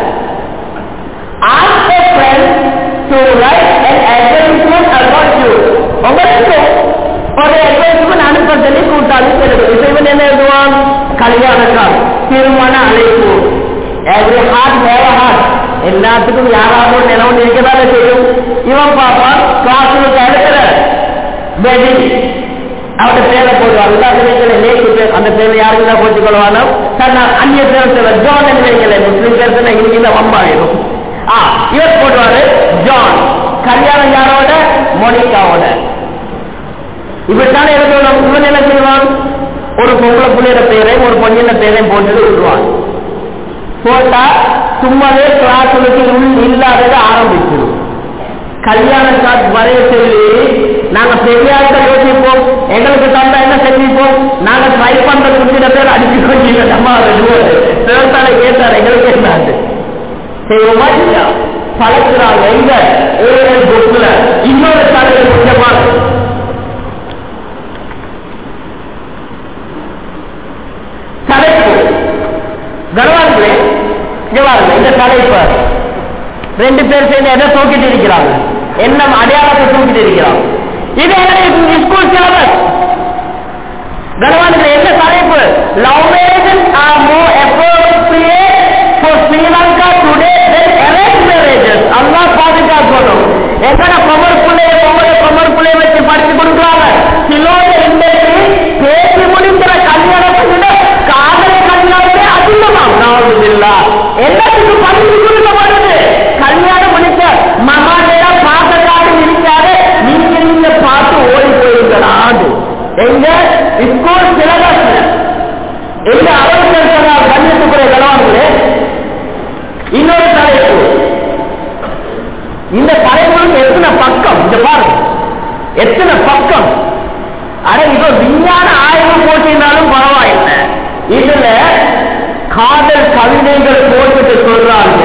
Speaker 1: ask a friend to write an advertisement about you உங்களுக்கு ஒரு advertisement அனுப்ப சொல்லி கூட்டாளி தெரியும் இப்ப இவன் என்ன எழுதுவான் கல்யாண கால் திருமண அழைப்பு every heart have a heart எல்லாத்துக்கும் யாராவது ஒரு நிலவு இருக்கதானே செய்யும் இவன் பாப்பான் கிளாஸுக்கு அடுக்கிற வெட்டிங் அவட பேரை போடுவான் எல்லாத்துலையும் நேற்று பேர் அந்த பேர்ல யாருக்கு தான் போட்டுக் கொள்வானோ சார் நான் அந்நிய பேர் சொல்ல ஜான் என்று முஸ்லீம் பேர் இன்னைக்கு தான் வம்பாயிடும் ஆ இவர் போடுவாரு ஜான் கல்யாணம் யாரோட மோனிகாவோட இப்படித்தானே எழுதணும் இவன் என்ன செய்வான் ஒரு பொம்பளை பிள்ளையோட பேரையும் ஒரு பொண்ணின பேரையும் போட்டுட்டு விடுவான் போட்டா சும்மாவே கிளாஸுக்கு உள் இல்லாததை ஆரம்பிச்சிடும் கல்யாண கார்டு வரைய சொல்லி நாங்க பெரியார்கிட்ட யோசிப்போம் எங்களுக்கு தந்தா என்ன செஞ்சிப்போம் நாங்க ட்ரை பண்ற குட்டின பேர் அடிச்சு கொஞ்சம் நம்ம சேர்த்தாலே கேட்டார் எங்களுக்கு என்ன செய்வோமா இல்லையா பழக்கிறாங்க எங்க ஏழு புக்ல இன்னொரு தலைவர் முக்கியமான தலைப்பு கனவான்களே இங்க பாருங்க இந்த தலைப்பு ரெண்டு பேர் சேர்ந்து எதை தூக்கிட்டு இருக்கிறாங்க என்ன அடையாளத்தை தூக்கிட்டு இருக்கிறாங்க இது என்ன ஸ்கூல் சிலபஸ் கனவான்களே என்ன தலைப்பு love marriages are more appropriate for Sri Lanka today than arranged marriages Allah பாதுகாக்கணும் எங்கட கமர் பிள்ளைய கமர கமர் பிள்ளைய வச்சு படிச்சு கொடுக்குறாங்க சிலோட இன்றைக்கு பேசி முடிக்கிற கல்யாணத்தை விட காதல் கல்யாணமே அதிகமாம் நாவது இல்லா எல்லாத்துக்கும் படிச்சு கொடுக்கப்படுது கல்யாணம் முடிக்க மகானேரா பார்க்க காட்டு இருக்காரு நீங்க நீங்க பார்த்து ஓடி போயிருக்கிறாது எங்க ஸ்கூல் சிலபஸ் எங்க அவசர கண்ணியத்துக்குரிய கலவாங்களே இன்னொரு தலைப்பு இந்த தலைப்புக்கு எத்தனை பக்கம் இந்த பாருங்க எத்தனை பக்கம் அட இப்ப விஞ்ஞான ஆய்வு போட்டினாலும் பரவாயில்லை இதுல காதல் கவிதைகள் போட்டுட்டு சொல்றாங்க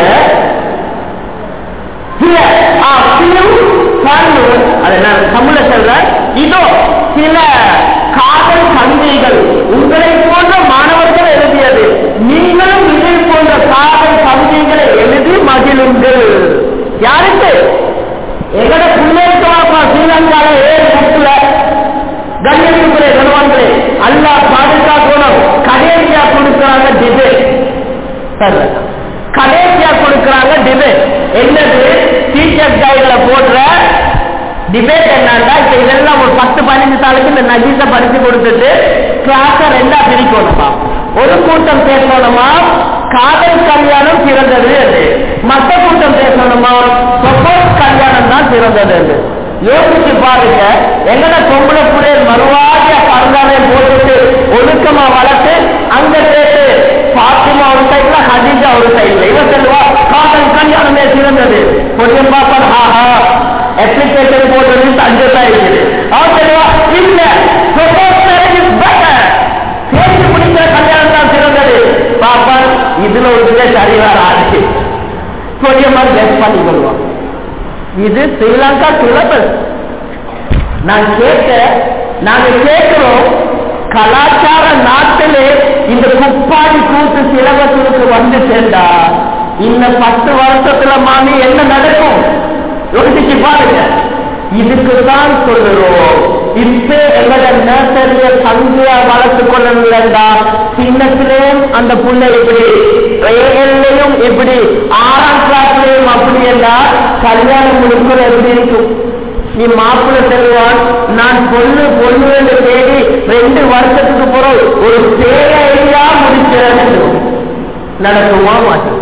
Speaker 1: சில ஆ, சில பாருங்க, அதை நான் தமிழ்ல சொல்றேன் இதோ சில காதல் கவிதைகள் உங்களை போன்ற மாணவர்கள் எழுதியது நீங்களும் இதை போன்ற காதல் கவிதைகளை எழுதி மகிழுங்கள் யாருக்கு எங்கட பிள்ளைக்கு வாப்பா ஸ்ரீலங்கால ஏழு புக்குல கண்ணியத்துக்குரிய கணவான்களே அல்லாஹ் பாதுகாக்கணும் கடைசியா கொடுக்கிறாங்க டிபேட் சரி கடைசியா கொடுக்கிறாங்க டிபேட் என்னது டீச்சர் கைட்ல போடுற டிபேட் என்னன்னா இப்ப இதெல்லாம் ஒரு பத்து பதினஞ்சு நாளுக்கு இந்த நஜீஸ படிச்சு கொடுத்துட்டு கிளாஸ ரெண்டா பிரிக்கணுமா ஒரு கூட்டம் பேசணுமா காதல் கல்யாணம் சிறந்தது என்று மற்ற கூட்டம் பேசணுமா ப்ரொபோஸ் கல்யாணம் தான் சிறந்தது என்று யோசிச்சு பாருங்க எங்கட பொம்பளை புள்ளைய மறுவாதிய கருங்காலை போட்டுட்டு ஒழுக்கமா வளர்த்து அங்க கேட்டு பாத்திமா ஒரு சைட்ல ஹதீஜா ஒரு சைட்ல இவன் சொல்லுவா காதல் கல்யாணமே சிறந்தது கொஞ்சம் பார்ப்பான் ஆஹா அப்ளிகேஷன் போட்டது அஞ்சு தான் இருக்குது அவன் சொல்லுவா இல்ல ப்ரொபோஸ் மேரேஜ் இஸ் பெட்டர் பேசி முடிக்கிற கல்யாணம் தான் சிறந்தது பாப்பான் இதுல ஒரு விதம் சரிவார ஆச்சு கொஞ்சமா கெஸ் பண்ணி கொள்வான் இது ஸ்ரீலங்கா சிலபஸ் நான் கேட்ட நாங்க கேட்கிறோம் கலாச்சார நாட்டிலே இந்த குப்பாடி கூட்டு சிலபஸுக்கு வந்து சேர்ந்தா இன்னும் பத்து வருஷத்துல மாமி என்ன நடக்கும் யோசிச்சு பாருங்க இதுக்கு தான் சொல்லுறோம் இப்ப எங்களோட நர்சரிய சந்தையா வளர்த்து கொள்ளலா சின்னத்திலே அந்த புள்ளை இப்படி ஏஎல்லையும் இப்படி ஆறாம் கிளாஸ்லயும் அப்படி என்றால் கல்யாணம் முடிக்கிற எப்படி இருக்கும் நீ மாப்பிள்ள செல்வான் நான் பொண்ணு பொண்ணு என்று தேடி ரெண்டு வருஷத்துக்கு பிறகு ஒரு பேரையா முடிக்கிறேன் நடக்குமா மாட்டேன்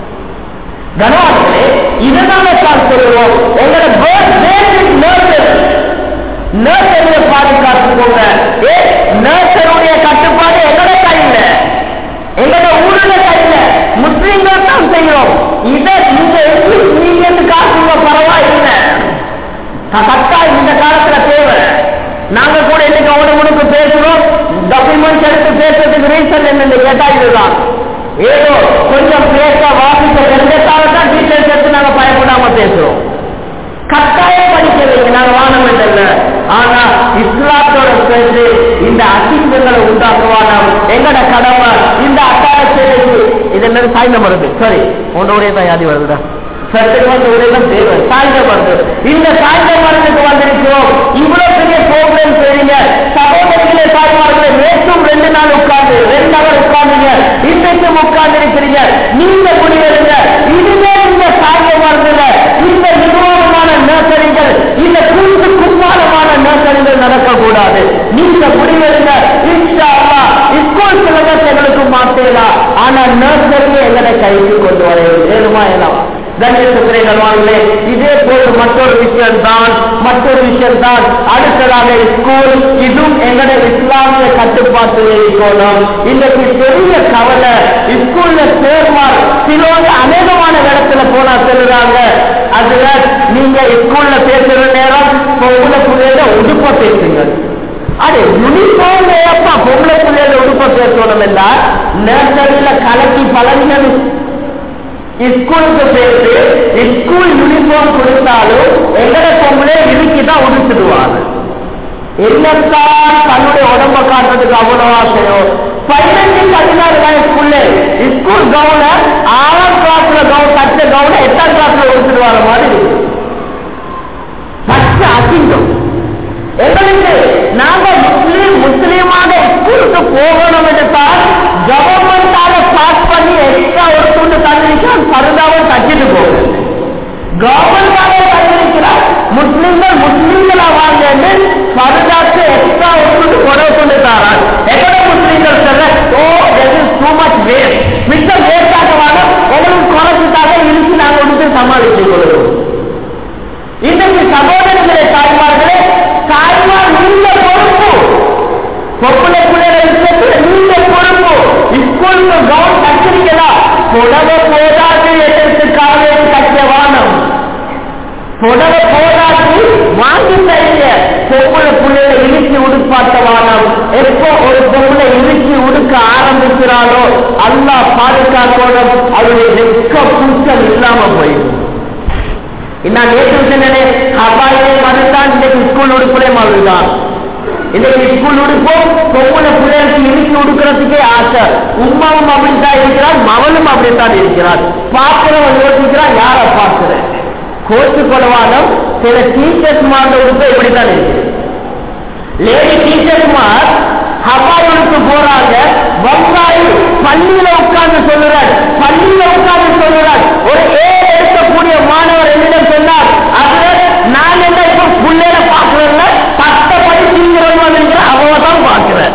Speaker 1: கனவான்களே இதனால தான் சொல்லுவோம் எங்களோட பேர்த் பேசிக் நர்சரி நர்சரியை பாதுகாத்துக்கோங்க ஏ நர்சருடைய கட்டுப்பாடு எங்களோட கையில எங்களோட ஊருல கையில முஸ்லீம்கள் தான் செய்யறோம் இதை நீங்க எப்படி நீங்க காசுங்க பரவாயில்லை கட்டாயம் இந்த காலத்துல தேவை நாங்க கூட இன்னைக்கு அவன முழுக்க பேசுறோம் டாக்குமெண்ட்ஸ் எடுத்து பேசுறதுக்கு ரீசன் என்னன்னு கேட்டா இதுதான் ஏதோ கொஞ்சம் பேச வாசிக்க தெரிஞ்சதால தான் டீச்சர்ஸ் எடுத்து நாங்க பயப்படாம பேசுறோம் கட்டாயம் படிக்க வைங்க நாங்க வானம் இல்ல ஆனா இஸ்லாத்தோட சேர்ந்து இந்த அசிங்கங்களை உண்டாக்குவானா எங்கட கடமை இந்த அட்டாயத்திற்கு இது என்ன சாய்ந்த வருது சரி உன்னோடைய தயாரி வருதுடா சத்துக்கு வந்து உடையெல்லாம் தேவை சாய்ந்த மருந்து இந்த சாய்ந்த மருந்துக்கு வந்திருக்கிறோம் இவ்வளவு பெரிய ப்ரோக்ராம் செய்றீங்க சகோதரிகளே தாய்மார்களே நேற்றும் ரெண்டு நாள் உட்கார்ந்து ரெண்டு அவர் உட்கார்ந்தீங்க இன்றைக்கும் உட்கார்ந்து இருக்கிறீங்க நீங்க முடிவெடுங்க இதுவே இந்த சாய்ந்த மருந்துல இந்த நிர்வாகமான நர்சரிகள் இந்த கூட்டு கும்மாரமான நர்சரிகள் நடக்கக்கூடாது நீங்க முடிவெடுங்க இன்ஷா அல்லாஹ் ஸ்கூல் சிலபஸ் எங்களுக்கு மாற்றலாம் ஆனா நர்சரியை எங்களை கைக்கு கொண்டு வர ஏழுமா ஏலாம் கண்ணியத்துறைகளே இதே போல் மற்றொரு விஷயம் தான் மற்றொரு விஷயம் தான் அடுத்ததாக ஸ்கூல் இதுவும் எங்களுடைய இஸ்லாமிய கட்டுப்பாட்டில் இருக்கணும் இன்னைக்கு பெரிய கவலை ஸ்கூல்ல சேர்மார் சிலோங்க அநேகமான இடத்துல போனா சொல்லுறாங்க அதுல நீங்க ஸ்கூல்ல பேசுற நேரம் பொம்பளை பிள்ளைகள உடுப்ப பேசுங்க அது யூனிஃபார்ம் ஏப்பா பொம்பளை பிள்ளைகள உடுப்ப பேசணும் என்றால் நர்சரியில கலக்கி பழகினது ஸ்கூலுக்கு பேரு ஸ்கூல் யூனிஃபார்ம் கொடுத்தாலும் எங்கட பொம்பளை இறுக்கி தான் உடுத்துடுவாங்க என்னத்தான் தன்னுடைய உடம்ப காட்டுறதுக்கு அவ்வளவு ஆசையோ பதினஞ்சு பதினாறு வயசுக்குள்ள ஸ்கூல் கவுன ஆறாம் கிளாஸ்ல கவுன் தச்ச கவுன எட்டாம் கிளாஸ்ல உடுத்துடுவார மாதிரி இருக்கு பச்சை அசிங்கம் எங்களுக்கு நாங்க முஸ்லீம் முஸ்லீமாக ஸ்கூலுக்கு போகணும் என்று தான் கவர்மெண்டால பாஸ் பண்ணி எக்ஸ்ட்ரா ஒரு துண்டு தந்திருக்கிறான் பருதாவை தச்சிட்டு போகுது கவர்மெண்டால தந்திருக்கிறார் முஸ்லிம்கள் முஸ்லிம்களா வாங்க பருதாக்கு எக்ஸ்ட்ரா ஒரு துண்டு கொடை கொண்டு தாரான் எவ்வளோ முஸ்லிம்கள் சொல்ல ஓ டூ மச் வேஸ்ட் மிச்சம் வேஸ்டாக வாங்க உங்களுக்கு குறைச்சிட்டாக இருக்கு நாங்க வந்து சமாளித்துக் கொள்கிறோம் இன்றைக்கு சகோதரர்களே தாய்மார்களே தாய்மார் நீங்க பொறுப்பு பொம்பளை பிள்ளைகளை விஷயத்துல நீங்க பொறுப்பு ஸ்கூலுக்கு கவுன் கட்டிருக்கலாம் புடவை போதாது எதற்காக கட்டிய வானம் புடவை போதாது வாங்கி தரீங்க பொம்பளை பிள்ளைகளை இழுக்கி உடுப்பாட்ட வானம் எப்போ ஒரு பொம்பளை இழுக்கி உடுக்க ஆரம்பிக்கிறாளோ அல்லா பாதுகாக்கணும் அவருடைய வெக்க கூச்சல் இல்லாம போயிடும் நான் நேற்று சொன்னேன் அப்பாயே மதுதான் இன்றைக்கு ஸ்கூல் உடுப்புலே மதுதான் இன்னைக்கு ஸ்கூல் உடுப்போம் பொம்பளை பிள்ளைகளுக்கு இறுக்கி உடுக்கிறதுக்கே ஆசை உமாவும் அப்படித்தான் இருக்கிறார் மவளும் அப்படித்தான் இருக்கிறார் பார்க்கிறவன் யோசிக்கிறான் யார பார்க்கிறேன் கோச்சு கொலவானம் சில டீச்சர்ஸ் மார்ந்த உடுப்பு இப்படித்தான் இருக்கு லேடி டீச்சர்ஸ் மார் ஹவாயுக்கு போறாங்க வங்காயி பள்ளியில உட்கார்ந்து சொல்லுறார் பள்ளியில உட்கார்ந்து சொல்லுறார் ஒரு ஏழு எடுக்கக்கூடிய மாணவர் என்னிடம் சொன்னார் அதுல நான் என்ன இப்ப புள்ளையில பாக்குறேன்ல பத்த படி தீங்கிறவங்க வந்திருக்கிற அவ தான் பாக்குறேன்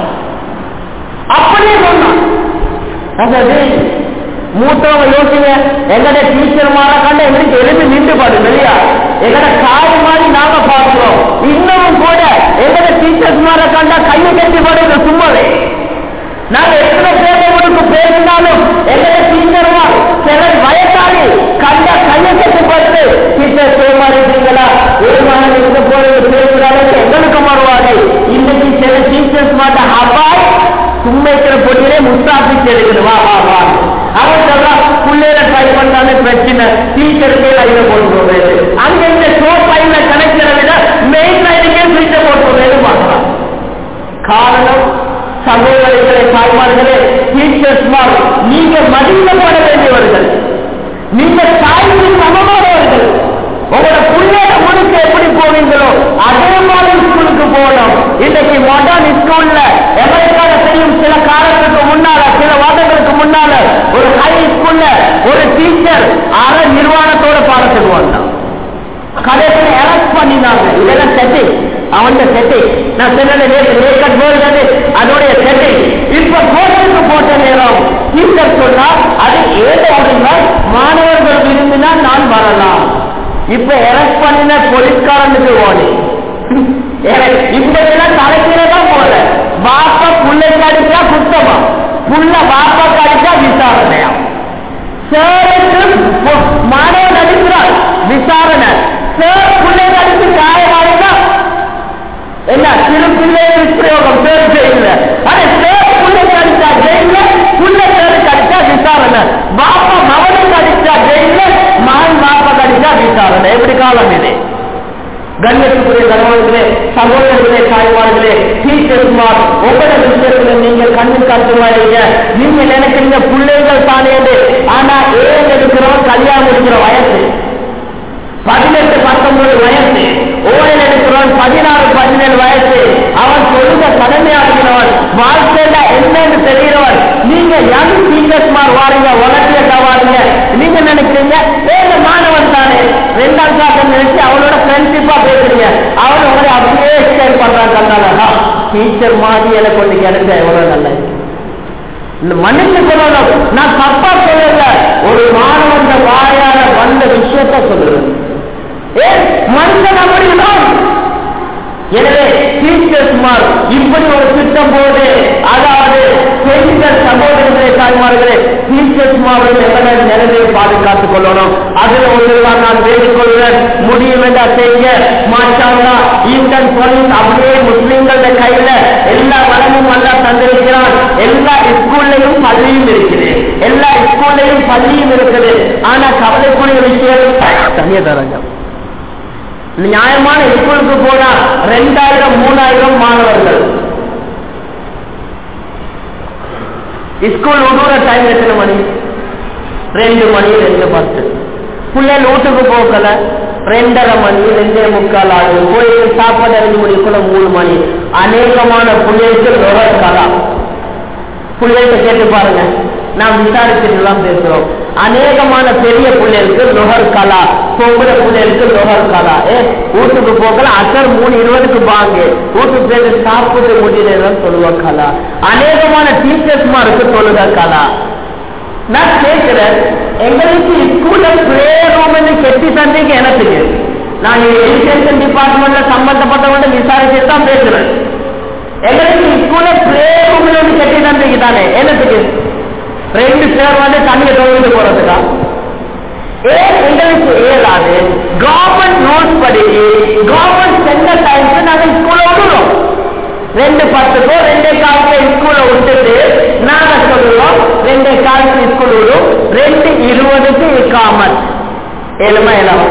Speaker 1: அப்படியே சொன்னான் அதாவது மூத்தவங்க யோசிங்க எங்கட டீச்சர் மாற கண்ட எங்களுக்கு எழுப்பி நின்று பாரு இல்லையா எங்கட காய் மாதிரி நாங்க பார்க்கிறோம் இன்னமும் கூட எங்கட டீச்சர்ஸ் மாற கண்டா கையை கட்டி பாடுங்க சும்மாவே நாங்க எத்தனை பேர்களுக்கு பேசினாலும் எங்கட டீச்சர் சில வயசாளி கண்ட கையை கட்டி பார்த்து டீச்சர் சேமாறிட்டீங்களா ஏமான இருக்க போறது பேசுறாங்க எங்களுக்கு வருவாங்க இன்னைக்கு சில டீச்சர்ஸ் மாட்ட அபாய் சும்மைக்கிற போட்டியிலே முஸ்தாபிச்சு எடுக்கணும் வா வா வா அவன் சொல்றான் பிள்ளையில ட்ரை பண்ணாலே பிரச்சனை டீச்சருக்கு லைன போட்டு போவேன் அங்க இந்த ஷோட் லைன்ல கணக்கிற விட மெயின் லைனுக்கே ஸ்விட்ச போட்டு போவேன்னு பார்க்கலாம் காரணம் சகோதரிகளை தாய்மார்களே டீச்சர்ஸ் நீங்க மதிக்கப்பட வேண்டியவர்கள் நீங்க தாய்க்கு சமமானவர்கள் உங்களோட பிள்ளைய முழுக்க எப்படி போவீங்களோ அதே மாதிரி ஸ்கூலுக்கு போகணும் இன்னைக்கு மாடர்ன் ஸ்கூல்ல அமெரிக்கால தெரியும் சில காலத்துக்கு முன்னால சில வாரங்களுக்கு முன்னால ஒரு ஹை ஸ்கூல்ல ஒரு டீச்சர் அற நிர்வாணத்தோட பாடத்துக்கு வந்தான் கடைசியில் எலக்ட் பண்ணினாங்க இதெல்லாம் செட்டிங் அவன் செட்டிங் நான் சொன்னது நேக்கட் வேர்ல்டு அதோடைய செட்டிங் இப்ப கோர்ட்டுக்கு போட்ட நேரம் டீச்சர் சொன்னா அது ஏதோ ஒருங்க மாணவர்கள் விரும்பினால் நான் வரலாம் இப்ப எலக்ட் பண்ணின போலீஸ்காரனுக்கு ஓடி இப்ப தலைக்கீழ தான் போல பாப்பா புள்ளைக்கு அடிச்சா குத்தமா புள்ள பாப்பாக்கு அடிச்சா விசாரணையா சேருக்கு மாணவன் அடிக்கிறார் விசாரணை சேர் பிள்ளைக்கு அடிச்சு காயமாயிருந்தா என்ன சிறு பிள்ளை பிரயோகம் பேர் ஜெயில ஆனா சேர் பிள்ளைக்கு அடிச்சா ஜெயில புள்ள சேருக்கு அடிச்சா விசாரணை சகோதரர்களே தாய்மார்களே டீச்சர்ஸ்மார் ஒவ்வொரு விஷயத்துல நீங்க கண்ணு காட்டுவாரீங்க நீங்க நினைக்கிறீங்க பிள்ளைகள் தானே ஆனா ஏன் எடுக்கிறோம் கல்யாணம் எடுக்கிற வயசு பதினெட்டு பத்தொன்பது வயசு ஓயல் எடுக்கிறவன் பதினாறு பதினேழு வயசு அவன் சொல்லுங்க கடமையாகிறவன் வாழ்க்கையில என்னன்னு தெரிகிறவன் நீங்க யங் டீச்சர்ஸ்மார் வாருங்க உலகிய வாருங்க நீங்க நினைக்கிறீங்க ஏழு மாணவன் தானே ரெண்டாம் கிளாஸ் நினைச்சு அவனோட ஃப்ரெண்ட்ஷிப்பா பேசுறீங்க அவன் உங்களை அப்படியே ஸ்டேட் பண்றான் கண்ணால டீச்சர் மாதிரி எனக்கு ஒன்று கிடைச்ச எவ்வளவு நல்லது இந்த மன்னிச்சு சொல்லணும் நான் தப்பா சொல்லல ஒரு மாணவன் வாயால வந்த விஷயத்த சொல்லுறேன் ஏன் மனுஷன் அப்படிதான் எனவே டீச்சர்ஸ்மார் இப்படி ஒரு திட்டம் போது அதாவது பெண்கள் சகோதரர்களே தாய்மார்களே டீச்சர்ஸ்மார்கள் எவ்வளவு நிலைமையை பாதுகாத்துக் கொள்ளணும் அதுல ஒன்றுதான் நான் வேண்டிக்கொள்கிறேன் முடியும் என்றா செய்ய மாற்றாங்களா இந்தியன் போலீஸ் அப்படியே முஸ்லிம்கள கையில எல்லா வளமும் அல்லா தந்திருக்கிறான் எல்லா ஸ்கூல்லையும் பள்ளியும் இருக்குது எல்லா ஸ்கூல்லையும் பள்ளியும் இருக்குது ஆனா கவலைக்குரிய விஷயம் தனிய தரங்க நியாயமான ஸ்கூலுக்கு போனா ரெண்டாயிரம் மூணாயிரம் மாணவர்கள் ஸ்கூல் விடுற டைம் எத்தனை மணி ரெண்டு மணி ரெண்டு பத்து பிள்ளைகள் வீட்டுக்கு போக்கல ரெண்டரை மணி ரெண்டே முக்கால் ஆகும் போய் சாப்பாடு அஞ்சு மணிக்குள்ள மூணு மணி அநேகமான பிள்ளைகளுக்கு நுகர் கலா பிள்ளைகிட்ட கேட்டு பாருங்க நாம் விசாரிச்சுட்டு தான் பேசுறோம் அநேகமான பெரிய பிள்ளைகளுக்கு நுகர் கலா பொம்பளை பிள்ளைகளுக்கு நுகர் கலா ஏ வீட்டுக்கு போகல அசர் மூணு இருபதுக்கு வாங்க வீட்டுக்கு போய் சாப்பிட்டு முடியலன்னு சொல்லுவ கலா அநேகமான டீச்சர்ஸ்மாருக்கு சொல்லுக கலா நான் கேட்கிறேன் எங்களுக்கு ஸ்கூல்ல ப்ரே ரூம் கெட்டி தந்தீங்க எனக்கு நான் எஜுகேஷன் டிபார்ட்மெண்ட்ல சம்பந்தப்பட்டவங்க விசாரிச்சுட்டு தான் பேசுறேன் எங்களுக்கு ஸ்கூல்ல ப்ரே ரூம் கெட்டி தந்தீங்க தானே என்னத்துக்கு ரெண்டு பேர் வந்து தண்ணியை தொழில் போறதுக்கா ஏன் எங்களுக்கு இயலாது கவர்மெண்ட் ரூல்ஸ் படி கவர்மெண்ட் சென்ற டைம்க்கு நாங்க ஸ்கூல்ல விடுறோம் ரெண்டு பத்துக்கோ ரெண்டே காலத்துல ஸ்கூல்ல விட்டுட்டு நாங்க சொல்லுவோம் ரெண்டே காலத்துல ஸ்கூல் விடும் ரெண்டு இருபதுக்கு இக்காமத் ஏழுமா ஏழாவா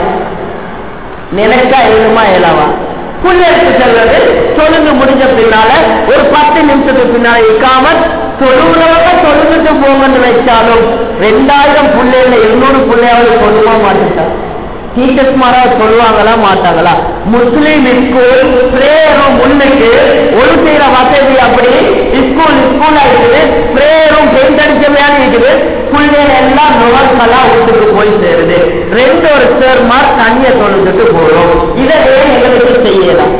Speaker 1: நினைச்சா ஏழுமா ஏழாவா புள்ளெடுத்து செல்வது தொழுந்து முடிஞ்ச பின்னால ஒரு பத்து நிமிஷத்துக்கு பின்னால இக்காமத் தொழுகிறவங்க தொழுந்துட்டு போங்கன்னு வச்சாலும் ரெண்டாயிரம் புள்ளைல இருநூறு புள்ளையாவது சொல்லுவா மாட்டேன் டீச்சர்ஸ் மாரா சொல்லுவாங்களா மாட்டாங்களா முஸ்லீம் ஸ்கூல் பிரேயரும் முன்னுக்கு ஒரு செய்யற வசதி அப்படி ஸ்கூல் ஸ்கூல் இருக்குது பிரேயரும் பெயிண்ட் அடிச்சவையான இருக்குது பிள்ளைகள் எல்லாம் நுகர்களா வீட்டுக்கு போய் சேருது ரெண்டு ஒரு சேர்மார் தண்ணிய தொழுந்துட்டு போறோம் இதை எங்களுக்கு செய்யலாம்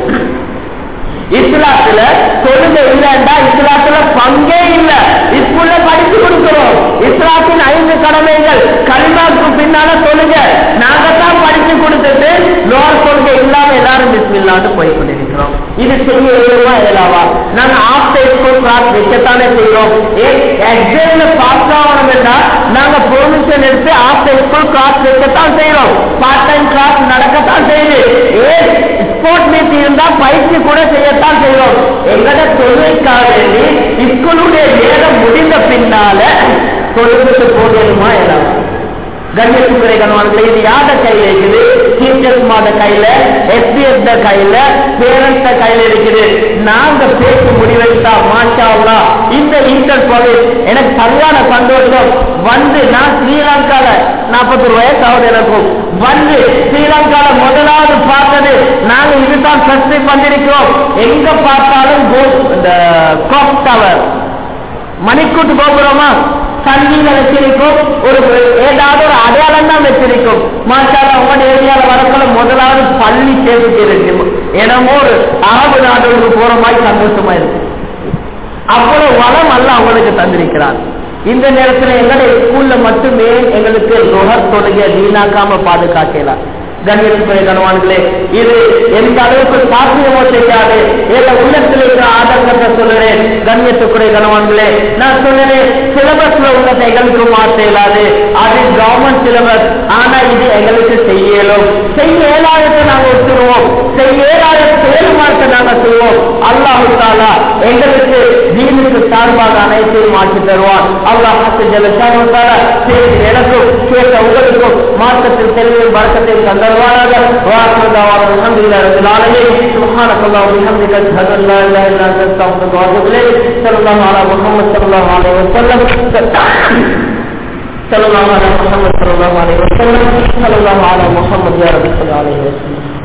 Speaker 1: இஸ்லாத்துல தொழுகை இல்லைண்டா இஸ்லாத்துல பங்கே இல்ல ஸ்கூல்ல படிச்சு கொடுக்கிறோம் இஸ்லாத்தின் ஐந்து கடமைகள் கல்மாக்கு பின்னால தொழுக நாங்க தான் படிச்சு கொடுத்துட்டு லோர் கொள்கை இல்லாம எல்லாரும் பிஸ்மில்லான்னு போய் கொண்டிருக்கிறோம் இது செய்ய இயலுமா இயலாவா நாங்க ஆஃப்டர் ஸ்கூல் கிளாஸ் வைக்கத்தானே செய்யறோம் எக்ஸாம்ல பாஸ் ஆகணும் என்றா நாங்க பெர்மிஷன் எடுத்து ஆஃப்டர் ஸ்கூல் கிளாஸ் வைக்கத்தான் செய்யறோம் பார்ட் டைம் கிளாஸ் நடக்கத்தான் செய்யுது ஏன் ஸ்போர்ட் மீட் இருந்தா பயிற்சி கூட செய்யத்தான் செய்வோம் எங்கட தொழிலுக்காக வேண்டி ஸ்கூலுடைய நேரம் முடிந்த பின்னால தொழுதுட்டு போகணுமா எல்லாம் கண்ணியத்துக்குறை கணவான்களை இது யார கையில இருக்குது டீச்சர்ஸ் மாத கையில எஸ்பிஎஸ் கையில பேரண்ட்ஸ் கையில இருக்குது நாங்க பேசி முடிவெடுத்தா மாஷாவா இந்த இன்டர் காலேஜ் எனக்கு சரியான சந்தோஷம் வந்து நான் ஸ்ரீலங்கால நாற்பத்தி வயசு ஆகுது எனக்கும் வந்து ஸ்ரீலங்கால முதலாவது பார்த்தது நாங்க இதுதான் ஃபர்ஸ்ட் வந்திருக்கிறோம் எங்க பார்த்தாலும் இந்த காப் டவர் மணிக்கூட்டு கோபுரமா தண்ணியில வச்சிருக்கும் ஒரு ஏதாவது ஒரு அடையாளம் தான் வச்சிருக்கும் மாட்டால உங்களோட ஏரியால வரக்குள்ள முதலாவது பள்ளி சேர்த்து இருக்கு எனமோ ஒரு அரபு நாடுகளுக்கு போற மாதிரி சந்தோஷமா இருக்கு அவ்வளவு வளம் அல்ல அவங்களுக்கு தந்திருக்கிறார் இந்த நேரத்தில் எங்களுடைய ஸ்கூல்ல மட்டுமே எங்களுக்கு ரோஹர் தொழுகை வீணாக்காம பாதுகாக்கலாம் கண்ணியத்துக்குரிய கணவான்களே இது எந்த அளவுக்கு சாத்தியமோ செய்யாது எந்த உள்ளத்தில் இருக்கிற ஆதங்கத்தை சொல்லுறேன் கண்ணியத்துக்குரிய கணவான்களே நான் சொல்லுறேன் சிலபஸ்ல உள்ளதை எங்களுக்கு மாற்ற இயலாது அது கவர்மெண்ட் சிலபஸ் ஆனா இது எங்களுக்கு செய்யலும் செய்ய இயலாததை நாங்க ஒத்துருவோம் செய்ய இயலாத செயல்மாற்ற நாங்க செய்வோம் அல்லாஹு தாலா எங்களுக்கு தீனுக்கு சார்பாக அனைத்தையும் மாற்றி தருவான் அல்லாஹ் ஜலசான பேசி எனக்கும் கேட்ட உங்களுக்கும் மாற்றத்தில் தெளிவையும் வழக்கத்தையும் தந்தருவாராக வாக்குதாவான அலமதுல்லாஹி ரபில் ஆலமீன் سبحانك اللهم وبحمدك اشهد ان لا اله الا انت استغفرك واتوب اليك صلى الله على محمد صلى الله عليه وسلم صلى الله على محمد صلى الله عليه وسلم صلى الله على محمد يا رب صل عليه وسلم